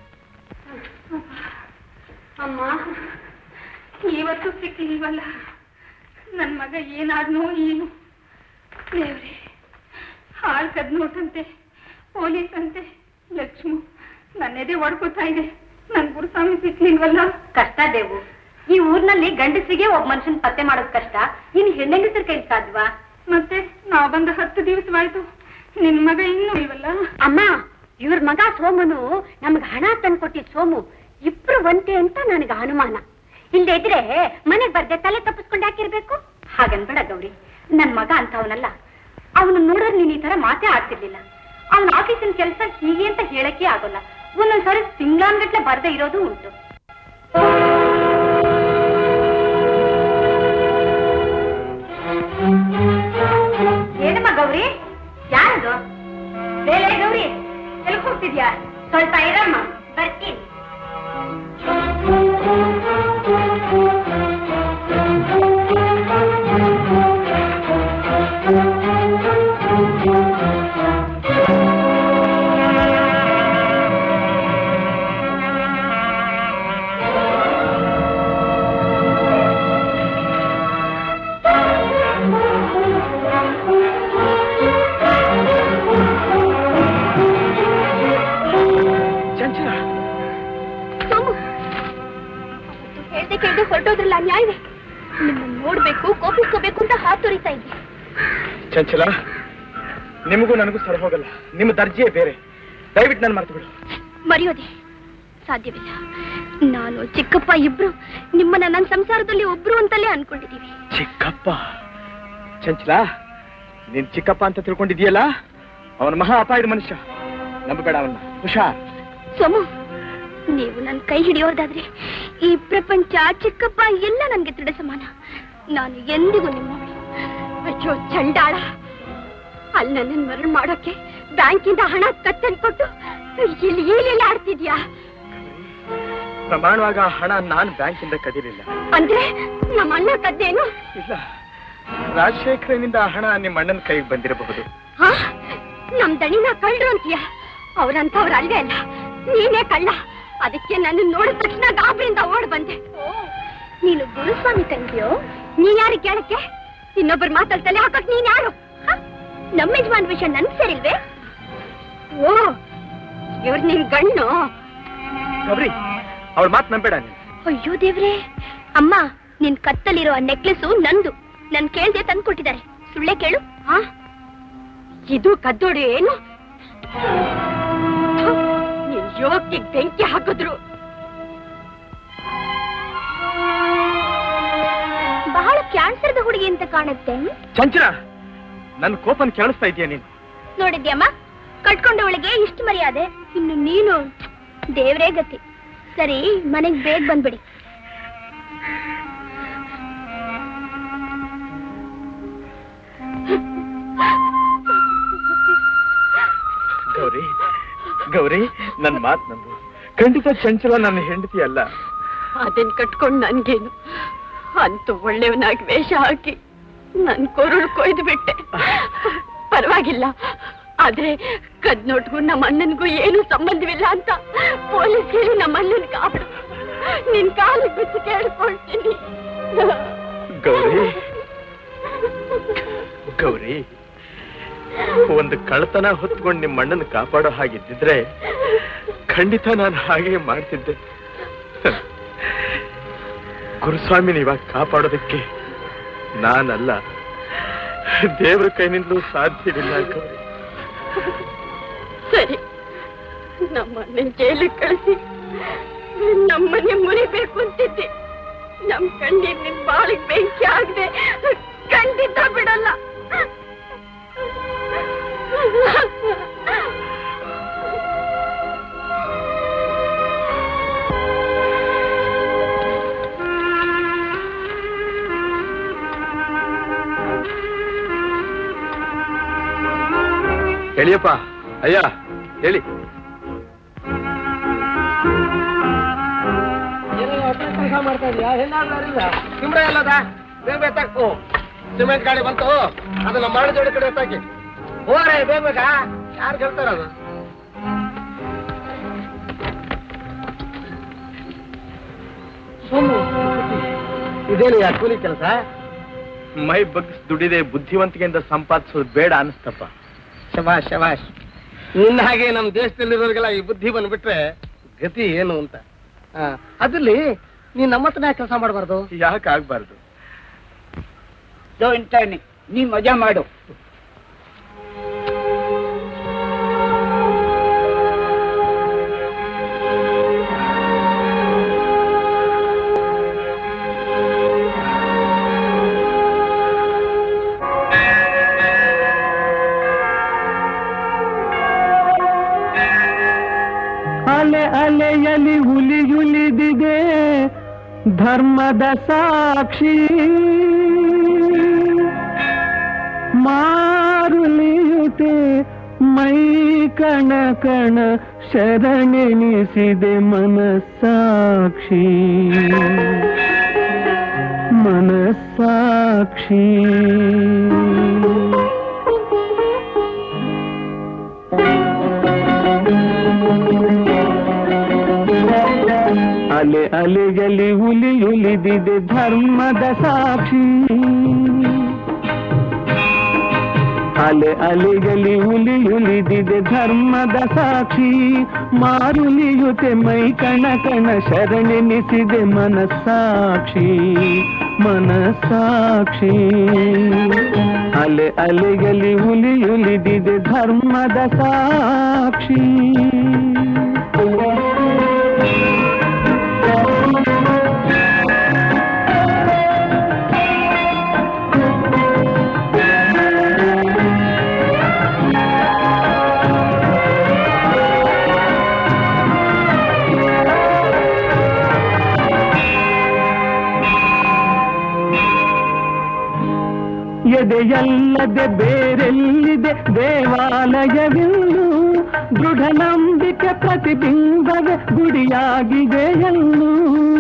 ಅಮ್ಮ ಇವತ್ತು ಸಿಕ್ಲಿಲ್ವಲ್ಲ ನನ್ ಮಗ ಏನಾದ್ನೋ ಏನು ದೇವ್ರೆ ಹಾಳ್ ಕದ್ ನೋಟಂತೆ ಪೊಲೀಸ್ ಅಂತೆ ಲಕ್ಷ್ಮು ನನ್ನೆದೆ ಹೊಡ್ಕೋತಾ ಇದೆ ನನ್ ಗುರುಸ್ವಾಮಿ ಸಿಕ್ಲಿಲ್ವಲ್ಲ ಕಷ್ಟ ದೇವು ಈ ಊರ್ನಲ್ಲಿ ಗಂಡಸರಿಗೆ ಒಬ್ಬ ಮನುಷ್ಯನ್ ಪತ್ತೆ ಮಾಡೋದ್ ಕಷ್ಟ ಇನ್ ಹೆಣ್ಣೆಂಗಸರ ಕೈ ಸಾಧ್ವಾ ಮತ್ತೆ ನಾವ್ ಬಂದ ಹತ್ತು ದಿವಸವಾಯ್ತು ನಿನ್ ಮಗ ಇನ್ನೂ ಇಲ್ವಲ್ಲ ಅಮ್ಮ ಇವ್ರ ಮಗ ಸೋಮನು ನಮ್ಗೆ ಹಣ ತಂದ್ಕೊಟ್ಟಿದ್ ಸೋಮು ಇಬ್ರು ಒಂತೆ ಅಂತ ನನಗೆ ಅನುಮಾನ ಇಲ್ಲದೆ ಇದ್ರೆ ಮನೆಗ್ ಬರ್ದೆ ತಲೆ ತಪ್ಪಿಸ್ಕೊಂಡು ಯಾಕಿರ್ಬೇಕು ಹಾಗನ್ಬೇಡ ಗೌರಿ ನನ್ ಮಗ ಅಂತವನಲ್ಲ ಅವನು ನೋಡಿದ್ರೆ ನೀನ್ ಈ ತರ ಮಾತೇ ಆಡ್ತಿರ್ಲಿಲ್ಲ ಅವನ ಆಫೀಸಿನ ಕೆಲಸ ಹೀಗೆ ಅಂತ ಹೇಳಕ್ಕೆ ಆಗೋಲ್ಲ ಒಂದೊಂದ್ಸರಿ ತಿಂಗ್ಳಾನ್ಗಟ್ಲೆ ಬರ್ದೇ ಇರೋದು ಉಂಟು ಏನಮ್ಮ ಗೌರಿ ಯಾರದು ಬೇಲೆ ಗೌರಿ ಎಲ್ಲಿ ಹೋಗ್ತಿದ್ಯಾ ಸ್ವಲ್ಪ ಇರಮ್ಮ ಬರ್ತೀನಿ ಚಂಚಲ ಸೋಮು ಹೇಳ್ದೆ ಕೇಳ್ದೆ ಹೊರಟೋದ್ರಲ್ಲ ನ್ಯಾಯವೇ ನಿಮ್ಮನ್ನ ನೋಡ್ಬೇಕು ಕೋಪಿಸ್ಕೋಬೇಕು ಅಂತ ಹಾತೊರಿತಾ ಇದ್ದೆ ಚಂಚಲ ನಿಮಗೂ ನನಗೂ ಸರಿ ಹೋಗಲ್ಲ ನಿಮ್ಮ ದರ್ಜೆಯೇ ಬೇರೆ ದಯವಿಟ್ಟು ನಾನು ಮರ್ತು ಬಿಡು ಮರೆಯೋದೆ ಸಾಧ್ಯವಿಲ್ಲ ನಾನು ಚಿಕ್ಕಪ್ಪ ಇಬ್ರು ನಿಮ್ಮನ್ನ ನನ್ನ ಸಂಸಾರದಲ್ಲಿ ಒಬ್ರು ಅಂತಲೇ ಅನ್ಕೊಂಡಿದೀವಿ ಚಿಕ್ಕಪ್ಪ ಚಂಚಲ ನೀನ್ ಚಿಕ್ಕಪ್ಪ ಅಂತ ತಿಳ್ಕೊಂಡಿದೀಯಲ್ಲ ಅವನ ಮಹಾ ಅಪಾಯದ ಮನುಷ್ಯ ನಂಬಬೇಡ ಅವನ್ನ ಹುಷಾರ್ ಸೋಮು ನೀವು ನನ್ನ ಕೈ ಹಿಡಿಯೋದಾದ್ರೆ ಈ ಪ್ರಪಂಚ ಚಿಕ್ಕಪ್ಪ ಎಲ್ಲ ನನಗೆ ದೃಢ ಸಮಾನ ನಾನು ಎಂದಿಗೂ ನಿಮ್ಮವಳು ಅಯ್ಯೋ ಚಂಡಾಳ ಅಲ್ಲಿ ನನ್ನನ್ನು ಮರಳು ಮಾಡೋಕೆ ಬ್ಯಾಂಕಿಂದ ಹಣ ಕತ್ತನ್ ಕೊಟ್ಟು ಇಲ್ಲಿ ಏನೆಲ್ಲ ಆಡ್ತಿದ್ಯಾ ಪ್ರಮಾಣವಾಗ ಆ ಹಣ ನಾನು ಬ್ಯಾಂಕಿಂದ ಕದಿಲಿಲ್ಲ ಅಂದ್ರೆ ನಮ್ಮ ಅಣ್ಣ ಕದ್ದೇನು ಇಲ್ಲ ರಾಜಶೇಖರನಿಂದ ಆ ಹಣ ನಿಮ್ಮ ಅಣ್ಣನ ಕೈಗೆ ಬಂದಿರಬಹುದು ಹಾ ನಮ್ ದಣಿನ ಕಳ್ರು ಅಂತೀಯ ಅವ್ರಂತವ್ರು ಅಲ್ವೇ ಅಲ್ಲ ನೀನೇ ಕಳ್ಳ ಅದಕ್ಕೆ ನನ್ನ ನೋಡಿದ ತಕ್ಷಣ ಗಾಬರಿಯಿಂದ ಓಡ್ ಬಂದೆ ನೀನು ಗುರುಸ್ವಾಮಿ ತಂಗಿಯೋ ನೀನ್ ಯಾರು ಕೇಳಕ್ಕೆ ಇನ್ನೊಬ್ಬರ ಮಾತಲ್ಲಿ ತಲೆ ಹಾಕಕ್ ನೀನ್ ಯಾರು ಹ? ನಮ್ಮ ಯಜಮಾನ್ ವಿಷಯ ನನ್ಗೆ ಸರಿಲ್ವೇ ಓ ಇವ್ರು ನಿನ್ ಗಣ್ಣು ಗೌರಿ ಅವಳ ಮಾತು ನಂಬೇಡ ನೀನು ಅಯ್ಯೋ ದೇವ್ರೆ ಅಮ್ಮ ನಿನ್ ಕತ್ತಲಿರೋ ಆ ನೆಕ್ಲೆಸು ನಂದು ನನ್ ಕೇಳ್ದೆ ತಂದು ಕೊಟ್ಟಿದ್ದಾರೆ ಸುಳ್ಳೆ ಕೇಳು ಹಾ ಇದು ಕದ್ದೋಡು ಏನು ಥು, ನಿನ್ ಯೋಗಕ್ಕೆ ಬೆಂಕಿ ಹಾಕಿದ್ರು ಬಹಳ ಕ್ಯಾನ್ಸರ್ದ ಹುಡುಗಿ ಅಂತ ಕಾಣುತ್ತೆ ಚಂಚಲ ನನ್ನ ಕೋಪನ್ ಕೇಳಿಸ್ತಾ ಇದೀಯ ನೀನು ನೋಡಿದ್ಯಮ್ಮ ಕಟ್ಕೊಂಡವಳಿಗೆ ಇಷ್ಟು ಮರ್ಯಾದೆ ಇನ್ನು ನೀನು ದೇವ್ರೇ ಗತಿ ಸರಿ ಮನೆಗ್ ಬೇಗ ಬಂದ್ಬಿಡಿ ಗೌರಿ ಗೌರಿ ನನ್ನ ಮಾತು ನಂಬು ಖಂಡಿತ ಚಂಚಲ ನನ್ನ ಹೆಂಡತಿ ಅಲ್ಲ ಅದನ್ ಕಟ್ಕೊಂಡ್ ನನ್ಗೇನು ಅಂತೂ ಒಳ್ಳೆಯವನಾಗಿ ವೇಷ ಹಾಕಿ ನನ್ ಕೊರಳು ಕೊಯ್ದು ಬಿಟ್ಟೆ ಪರವಾಗಿಲ್ಲ ಆದ್ರೆ ಕದ್ನೋಟ್ಗೂ ನಮ್ಮ ಅಣ್ಣನ್ಗೂ ಏನು ಸಂಬಂಧವಿಲ್ಲ ಅಂತ ಪೊಲೀಸ್ ಹೇಳಿ ನಮ್ಮ ಅಣ್ಣನ್ ಕಾಪಾಡು ನಿನ್ ಕಾಲಿಗೆ ಬಿದ್ದು ಕೇಳ್ಕೊಳ್ತೀನಿ ಗೌರಿ ಗೌರಿ ಒಂದು ಕಳ್ತನ ಹೊತ್ಕೊಂಡು ನಿಮ್ಮ ಅಣ್ಣನ ಕಾಪಾಡೋ ಹಾಗಿದ್ದಿದ್ರೆ ಖಂಡಿತ ನಾನು ಹಾಗೆ ಮಾಡ್ತಿದ್ದೆ ಗುರುಸ್ವಾಮಿನ ಇವಾಗ ಕಾಪಾಡೋದಕ್ಕೆ ನಾನಲ್ಲ ದೇವ್ರ ಕೈನಿಂದಲೂ ಸಾಧ್ಯವಿಲ್ಲ ಗೌರಿ ಸರಿ ನಮ್ಮ ಅಣ್ಣನ್ ಜೈಲಿಗೆ ಕಳಿಸಿ ನಮ್ಮನೆ ಮುರಿಬೇಕು ಅಂತಿದ್ದೆ ನಮ್ ಕಣ್ಣೀರ್ ನಿನ್ ಬಾಳಿಗೆ ಬೆಂಕಿ ಆಗದೆ ಖಂಡಿತ ಬಿಡಲ್ಲ ಹೇಳಿಯಪ್ಪ ಅಯ್ಯ ಹೇಳಿ ಕೆಲಸ ಮಾಡ್ತಾ ಇದೀಯಾ ಎಲ್ಲಾದ್ರೂ ಸಿಮ್ರ ಎಲ್ಲದ ಬೇಗ ಬೇಗ ತಗ್- ಓ ಸಿಮೆಂಟ್ ಗಾಡಿ ಬಂತು ಅದು ನಮ್ಮ ಮರಳು ಜೋಡಿ ಕಡೆ ಎತ್ತಾಕಿ ಹೋಗ್ರೆ ಬೇಗ ಬೇಗ ಯಾರು ಗೆಲ್ತಾರ ಅದು ಇದೇನು ಯಾ ಕೂಲಿ ಕೆಲಸ ಮೈ ಬಗ್ಸ್ ದುಡಿದೆ ಬುದ್ಧಿವಂತಿಕೆಯಿಂದ ಸಂಪಾದಿಸೋದು ಬೇಡ ಅನಿಸ್ತಪ್ಪ ಶಬಾಷ್ ಶಬಾಷ್ ನಿನ್ನ ಹಾಗೆ ನಮ್ಮ ದೇಶದಲ್ಲಿರೋರಿಗೆಲ್ಲ ಈ ಬುದ್ಧಿ ಬಂದ್ಬಿಟ್ರೆ ಗತಿ ಏನು ಅಂತ ಆ, ಅದ್ರಲ್ಲಿ ನೀನ್ ನಮ್ಮ ಹತ್ರನೇ ಕೆಲಸ ಮಾಡಬಾರ್ದು ಯಾಕೆ ಆಗ್ಬಾರ್ದು ನೀ ಮಜಾ ಮಾಡು ಅಲೆ ಅಲೆಯಲಿ ಹುಲಿಯುಲಿದಿದೆ ಧರ್ಮದ ಸಾಕ್ಷಿ ಮಾರುಲಿಯುತೆ ಮೈ ಕಣ ಕಣ ಶರಣೆನಿಸಿದೆ ಮನಸ್ಸಾಕ್ಷಿ ಮನಸ್ಸಾಕ್ಷಿ ಅಲೆ ಅಲೆಯಲ್ಲಿ ಉಲಿಯುಲಿದಿದೆ ಧರ್ಮದ ಸಾಕ್ಷಿ ಅಲೆ ಅಲೆಯಲ್ಲಿ ಉಲಿಯುಲಿದಿದೆ ಧರ್ಮದ ಸಾಕ್ಷಿ ಮಾರುಲಿಯುತೆ ಮೈ ಕಣ ಕಣ ಶರಣೆನಿಸಿದೆ ಮನಸ್ಸಾಕ್ಷಿ ಮನಸ್ಸಾಕ್ಷಿ ಅಲೆ ಅಲೆಯಲ್ಲಿ ಉಲಿಯುಲಿದಿದೆ ಧರ್ಮದ ಸಾಕ್ಷಿ ಎದೆ ಪೂಜೆಯಲ್ಲದೆ ಬೇರೆಲ್ಲಿದೆ ದೇವಾಲಯವಿಲ್ಲು ದೃಢ ನಂಬಿಕೆ ಪ್ರತಿಬಿಂಬವೇ ಗುಡಿಯಾಗಿದೆ ಎಲ್ಲೂ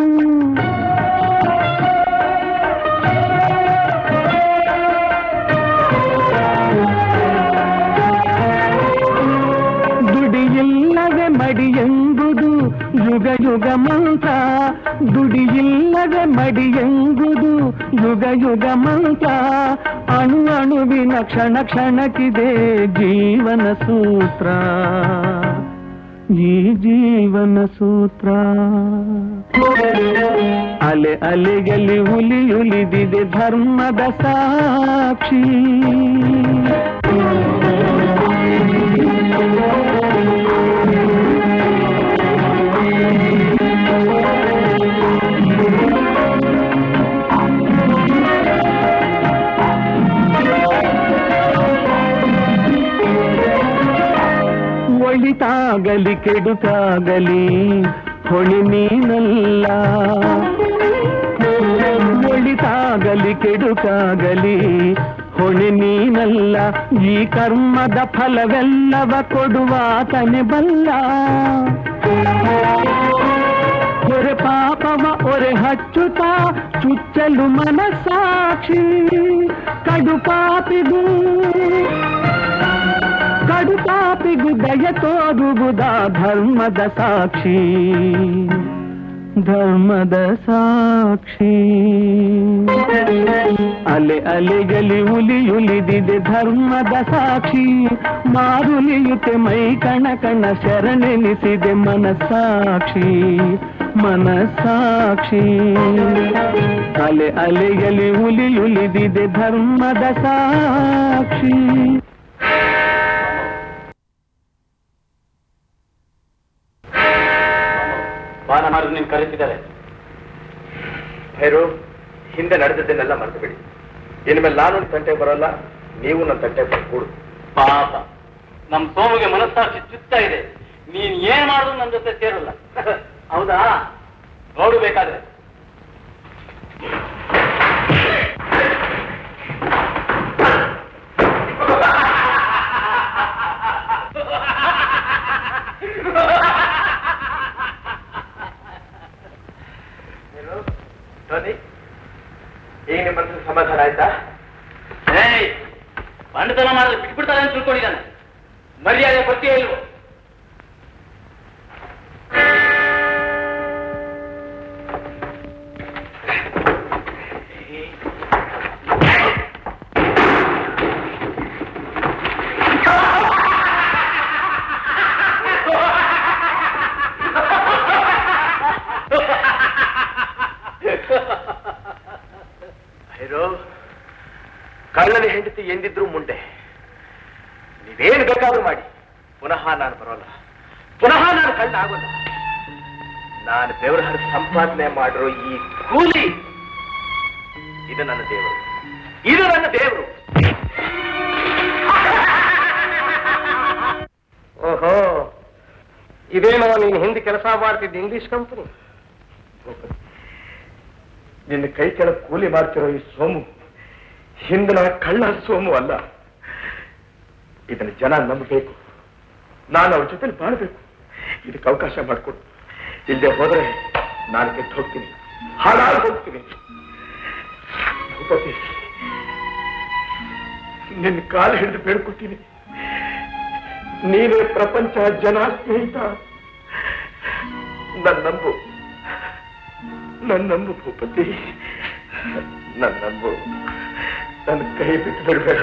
ದುಡಿಯಿಲ್ಲದೆ ಮಡಿಯೆಂಬುದು ಯುಗ ಯುಗ ಮಂತ್ರ ದುಡಿಯಿಲ್ಲದೆ ಮಡಿಯೆಂಬುದು ಯುಗ ಯುಗ ಮಂತ್ರ ಅಣು ಅಣುವಿನ ಕ್ಷಣ ಕ್ಷಣಕ್ಕಿದೆ ಜೀವನ ಸೂತ್ರ ಈ ಜೀವನ ಸೂತ್ರ ಅಲೆ ಅಲೆಗಲಿ ಉಲಿ ಉಲಿದಿದೆ ಧರ್ಮದ ಸಾಕ್ಷಿ ಒಳಿತಾಗಲಿ ಕೆಡುಕಾಗಲಿ ಹೊಳಿ ನೀನಲ್ಲ ಒಳಿತಾಗಲಿ ಕೆಡುಕಾಗಲಿ ಹೊಣೆ ನೀನಲ್ಲ ಈ ಕರ್ಮದ ಫಲವೆಲ್ಲವ ಕೊಡುವಾತನೆ ಬಲ್ಲ ಒರೆ ಪಾಪವ ಒರೆ ಹಚ್ಚುತ್ತ ಚುಚ್ಚಲು ಮನಸ್ಸಾಕ್ಷಿ ಕಡು ಪಾಪಿಗೂ ಕಡು ಪಾಪಿಗೂ ದಯ ತೋರುವುದ ಧರ್ಮದ ಸಾಕ್ಷಿ ಧರ್ಮದ ಸಾಕ್ಷಿ ಅಲೆ ಅಲೆಗಲಿ ಉಲಿ ಉಲಿದಿದೆ ಧರ್ಮದ ಸಾಕ್ಷಿ ಮಾರುಲಿಯುತ್ತೆ ಮೈ ಕಣ ಕಣ ಶರಣೆನಿಸಿದೆ ಮನಸ್ಸಾಕ್ಷಿ ಮನಸ್ಸಾಕ್ಷಿ ಅಲೆ ಅಲೆಗಲಿ ಉಲಿ ಉಲಿದಿದೆ ಧರ್ಮದ ಸಾಕ್ಷಿ ಬಾನಮಾರು ನೀನು ಕರೆಸಿದ್ದಾರೆ ಭೈರು ಹಿಂದೆ ನಡೆದದ್ದನ್ನೆಲ್ಲ ಮರೆತು ಬಿಡಿ ಇನ್ಮೇಲೆ ನಾನು ನಿಮ್ ತಂಟೆ ಬರೋಲ್ಲ ನೀವು ನನ್ನ ತಂಟೆ ಬರ್ಕೊಡು ಪಾಪ ನಮ್ ಸೋಮಿಗೆ ಮನಸ್ಸಾಕ್ಷಿ ಚುತ್ತಾ ಇದೆ ನೀನ್ ಏನ್ ಮಾಡುದು ನನ್ ಜೊತೆ ಸೇರಲ್ಲ ಹೌದಾ ನೋಡು ಬೇಕಾದ್ರೆ ಟೋನಿ ಈಗ ನಿಮ್ಮ ಮನಸ್ಸಿಗೆ ಸಮಾಧಾನ ಆಯ್ತಾ ಏಯ್ ಬಂಡತನ ಮಾಡಿದ್ರೆ ಬಿಟ್ಬಿಡ್ತಾರೆ ಅಂತ ತಿಳ್ಕೊಂಡಿದ್ದಾನೆ ಮರ್ಯಾದೆ ಕೊಡ್ತೀಯ ಇಲ್ವೋ ಭೈರು ಕಳ್ಳನ ಹೆಂಡತಿ ಎಂದಿದ್ರು ಮುಂದೆ ನೀವೇನು ಬೇಕಾದ್ರೂ ಮಾಡಿ ಪುನಃ ನಾನು ಬರೋಲ್ಲ ಪುನಃ ನಾನು ಕಳ್ಳ ಆಗೋಲ್ಲ ನಾನು ಬೆವರ ಹರಿದು ಸಂಪಾದನೆ ಮಾಡಿರೋ ಈ ಕೂಲಿ ಇದು ನನ್ನ ದೇವರು ಇದು ನನ್ನ ದೇವರು ಓಹೋ ಇದೇನೋ ನೀನು ಹಿಂದೆ ಕೆಲಸ ಮಾಡ್ತಿದ್ದ ಇಂಗ್ಲಿಷ್ ಕಂಪನಿ ನಿನ್ನ ಕೈ ಕೆಳಗೆ ಕೂಲಿ ಮಾಡ್ತಿರೋ ಈ ಸೋಮು ಹಿಂದಿನ ಕಳ್ಳ ಸೋಮು ಅಲ್ಲ ಇದನ್ನ ಜನ ನಂಬಬೇಕು ನಾನು ಅವ್ರ ಜೊತೆ ಬಾಳ್ಬೇಕು ಇದಕ್ಕೆ ಅವಕಾಶ ಮಾಡಿಕೊಡು ಇಲ್ಲದೆ ಹೋದ್ರೆ ನಾನು ಕೆಟ್ಟು ಹೋಗ್ತೀನಿ ಹಾಳಾಗಿ ಹೋಗ್ತೀನಿ ಭೂಪತಿ ನಿನ್ನ ಕಾಲು ಹಿಡಿದು ಬೇಡ್ಕೊತೀನಿ ನೀನೇ ಪ್ರಪಂಚ ಜನ ಸ್ನೇಹಿತ ನನ್ನ ನಂಬು ನನ್ನ ನಂಬು ಭೂಪತಿ ನನ್ನ ನಂಬು ನನ್ನ ಕೈ ಬಿಟ್ಟು ಬಿಡಬೇಡ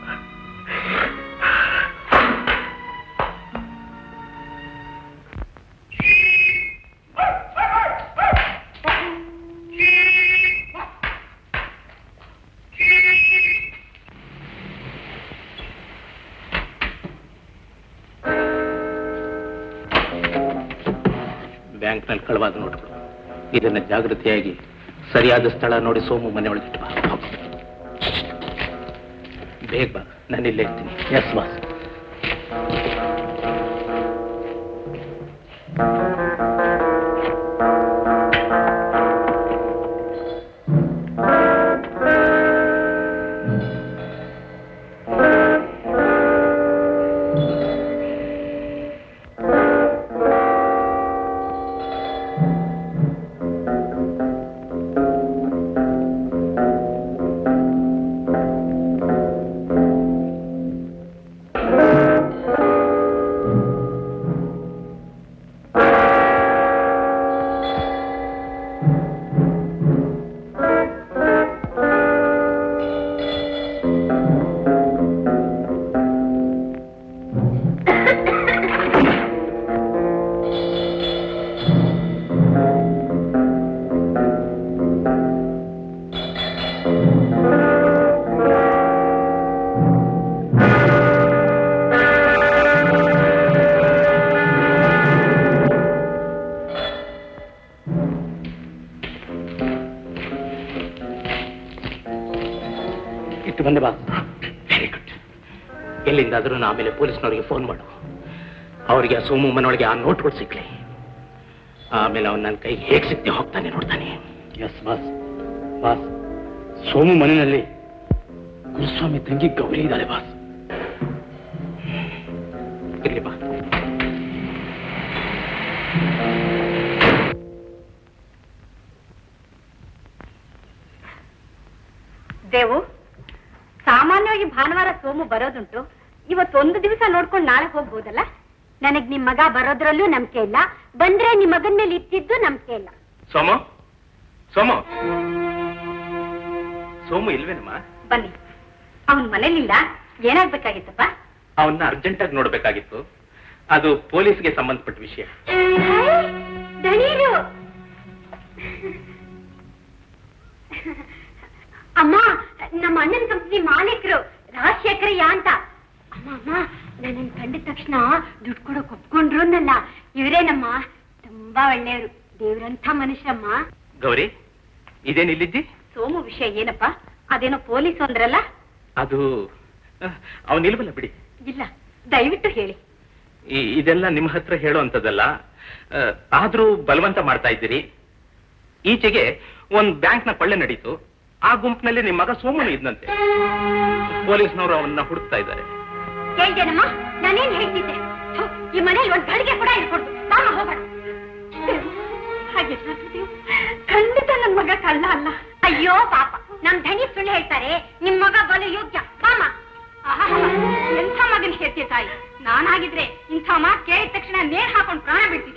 ಬ್ಯಾಂಕ್ನಲ್ಲಿ ಕಳವಾದ ನೋಟ್ಗಳು ಇದನ್ನ ಜಾಗೃತಿಯಾಗಿ ಸರಿಯಾದ ಸ್ಥಳ ನೋಡಿ ಸೋಮು ಮನೆ ಒಳಗಿಟ್ಟು ಬಾ ಹೋಗು. ಬೇಗ ಬಾ ನಾನು ಇಲ್ಲೇ ಇರ್ತೀನಿ ಎಸ್ ಬಾಸ್ ಎಲ್ಲಿಂದಾದ್ರೂ ನಾ ಆಮೇಲೆ ಪೊಲೀಸ್ನವರಿಗೆ ಫೋನ್ ಮಾಡು ಅವರಿಗೆ ಆ ಸೋಮು ಮನೊಳಗೆ ಆ ನೋಟ್ಗಳು ಸಿಕ್ಲಿ ಆಮೇಲೆ ಅವನು ನನ್ನ ಕೈಗೆ ಹೇಗೆ ಸಿಕ್ತಿ ಹೋಗ್ತಾನೆ ನೋಡ್ತಾನೆ ಎಸ್ ಬಾಸ್ ಬಾಸ್ ಸೋಮು ಮನೆಯಲ್ಲಿ ಗುರುಸ್ವಾಮಿ ತಂಗಿ ಗೌರಿ ಇದ್ದಾಳೆ ಬಾಸ್ ಇರ್ಲಿ ಬಾ ದೇವು ಸಾಮಾನ್ಯವಾಗಿ ಭಾನುವಾರ ಸೋಮು ಬರೋದುಂಟು ಇವತ್ತೊಂದು ದಿವಸ ನೋಡ್ಕೊಂಡು ನಾಳೆ ಹೋಗ್ಬೋದಲ್ಲ ನನಗ್ ನಿಮ್ ಮಗ ಬರೋದ್ರಲ್ಲೂ ನಂಬಿಕೆ ಇಲ್ಲ ಬಂದ್ರೆ ನಿಮ್ ಮಗನ್ ಮೇಲೆ ಇತ್ತಿದ್ದು ನಂಬಿಕೆ ಇಲ್ಲ ಸೋಮು ಸೋಮು ಸೋಮು ಇಲ್ವೇನಮ್ಮ ಬನ್ನಿ ಅವನ್ ಮನೇಲಿಲ್ಲ ಏನಾಗ್ಬೇಕಾಗಿತ್ತಪ್ಪ ಅವನ್ನ ಅರ್ಜೆಂಟಾಗಿ ನೋಡ್ಬೇಕಾಗಿತ್ತು ಅದು ಪೊಲೀಸ್ಗೆ ಸಂಬಂಧಪಟ್ಟ ವಿಷಯ ದಣೀರು ಅಮ್ಮ ನಮ್ಮ ಅಣ್ಣನ ಕಂಪ್ನಿ ಮಾಲೀಕರು ರಾಜಶೇಖರಯ್ಯ ಅಂತ ಅಮ್ಮ ಅಮ್ಮ ನನ್ನ ಕಂಡಿದ ತಕ್ಷಣ ದುಡ್ಡು ಕೊಡೋಕ್ ಒಪ್ಕೊಂಡ್ರು ಅನ್ನಲ್ಲ ಇವರೇನಮ್ಮ ತುಂಬಾ ಒಳ್ಳೆಯವರು ದೇವ್ರಂಥ ಮನುಷ್ಯಮ್ಮ ಗೌರಿ ಇದೇನ್ ಇಲ್ಲಿದ್ದಿ ಸೋಮು ವಿಷಯ ಏನಪ್ಪ ಅದೇನೋ ಪೊಲೀಸ್ ಅಂದ್ರಲ್ಲ ಅದು ಅವನಿಲ್ವಲ್ಲ ಬಿಡಿ ಇಲ್ಲ ದಯವಿಟ್ಟು ಹೇಳಿ ಈ- ಇದೆಲ್ಲ ನಿಮ್ಮ ಹತ್ರ ಹೇಳುವಂಥದ್ದಲ್ಲ ಆ, ಆದ್ರೂ ಬಲವಂತ ಮಾಡ್ತಾ ಇದ್ದೀರಿ ಈಚೆಗೆ ಒಂದ್ ಬ್ಯಾಂಕ್ ನ ಕೊಳ್ಳೆ ನಡೀತು ಆ ಗುಂಪಿನಲ್ಲಿ ನಿಮ್ಮ ಮಗ ಸೋಮನು ಇದ್ನಂತೆ ಪೊಲೀಸ್ನವರು ಅವನ್ನ ಹುಡುಕ್ತಾ ಇದ್ದಾರೆ ಕೇಳ್ದೇನಮ್ಮ ನಾನೇನ್ ಹೇಳ್ತಿದ್ದೆ ಥು, ಈ ಮನೇಲಿ ಒಂದ್ ಗಳಿಗೆ ಕೂಡ ಇರ್ಕೊಡ್ತು ಬಾಮ ಹೋಗೋಣ ಹಾಗೆಲ್ಲ ಖಂಡಿತ ನನ್ ಮಗ ಕಳ್ಳ ಅಲ್ಲ ಅಯ್ಯೋ ಪಾಪ ನಮ್ ಧನಿ ಸುಳ್ಳು ಹೇಳ್ತಾರೆ ನಿಮ್ ಮಗ ಬಲು ಯೋಗ್ಯ ಬಾಮ ಆಹಾಹಾ, ಎಂಥ ಮಗನ್ ಹೇಳ್ತೀಯ ತಾಯಿ ನಾನಾಗಿದ್ರೆ ಇಂಥ ಮಾತು ಕೇಳಿದ ತಕ್ಷಣ ನೇಣ್ ಹಾಕೊಂಡು ಪ್ರಾಣ ಬಿಡ್ತಿದೆ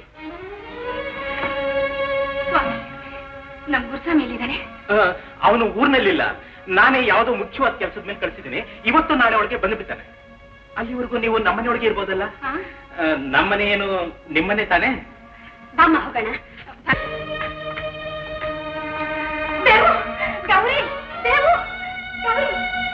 ಸ್ವಾಮಿ ನಮ್ ಗುರ್ಸ ಮೇಲಿದ್ದಾನೆ ಅವನು ಊರ್ನಲ್ಲಿಲ್ಲ ನಾನೇ ಯಾವುದೋ ಮುಖ್ಯವಾದ ಕೆಲಸದ ಮೇಲೆ ಕಳಿಸಿದ್ದೀನಿ ಇವತ್ತು ನಾಳೆ ಒಳಗೆ ಬಂದು ಬಿದ್ದಾನೆ ಅಲ್ಲಿವರೆಗೂ ನೀವು ನಮ್ಮನೆ ಒಳಗೆ ಇರ್ಬೋದಲ್ಲ ಹಾ? ಆ, ನಮ್ಮನೆ ಏನು ನಿಮ್ಮನೆ ತಾನೇ ಬಾಮ ಹೋಗೋಣ ದೇವು ಗೌರಿ ದೇವು ಗೌರಿ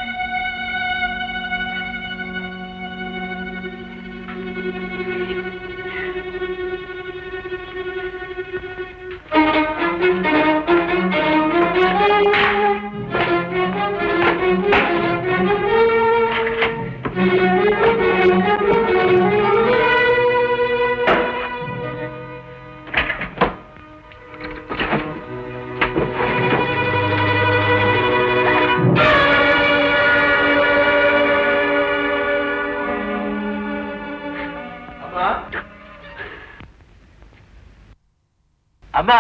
ಅಮ್ಮ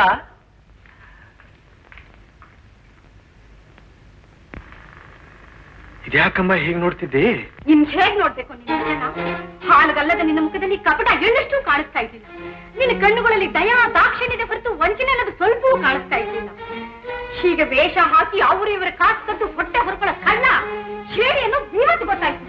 ಇದ್ಯಾಕಮ್ಮ ಹೀಗೆ ನೋಡ್ತಿದ್ದಿ ಇನ್ ಹೇಗ್ ನೋಡ್ಬೇಕು ನಿನ್ನ ಹಾಲುಗಲ್ಲದ ನಿನ್ನ ಮುಖದಲ್ಲಿ ಕಪಟ ಎಳ್ಳಷ್ಟು ಕಾಣಿಸ್ತಾ ಇದ್ದಿಲ್ಲ ನಿನ್ನ ಕಣ್ಣುಗಳಲ್ಲಿ ದಯಾ ದಾಕ್ಷಿಣ್ಯದ ಹೊರತು ವಂಚನೆ ಅನ್ನೋದು ಸ್ವಲ್ಪವೂ ಕಾಣಿಸ್ತಾ ಇರ್ಲಿಲ್ಲ ಹೀಗೆ ವೇಷ ಹಾಕಿ ಅವರು ಇವರ ಕಾಸು ಕದ್ದು ಹೊಟ್ಟೆ ಹೊರಕೊಳ್ಳೋ ಕಳ್ಳ ಶೇಡಿಯನ್ನು ಇವತ್ತು ಗೊತ್ತಾಯ್ತು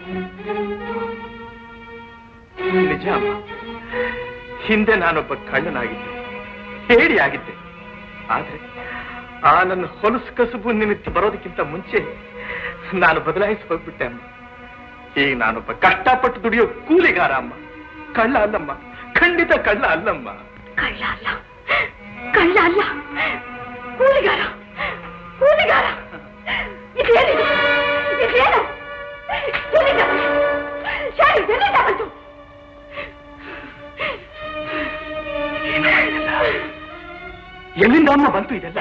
ನಿಜ ಅಮ್ಮ ಹಿಂದೆ ನಾನೊಬ್ಬ ಕಳ್ಳನಾಗಿದ್ದೆ ಹೇಡಿಯಾಗಿದ್ದೆ ಆದ್ರೆ ಆ ನನ್ನ ಹೊಲಸು ಕಸುಬು ನಿಮಿತ್ತ ಬರೋದಕ್ಕಿಂತ ಮುಂಚೆ ನಾನು ಬದಲಾಯಿಸಿ ಹೋಗ್ಬಿಟ್ಟೆ ಅಮ್ಮ ಈಗ ನಾನೊಬ್ಬ ಕಷ್ಟಪಟ್ಟು ದುಡಿಯೋ ಕೂಲಿಗಾರ ಅಮ್ಮ ಕಳ್ಳ ಅಲ್ಲಮ್ಮ ಖಂಡಿತ ಕಳ್ಳ ಅಲ್ಲಮ್ಮ ಕಳ್ಳ ಅಲ್ಲ ಕಳ್ಳ ಅಲ್ಲ ಕೂಲಿಗಾರ ಕೂಲಿಗಾರ ಇದೇನಿದು ಇದೇನು ಎಲ್ಲಿಂದ ಬಂತು? ಶಾಲೆ ಎಲ್ಲಿಂದ ಬಂತು ಎಲ್ಲಿಂದ ಅಮ್ಮ ಬಂತು ಇದೆಲ್ಲ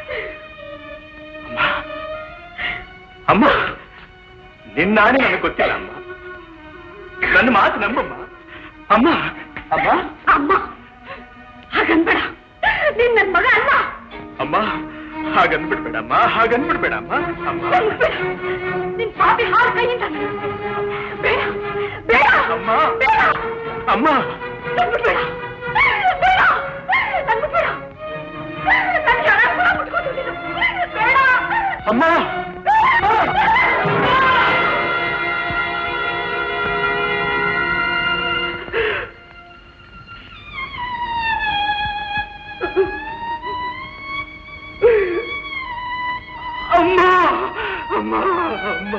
ಅಮ್ಮ ಅಮ್ಮ ನಿನ್ನಾಣೆ ನನಗೆ ಗೊತ್ತಿಲ್ಲ ಅಮ್ಮ ನನ್ನ ಮಾತು ನಂಬಮ್ಮ ಅಮ್ಮ ಅಮ್ಮ ಅಮ್ಮ ಹಾಗನ್ಬೇಡ ನೀನ್ ನನ್ ಮಗ ಅಲ್ಲ ಅಮ್ಮ ಹಾಗನ್ಬಿಡ್ಬೇಡಮ್ಮ ಹಾಗನ್ಬಿಡ್ಬೇಡಮ್ಮ ಅಮ್ಮ ಬೇಡ. ನಿನ್ ಪಾಪಿ ಹಾಲು ಕೈಯಿಂದ ಬೇಡ ಬೇಡ ಅಮ್ಮ ಬೇಡ ಅಮ್ಮ ನನ್ಬಿಡ್ಬೇಡ ಬೇಡ ನನ್ಬಿಡ್ಬೇಡ ನನ್ಗೆ ಹಣ ಕೂಡ ಮುಟ್ಕೊತಿಲ್ಲ ಬೇಡ ಅಮ್ಮ ಅಮ್ಮ ಅಮ್ಮ ಅಮ್ಮ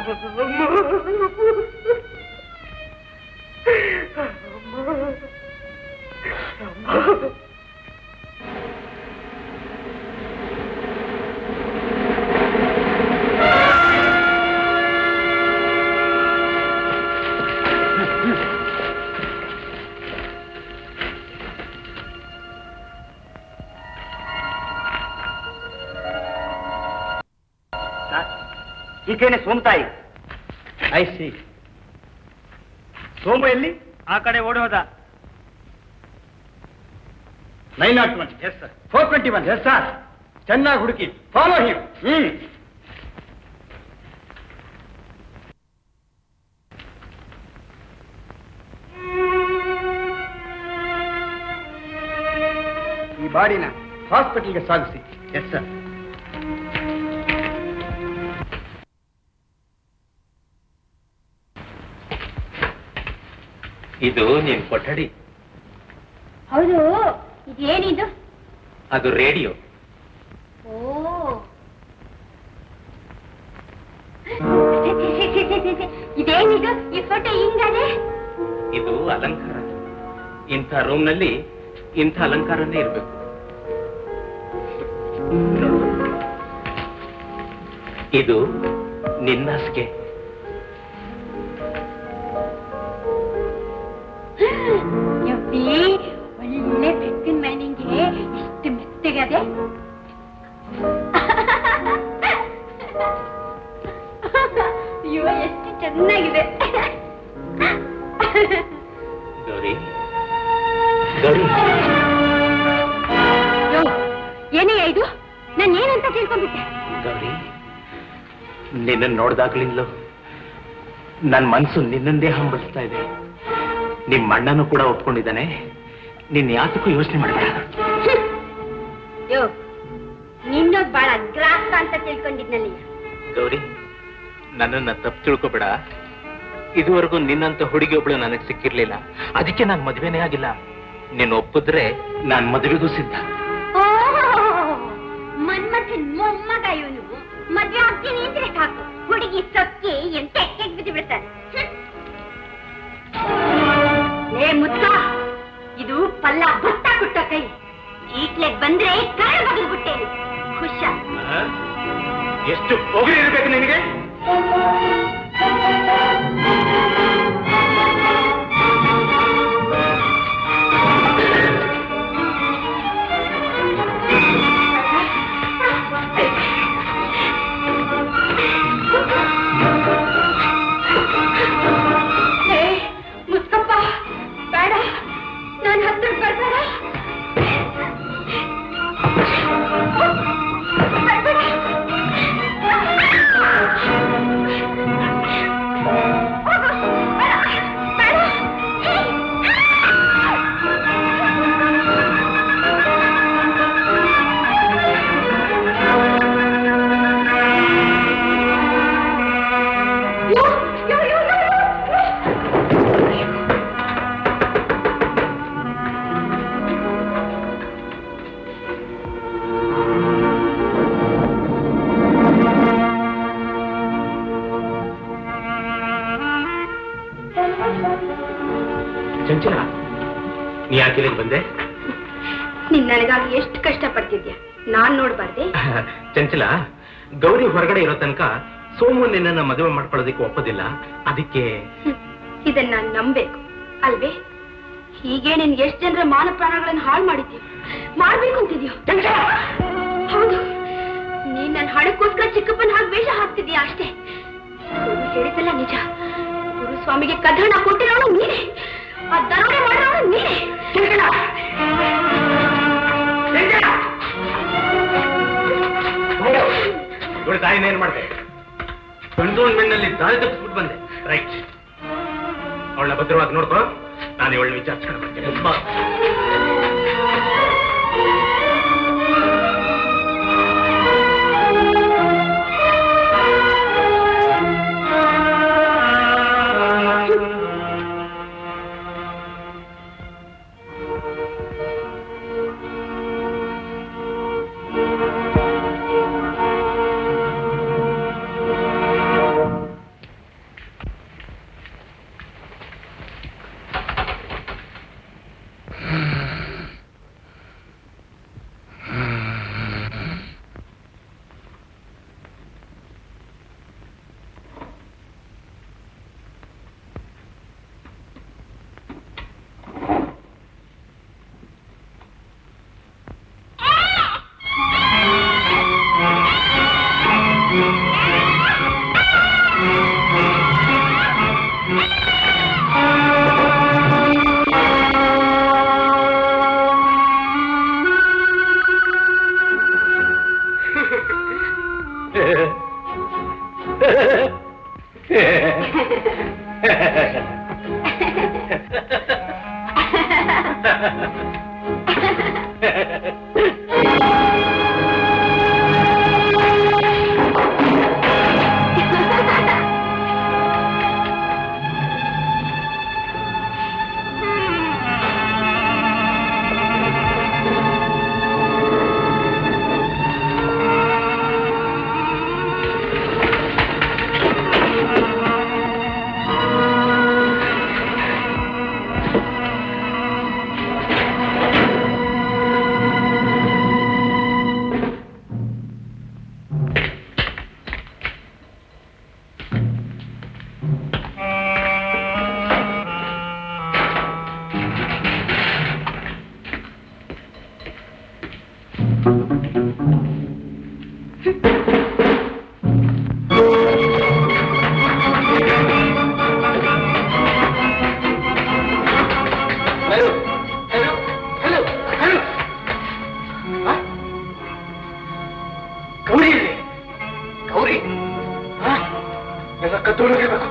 ಅಮ್ಮ ಈಕೆನೆ ಸೋಮತಾಯಿ ಐ ಸಿ ಸೋಮು ಎಲ್ಲಿ ಆ ಕಡೆ ಓಡಿ ಹೋದ nine not one yes sir four twenty one yes sir ಚೆನ್ನಾಗಿ ಹುಡುಕಿ ಫಾಲೋ ಹಿಮ್ ಹ್ಮ್ ಈ ಬಾಡಿನ ಹಾಸ್ಪಿಟಲ್ಗೆ ಸಾಗಿಸಿ ಎಸ್ ಸರ್ ಇದು ನಿನ್ ಕೊಠಡಿ ಹೌದು ಇದೇನಿದು ಅದು ರೇಡಿಯೋ ಓ ಇದೇನಿದು ಈ ಫೋಟೋ ಹಿಂಗದೆ ಇದು ಅಲಂಕಾರ ಇಂಥ ರೂಮ್ ನಲ್ಲಿ ಇಂಥ ಅಲಂಕಾರನೇ ಇರಬೇಕು ಇದು ನಿನ್ನಸ್ಗೆ ಯಪ್ಪಿ ಒಳ್ಳೆ ಬೆಕ್ಕಿನ ಮೈನಿಂಗೆ ಇಷ್ಟು ಮೆತ್ತಗದೆ ಅಯ್ಯೋ ಎಷ್ಟು ಚೆನ್ನಾಗಿದೆ ಗೌರಿ ಗೌರಿ ಅಯ್ಯೋ, ಏನೇ ಇದು ನಾನು ಏನಂತ ತಿಳ್ಕೊಂಡ್ಬಿಟ್ಟೆ ಗೌರಿ ನಿನ್ನ ನೋಡ್ದಾಗ್ಲಿಂದಲೂ ನನ್ನ ಮನಸ್ಸು ನಿನ್ನಂದೇ ಹಂಬಲಿಸ್ತಾ ಇದೆ ನಿಮ್ಮ ಅಣ್ಣನೂ ಕೂಡ ಒಪ್ಕೊಂಡಿದ್ದಾನೆ ನಿನ್ನ ಯಾತಕ್ಕೂ ಯೋಚನೆ ಮಾಡಬೇಡ ಯೋ ನಿನ್ನ ಬಹಳ ಗ್ರಾಸ ಅಂತ ತಿಳ್ಕೊಂಡಿದ್ನಲ್ಲಿ ಗೌರಿ ನನ್ನನ್ನ ತಪ್ಪು ತಿಳ್ಕೊಬೇಡ ಇದುವರೆಗೂ ನಿನ್ನಂತ ಹುಡುಗಿ ಒಬ್ಳು ನನಗೆ ಸಿಕ್ಕಿರ್ಲಿಲ್ಲ ಅದಕ್ಕೆ ನಾನು ಮದುವೆನೇ ಆಗಿಲ್ಲ ನೀನು ಒಪ್ಪಿದ್ರೆ ನಾನು ಮದುವೆಗೂ ಸಿದ್ಧ ಓ ಮನ್ಮಥನ್ ಮೊಮ್ಮಗ ಇವನು ಮದ್ವೆ ಆಗ್ತೀನಿ ಅಂದ್ರೆ ಸಾಕು ಹುಡುಗಿ ಸೊಕ್ಕಿ ಎಂತ ಎಕ್ಕೆಗ್ ಬಿದ್ದು ಬಿಡ್ತಾರೆ ಲೇ ಮುತ್ತ ಇದು ಪಲ್ಲ ಭತ್ತ ಕುಟ್ಟ ಕೈ ಈಟ್ಲೆಗ್ ಬಂದ್ರೆ ಕರ ಬಗಲ್ ಬಿಟ್ಟೇನೆ ಖುಷ ಎಷ್ಟು ಹೊಗಳಿ ಇರ್ಬೇಕು ನಿನಗೆ ಏ, ಮುಸ್ಕಪ್ಪ ಬೇಡ ನಾನು ಹತ್ರ ಬರ್ಬೇಡ ಚಂಚಲ ನೀ ಯಾಕೆ ಇಲ್ಲಿಗೆ ಬಂದೆ ನೀನ್ ನನಗಾಗಿ ಎಷ್ಟು ಕಷ್ಟ ಪಡ್ತಿದ್ಯಾ ನಾನ್ ನೋಡ್ಬಾರ್ದೆ ಚಂಚಲ ಗೌರಿ ಹೊರಗಡೆ ಇರೋ ತನಕ ಸೋಮು ನಿನ್ನನ್ನ ಮದುವೆ ಮಾಡ್ಕೊಳ್ಳೋದಕ್ಕೆ ಒಪ್ಪೋದಿಲ್ಲ ಅದಕ್ಕೆ ಹ್ಮ್. ಇದನ್ನ ನಾನ್ ನಂಬೇಕು ಅಲ್ವೇ ಹೀಗೆ ನಿನ್ ಎಷ್ಟ್ ಜನರ ಮಾನ ಪ್ರಾಣಗಳನ್ನ ಹಾಳು ಮಾಡಿದ್ಯೋ ಮಾಡ್ಬೇಕು ಅಂತಿದ್ಯೋ ಹೌದು ನೀನ್ ನನ್ನ ಹಣಕ್ಕೋಸ್ಕರ ಚಿಕ್ಕಪ್ಪನ ಹಾಗೆ ವೇಷ ಹಾಕ್ತಿದ್ಯಾ ಅಷ್ಟೇ ಗುರು ಹೇಳಿದ್ದಲ್ಲ ನಿಜ ಗುರುಸ್ವಾಮಿಗೆ ಕಥನ ಕೊಟ್ಟಿರೋನು ನೀನೆ ಆ ದರೋಡೆ ಮಾಡೋನು ನೀನೆ ಇವಳು ತಾಯಿನ ಏನ್ ಮಾಡಿದೆ ಕಂಟ್ರೋಲ್ ಮೆನ್ನಲ್ಲಿ ದಾರಿ ತಪ್ಪಿಸ್ಬಿಟ್ಟು ಬಂದೆ ರೈಟ್ ಅವಳನ್ನ ಭದ್ರವಾಗಿ ನೋಡ್ಕೊ ನಾನು ಇವಳನ್ನ ವಿಚಾರಿಸ್ಕೊಂಡು ಬರ್ತೀನಿ ಬಾ. ಗೌರಿ ಇಲ್ಲಿ. ಗೌರಿ ಆ? ಎಲ್ಲ ಕತ್ತೋಗಿರ್ಬೇಕು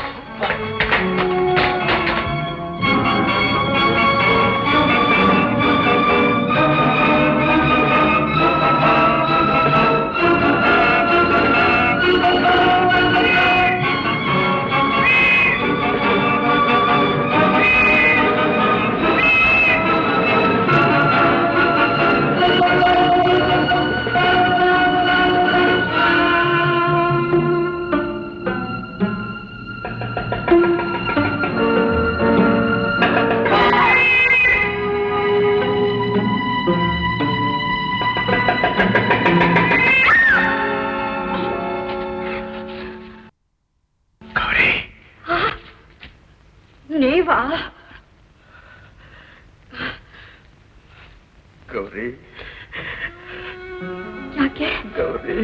ನೀವಾ ಗೌರಿ ಯಾಕೆ ಗೌರಿ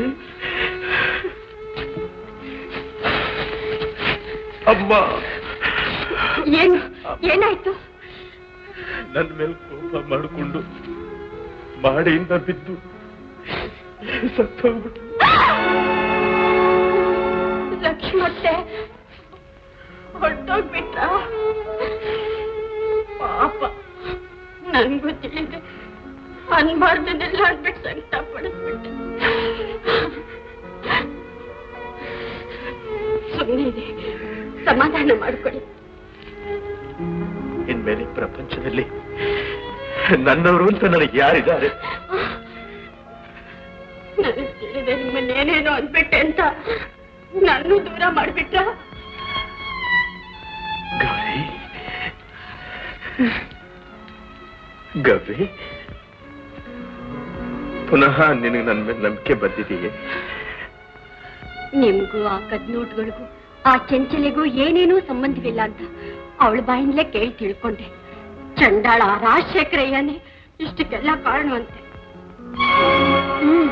ಅಮ್ಮ ಏನು ಏನಾಯ್ತು ನನ್ನ ಮೇಲೆ ಕೋಪ ಮಾಡಿಕೊಂಡು ಮಾಡಿಯಿಂದ ಬಿದ್ದು ಸತ್ತೋಗ್ಬಿಟ್ಟು ಲಕ್ಷ್ಮತ್ತೆ ಹೊರಟೋಗ್ಬಿಟ್ಟ ಪಾಪ ನನ್ಗೂ ತಿಳಿದೆ ಅನ್ಬಾರ್ದನ್ನೆಲ್ಲ ಅನ್ಬಿಟ್ಟು ಸಂಕಟ ಪಡಿಸ್ಬಿಟ್ಟೆ ಸುಮ್ಮನೆ ಸಮಾಧಾನ ಮಾಡ್ಕೊಳ್ಳಿ ಇನ್ಮೇಲೆ ಈ ಪ್ರಪಂಚದಲ್ಲಿ ನನ್ನವರು ಅಂತ ನನಗೆ ಯಾರಿದ್ದಾರೆ ನನಗೆ ತಿಳಿದೆ ನಿಮ್ಮನ್ನ ಏನೇನೋ ಅಂದ್ಬಿಟ್ಟೆ ಅಂತ ನನ್ನೂ ದೂರ ಮಾಡ್ಬಿಟ್ಟ ಗೌರಿ ಗೌರಿ ಪುನಃ ನಿನಗೆ ನನ್ನ ಮೇಲೆ ನಂಬಿಕೆ ಬಂದಿದೆಯೇ ನಿಮ್ಗೂ ಆ ಕದ್ನೋಟ್ಗಳಿಗೂ ಆ ಚಂಚಲೆಗೂ ಏನೇನೂ ಸಂಬಂಧವಿಲ್ಲ ಅಂತ ಅವಳ ಬಾಯಿಂದಲೇ ಕೇಳಿ ತಿಳ್ಕೊಂಡೆ ಚಂಡಾಳ ಆ ರಾಜಶೇಖರಯ್ಯನೇ ಇಷ್ಟಕ್ಕೆಲ್ಲ ಕಾರಣವಂತೆ ಹ್ಮ್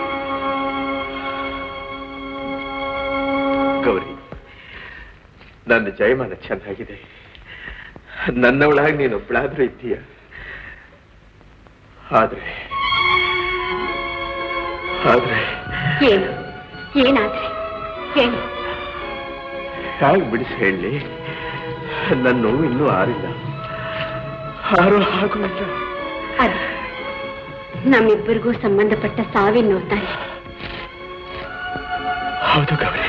ಗೌರಿ ನನ್ನ ಜಯಮಾನ ಚೆನ್ನಾಗಿದೆ ನನ್ನವಳಾಗಿ ನೀನೊಬ್ಳಾದ್ರೂ ಇದ್ದೀಯ ಆದ್ರೆ ಆದ್ರೆ ಏನು ಏನಾದ್ರೆ ಏನು ಹೇಗೆ ಬಿಡಿಸಿ ಹೇಳಿ ನನ್ನ ನೋವು ಇನ್ನೂ ಆರಿಲ್ಲ ಆರೋ ಹಾಗೂ ಇಲ್ಲ ಅದು ನಮ್ಮಿಬ್ಬರಿಗೂ ಸಂಬಂಧಪಟ್ಟ ಸಾವಿನ ನೋಡ್ತಾರೆ ಹೌದು ಗೌರಿ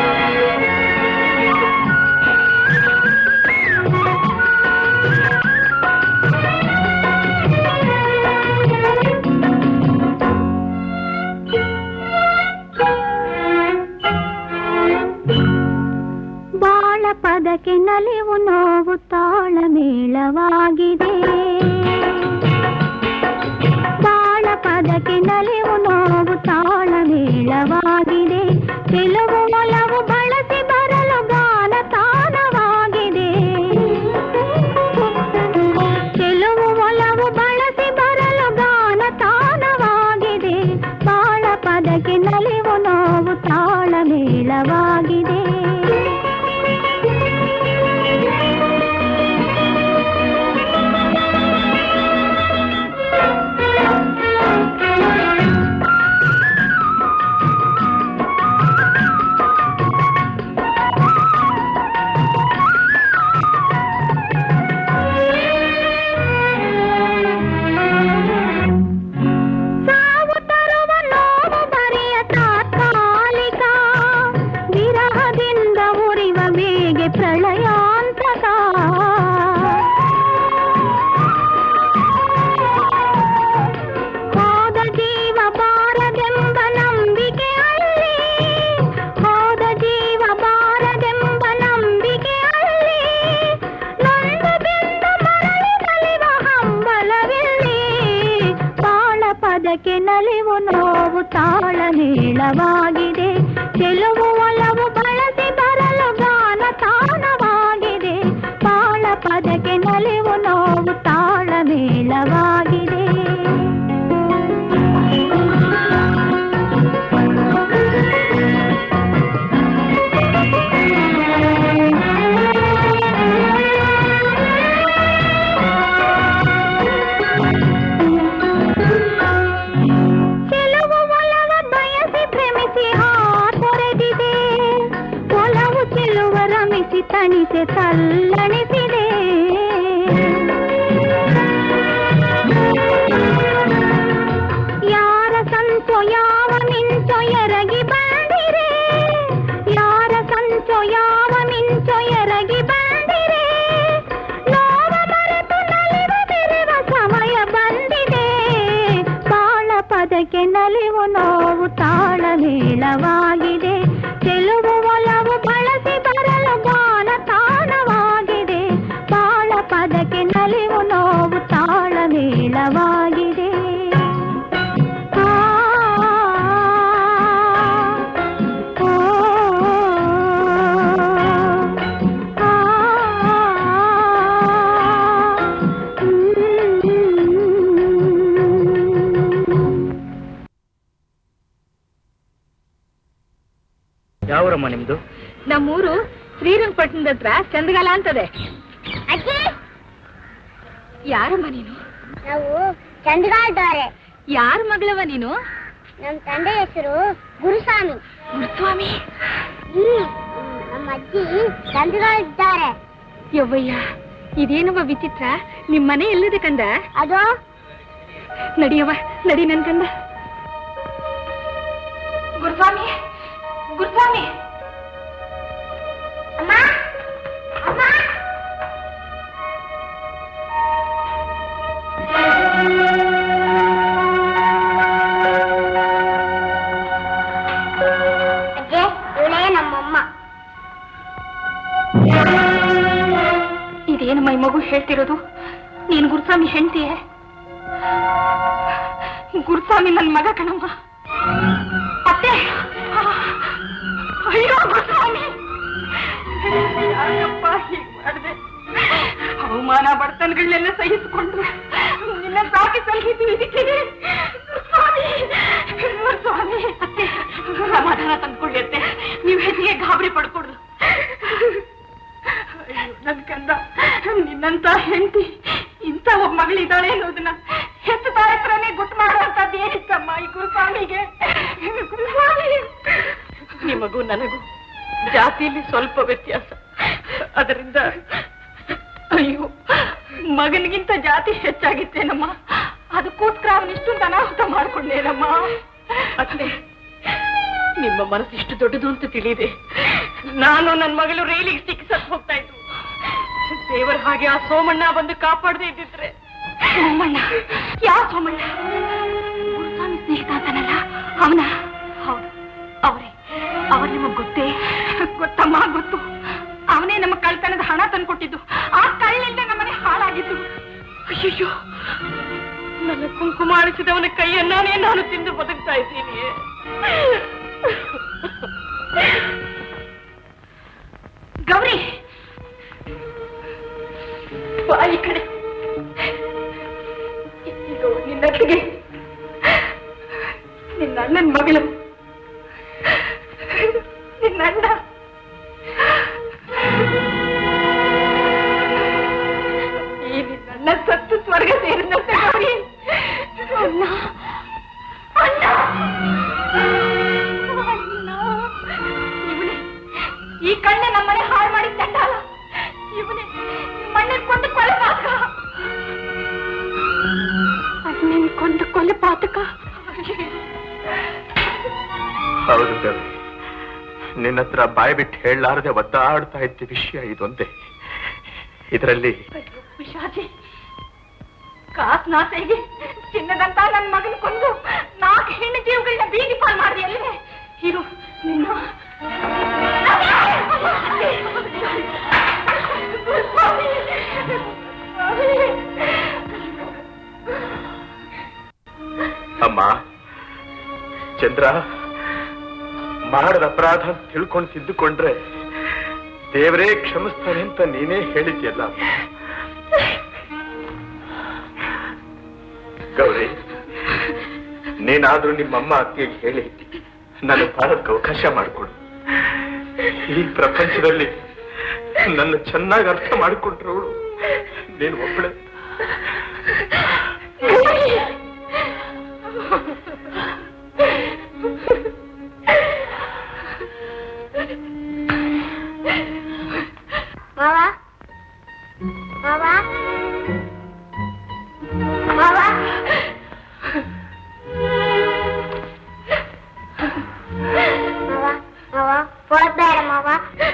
ಆ ನೀಳವಾಗಿದೆ ಸಾವು ತರುವ ನೋವು ಬರೆಯ ತಾತ್ಕಾಲಿಕ ವಿರಹದಿಂದ ಉರಿವ ಬೇಗೆ ಪ್ರಳಯಾಂತಕ ಹೋದ ಜೀವ ಬಾರದೆಂಬ ನಂಬಿಕೆ ಅಲ್ಲಿ ಹೋದ ಜೀವ ಬಾರದೆಂಬ ನಂಬಿಕೆ ಅಲ್ಲಿ ನೊಂದು ಬೆಂದ ಮರಳಿ ನಲಿವ ಹಂಬಲವಿಲ್ಲಿ ಬಾಳ ಪದಕ್ಕೆ ನಲಿವು ನೋವು ತಾಳ ನೀಳವಾಗಿದೆ ಚೆಲುವು ಒಲವು ಬಳಸಿ ಬರಲು ಗಾನ ತಾಣವಾಗಿದೆ ಬಾಳ ಪದಕ್ಕೆ ನಲಿವು ನೋವು ತಾಳ ಮೇಳವಾಗಿದೆ ಕೆಲವು ಒಲವ ಬಯಸಿ ಭ್ರಮಿಸಿ ಹಾ ತೊರೆದಿದೆ ಒಲವು ಚೆಲುವ ರಮಿಸಿ ತಣಿಸಿ ತಲ್ಲಣಿಸಿದೆ ಯಾರ ಸಂಚೋ ಯಾವ ಮಿಂಚೋ ಎರಗಿ ಬಂದಿರೆ ಯಾರ ಸಂಚೋ ಯಾವ ಮಿಂಚೋ ಎರಗಿ ಬಂದಿರೆ ನೋವ ಮರೆತು ನಲಿವ ಬೆರೆವ ಸಮಯ ಬಂದಿದೆ ಬಾಳ ಪದಕ್ಕೆ ನಲಿವು ನೋವು ತಾಳ ಮೇಳವಾಗಿದೆ ಚೆಲುವು ಒಲವು ಬಳಸಿ ಬರಲು ಗಾನ ತಾಣವಾಗಿದೆ ಬಾಳ ಪದಕ್ಕೆ ನಲಿವು ನೋವು ತಾಳ ಮೇಳವಾಗಿದೆ ಆ, ಓ, ಆ, ಯಾವರಮ್ಮ ನಿಮ್ದು ನಮ್ಮೂರು ಶ್ರೀರಂಗಪಟ್ಟಣದ ಹತ್ರ ಚಂದಗಾಲ ಅಂತದೆ ಅಜ್ಜಿ ಯಾರಮ್ಮ ನೀನು ನಾವು ಚಂದಗಾಲ್ದವ್ರೆ ಯಾರ ಮಗಳವ ನೀನು ನಮ್ಮ ತಂದೆ ಹೆಸರು ಗುರುಸ್ವಾಮಿ ಗುರುಸ್ವಾಮಿ ಹ್ಮ್ ನಮ್ಮ ಅಜ್ಜಿ ಚಂದಗಾಲಿದ್ದಾರೆ ಯವ್ವಯ್ಯ ಇದೇನವ ವಿಚಿತ್ರ ನಿಮ್ ಮನೆ ಎಲ್ಲಿದೆ ಕಂದ ಅದು ನಡಿಯವ್ವ ನಡಿ ನನ್ ಕಂದ ಗುರುಸ್ವಾಮಿ ಗುರುಸ್ವಾಮಿ ಅಮ್ಮ ಅಮ್ಮ ಅಜ್ಜೆ ಇವಳೇ ನಮ್ಮಮ್ಮ ಇದೇನಮ್ಮ ಈ ಮಗು ಹೇಳ್ತಿರೋದು ನೀನು ಗುರುಸ್ವಾಮಿ ಹೆಂಡ್ತಿಯೇ ಗುರುಸ್ವಾಮಿ ನನ್ ಮಗ ಕಣಮ್ಮ ಅತ್ತೆ ಅಯ್ಯೋ ಗುರುಸ್ವಾಮಿ ಯಾಕಪ್ಪ ಹೀಗ್ ಮಾಡ್ದೆ ಅವಮಾನ ಬಡತನಗಳನ್ನೆಲ್ಲ ಸಹಿಸಿಕೊಂಡು ನಿನ್ನ ಸಾಕಿ ಸಲಹಿದ್ದು ಇದಕ್ಕೆ ಸ್ವಾಮಿ ಸ್ವಾಮಿ ಅತ್ತೆ ಸಮಾಧಾನ ತಂದ್ಕೊಳ್ಳಿ ಅತ್ತೆ ನೀವು ಹೆಚ್ಚಿಗೆ ಗಾಬರಿ ಪಡ್ಕೊಡ್ದು ಅಯ್ಯೋ ನನ್ ಕಂದ ನಿನ್ನಂತ ಹೆಂಡತಿ ಇಂಥ ಒಬ್ಬ ಮಗಳಿದ್ದಾಳೆ ಅನ್ನೋದನ್ನ ಹೆತ್ತ ತಾಯಿ ಹತ್ರನೇ ಗೊತ್ತು ಮಾಡುವಂತದ್ದು ಏನಿತ್ತಮ್ಮ ಈ ಗುರುಸ್ವಾಮಿಗೆ ಗುರುಸ್ವಾಮಿ ನಿಮಗೂ ನನಗೂ ಜಾತಿಯಲ್ಲಿ ಸ್ವಲ್ಪ ವ್ಯತ್ಯಾಸ ಅದರಿಂದ ಅಯ್ಯೋ ಮಗನಿಗಿಂತ ಜಾತಿ ಹೆಚ್ಚಾಗಿತ್ತೇನಮ್ಮ ಅದಕ್ಕೋಸ್ಕರ ಅವನಿಷ್ಟೊಂದು ಅನಾಹುತ ಮಾಡ್ಕೊಂಡೇನಮ್ಮ ಅತ್ತೆ ನಿಮ್ಮ ಮನಸ್ಸು ಇಷ್ಟು ದೊಡ್ಡದು ಅಂತ ತಿಳಿದೆ ನಾನು ನನ್ನ ಮಗಳು ರೈಲಿಗೆ ಸಿಕ್ಕಿ ಸತ್ತು ಹೋಗ್ತಾ ಇದ್ದು ದೇವರ ಹಾಗೆ ಆ ಸೋಮಣ್ಣ ಬಂದು ಕಾಪಾಡದೇ ಇದ್ದಿದ್ರೆ ಸೋಮಣ್ಣ ಯಾವ ಸೋಮಣ್ಣ ಗುರುಸ್ವಾಮಿ ಸ್ನೇಹಿತ ಅಂತಾನಲ್ಲ ಅವನ ಹೌದು ಅವರೇ ಅವ್ರು ನಿಮಗ್ ಗೊತ್ತೇ ಗೊತ್ತಮ್ಮ ಗೊತ್ತು ಅವನೇ ನಮ್ಮ ಕಳ್ತನದ ಹಣ ತಂದ್ಕೊಟ್ಟಿದ್ದು ಆ ಕಳ್ಳಿಂದ ನಮ್ಮನೆ ಹಾಳಾಗಿದ್ದು ಅಯ್ಯೋ ನನ್ನ ಕುಂಕುಮ ಅಳಿಸಿದವನ ಕೈಯನ್ನಾನೇ ನಾನು ತಿಂದು ಬದುಕ್ತಾ ಇದ್ದೀನಿ ಗೌರಿ ಬಾಯಿ ಕಡೆ ಇದು ನಿನ್ನತ್ತಿಗೆ ನಿನ್ನ ಅಣ್ಣನ ಮಗಳು ನಿನ್ನ ಕೊಲೆ ಪಾತಕ ಹೌದು ಗೌರಿ ನಿನ್ನ ಹತ್ರ ಬಾಯಿ ಬಿಟ್ಟು ಹೇಳಲಾರದೆ ಒದ್ದಾಡ್ತಾ ಇದ್ದ ವಿಷಯ ಇದೊಂದೇ ಇದರಲ್ಲಿ ಪಿಶಾಚಿ ಕಾಸ್ ನಾಸೆಗೆ ಚಿನ್ನದಂತ ನನ್ನ ಮಗನ ಕೊಂದು ನಾಲ್ಕು ಹೆಣ್ಣು ಜೀವಗಳನ್ನ ಬೀದಿ ಪಾಲ್ ಮಾಡಿದೆಯಲ್ಲೇ ಇರು ನಿನ್ನ ಅಮ್ಮ ಚಂದ್ರ ಮಾಡದ ಅಪರಾಧ ಅಂತ ತಿಳ್ಕೊಂಡು ತಿದ್ದುಕೊಂಡ್ರೆ ದೇವರೇ ಕ್ಷಮಿಸ್ತಾನೆ ಅಂತ ನೀನೇ ಹೇಳಿದ್ಯಲ್ಲ ಅಮ್ಮ. ಗೌರಿ ನೀನಾದ್ರೂ ನಿಮ್ಮಮ್ಮ ಅತ್ತಿಗೆ ಹೇಳಿ ನನ್ನ ಬಾಳಕ್ಕೆ ಅವಕಾಶ ಮಾಡಿಕೊಡು ಈ ಪ್ರಪಂಚದಲ್ಲಿ ನನ್ನ ಚೆನ್ನಾಗಿ ಅರ್ಥ ಮಾಡಿಕೊಂಡ್ರವಳು ನೀನು ಒಬ್ಬಳೆ ಮಾವ ಮಾವ ಮಾವ ಮಾವ ಮಾವ ಓದ್ಬೇಡ ಮಾವ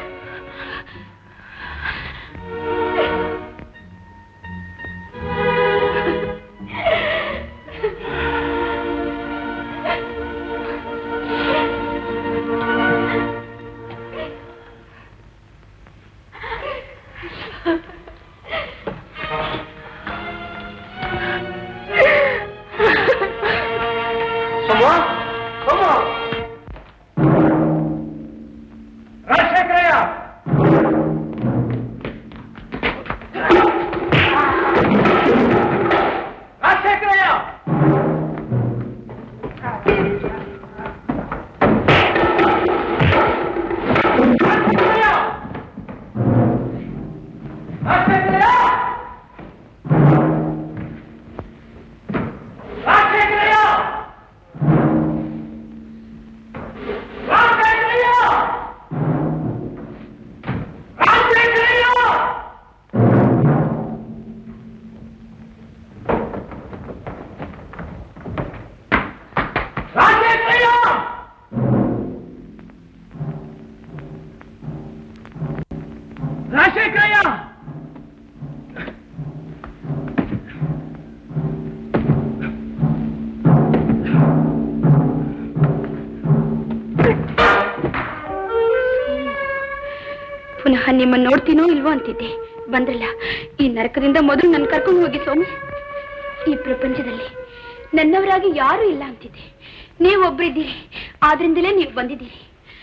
ರಾಜಶೇಖರಯ್ಯ ರಾಜಶೇಖರಯ್ಯ ರಾಜಶೇಖರಯ್ಯ! ರಾಜಶೇಖರಯ್ಯ! ರಾಜಶೇಖರಯ್ಯ! ರಾಜಶೇಖರಯ್ಯ! ರಾಜಶೇಖರಯ್ಯ! ರಾಜಶೇಖರಯ್ಯ! ರಾಜಶೇಖರಯ್ಯ ಪುನಃ ನಿಮ್ಮನ್ನ ನೋಡ್ತೀನೋ ಇಲ್ವೋ ಅಂತಿದ್ದೆ ಬಂದ್ರಲ್ಲ ಈ ನರಕದಿಂದ ಮೊದಲು ನನ್ನ ಕರ್ಕೊಂಡು ಹೋಗಿ ಸ್ವಾಮಿ ಈ ಪ್ರಪಂಚದಲ್ಲಿ ನನ್ನವರಾಗಿ ಯಾರೂ ಇಲ್ಲ ಅಂತಿದ್ದೆ ನೀವು ಒಬ್ಬರಿದ್ದೀರಿ ಆದ್ರಿಂದಲೇ ನೀವು ಬಂದಿದ್ದೀರಿ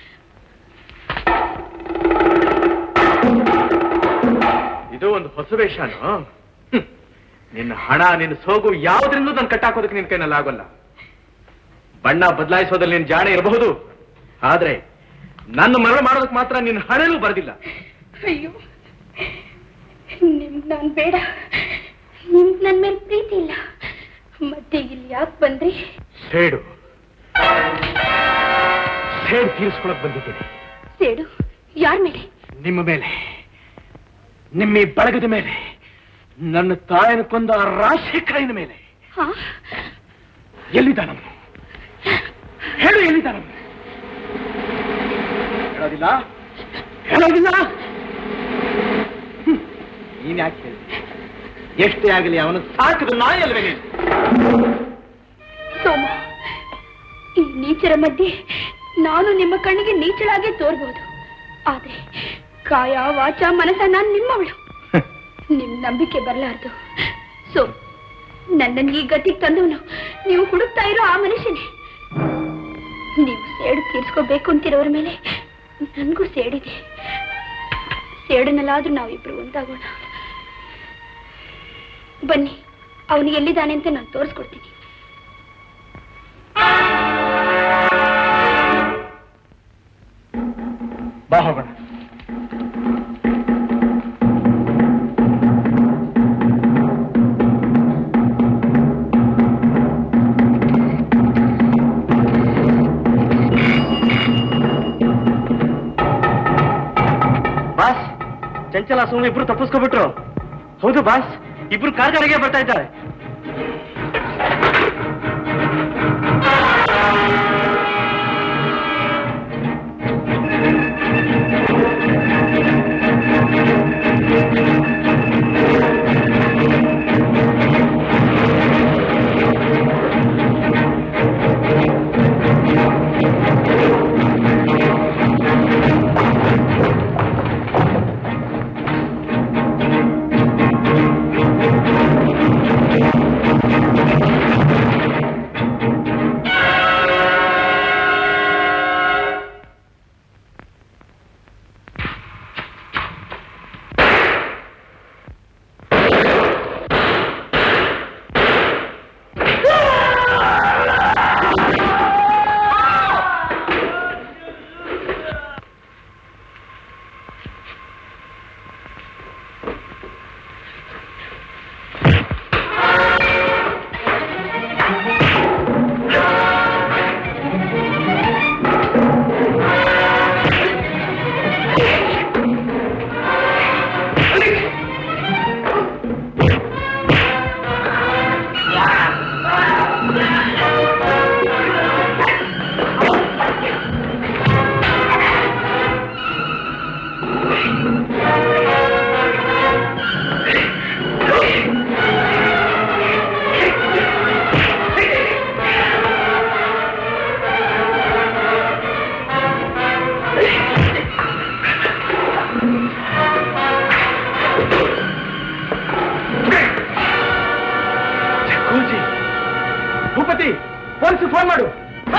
ಇದು ಒಂದು ಹೊಸ ವೇಷನು ಹ್ಮ್. ನಿನ್ನ ಹಣ ನಿನ್ನ ಸೋಗು ಯಾವುದರಿಂದಲೂ ನಾನು ಕಟ್ಟಾಕೋದಕ್ಕೆ ನಿನ್ ಕೈನಲ್ಲಿ ಆಗೋಲ್ಲ ಬಣ್ಣ ಬದಲಾಯಿಸೋದ್ರಲ್ಲಿ ನಿನ್ ಜಾಣೆ ಇರಬಹುದು ಆದ್ರೆ ನನ್ನ ಮರಣ ಮಾಡೋದಕ್ಕೆ ಮಾತ್ರ ನಿನ್ನ ಹಣೆಲೂ ಬರೆದಿಲ್ಲ ಅಯ್ಯೋ ನಿಮ್ ನಾನ್ ಬೇಡ ನಿಮ್ ನನ್ ಮೇಲೆ ಪ್ರೀತಿ ಇಲ್ಲ ಮತ್ತೆ ಇಲ್ಲಿ ಯಾಕೆ ಬಂದ್ರಿ ಸೇಡು ಸೇಡು ತೀರಿಸ್ಕೊಳಕ್ ಬಂದಿದ್ದೀನಿ ಸೇಡು ಯಾರ ಮೇಲೆ ನಿಮ್ಮ ಮೇಲೆ ನಿಮ್ಮ ಈ ಬಳಗದ ಮೇಲೆ ನನ್ನ ತಾಯನ ಕೊಂದ ಆ ರಾಜಶೇಖರನ ಮೇಲೆ ಹಾ ಎಲ್ಲಿದ್ದಾನಮ್ಮ ಹೇಳು ಎಲ್ಲಿದ್ದಾನಮ್ಮ ಹೇಳೋದಿಲ್ಲ ಹೇಳೋದಿಲ್ಲ ಹ್ಮ್. ನೀನ್ ಯಾಕೆ ಹೇಳಿ ಎಷ್ಟೇ ಆಗಲಿ ಅವನು ಸಾಕದು ನಾಯಿ ಅಲ್ವೇ ನೀನು ಸೋಮ ಈ ನೀಚರ ಮಧ್ಯೆ ನಾನು ನಿಮ್ಮ ಕಣ್ಣಿಗೆ ನೀಚಳಾಗಿ ತೋರ್ಬಹುದು ಆದ್ರೆ ಕಾಯ ವಾಚ ಮನಸ್ಸ ನಾನು ನಿಮ್ಮವಳು ನಿಮ್ ನಂಬಿಕೆ ಬರಲಾರ್ದು ಸೊ ನನ್ನನ್ನು ಈ ಗತಿಗೆ ತಂದವನು ನೀವು ಹುಡುಕ್ತಾ ಇರೋ ಆ ಮನುಷ್ಯನೇ ನೀವು ಸೇಡು ತೀರ್ಸ್ಕೋಬೇಕು ಅಂತಿರೋರ ಮೇಲೆ ನನ್ಗೂ ಸೇಡಿದೆ ಸೇಡನಲ್ಲಾದ್ರೂ ನಾವಿಬ್ರು ಒಂದಾಗೋಣ ಬನ್ನಿ ಅವನು ಎಲ್ಲಿದ್ದಾನೆ ಅಂತ ನಾನು ತೋರಿಸ್ಕೊಡ್ತೀನಿ ಬಾ ಹೋಗೋಣ ಬಾಸ್ ಚಂಚಲ ಸೋಮು ಇಬ್ರು ತಪ್ಪಿಸ್ಕೊಬಿಟ್ರು ಹೌದು ಬಾಸ್ ಇಬ್ರು ಕಾರ್ಖಾನೆಗೆ ಬರ್ತಾ ಇದ್ದಾರೆ ಭೂಪತಿ ಪೊಲೀಸ್ ಫೋನ್ ಮಾಡು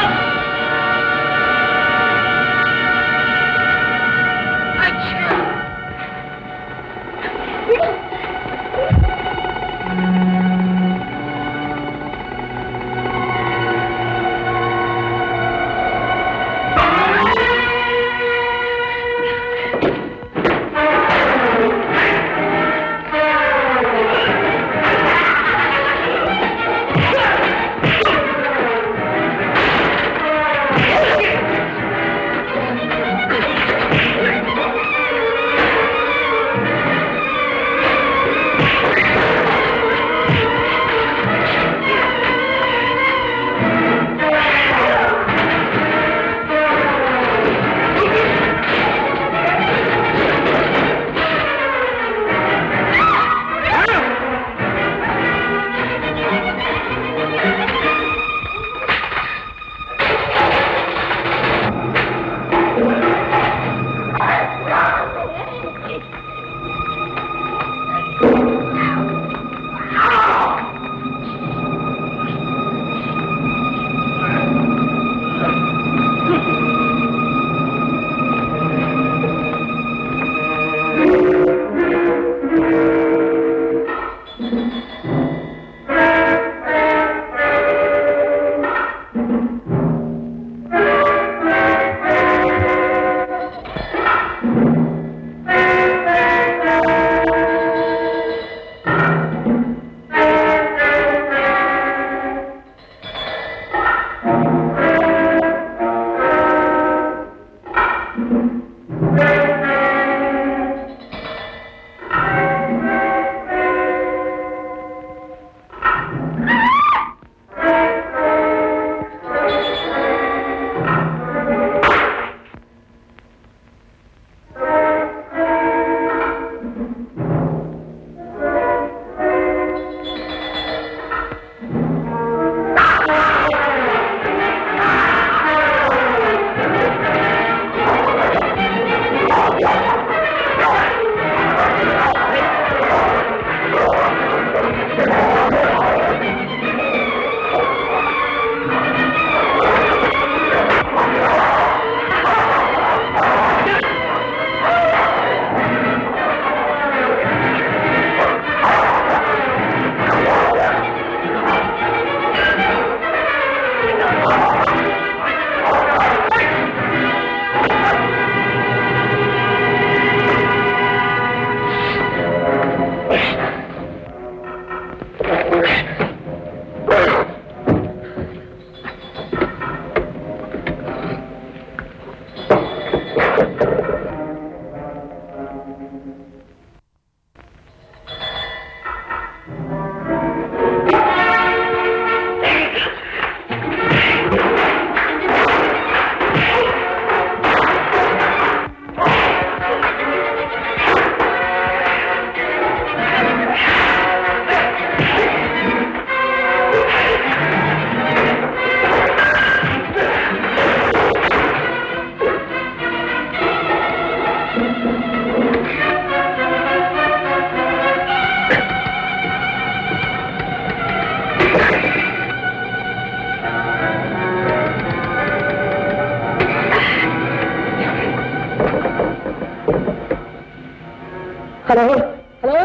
ಹಲೋ ಹಲೋ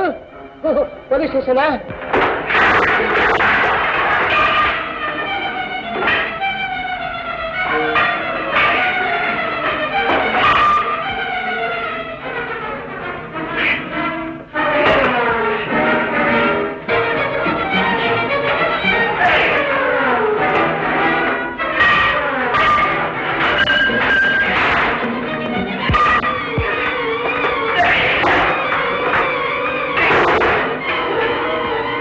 ಪೊಲೀಸ್ ಸ್ಟೇಷನಾ ಆ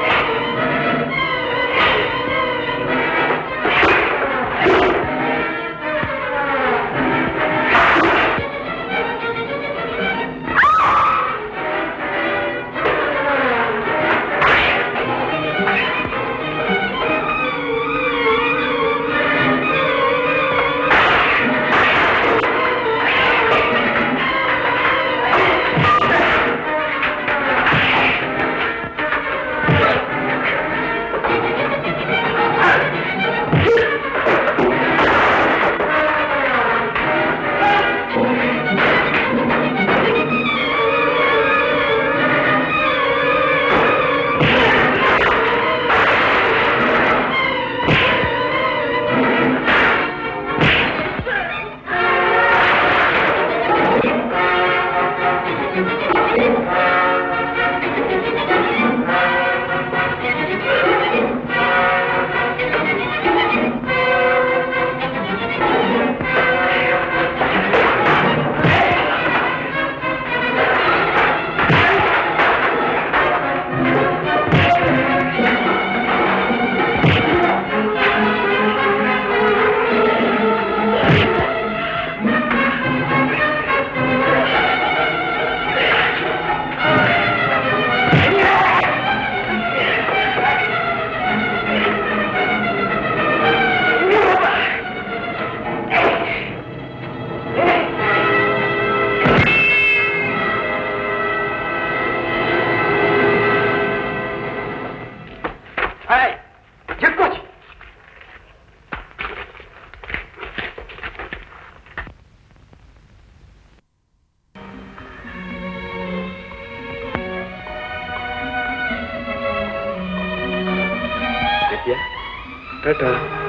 ಬರ್ತೀಯಾ ಟಾಟಾ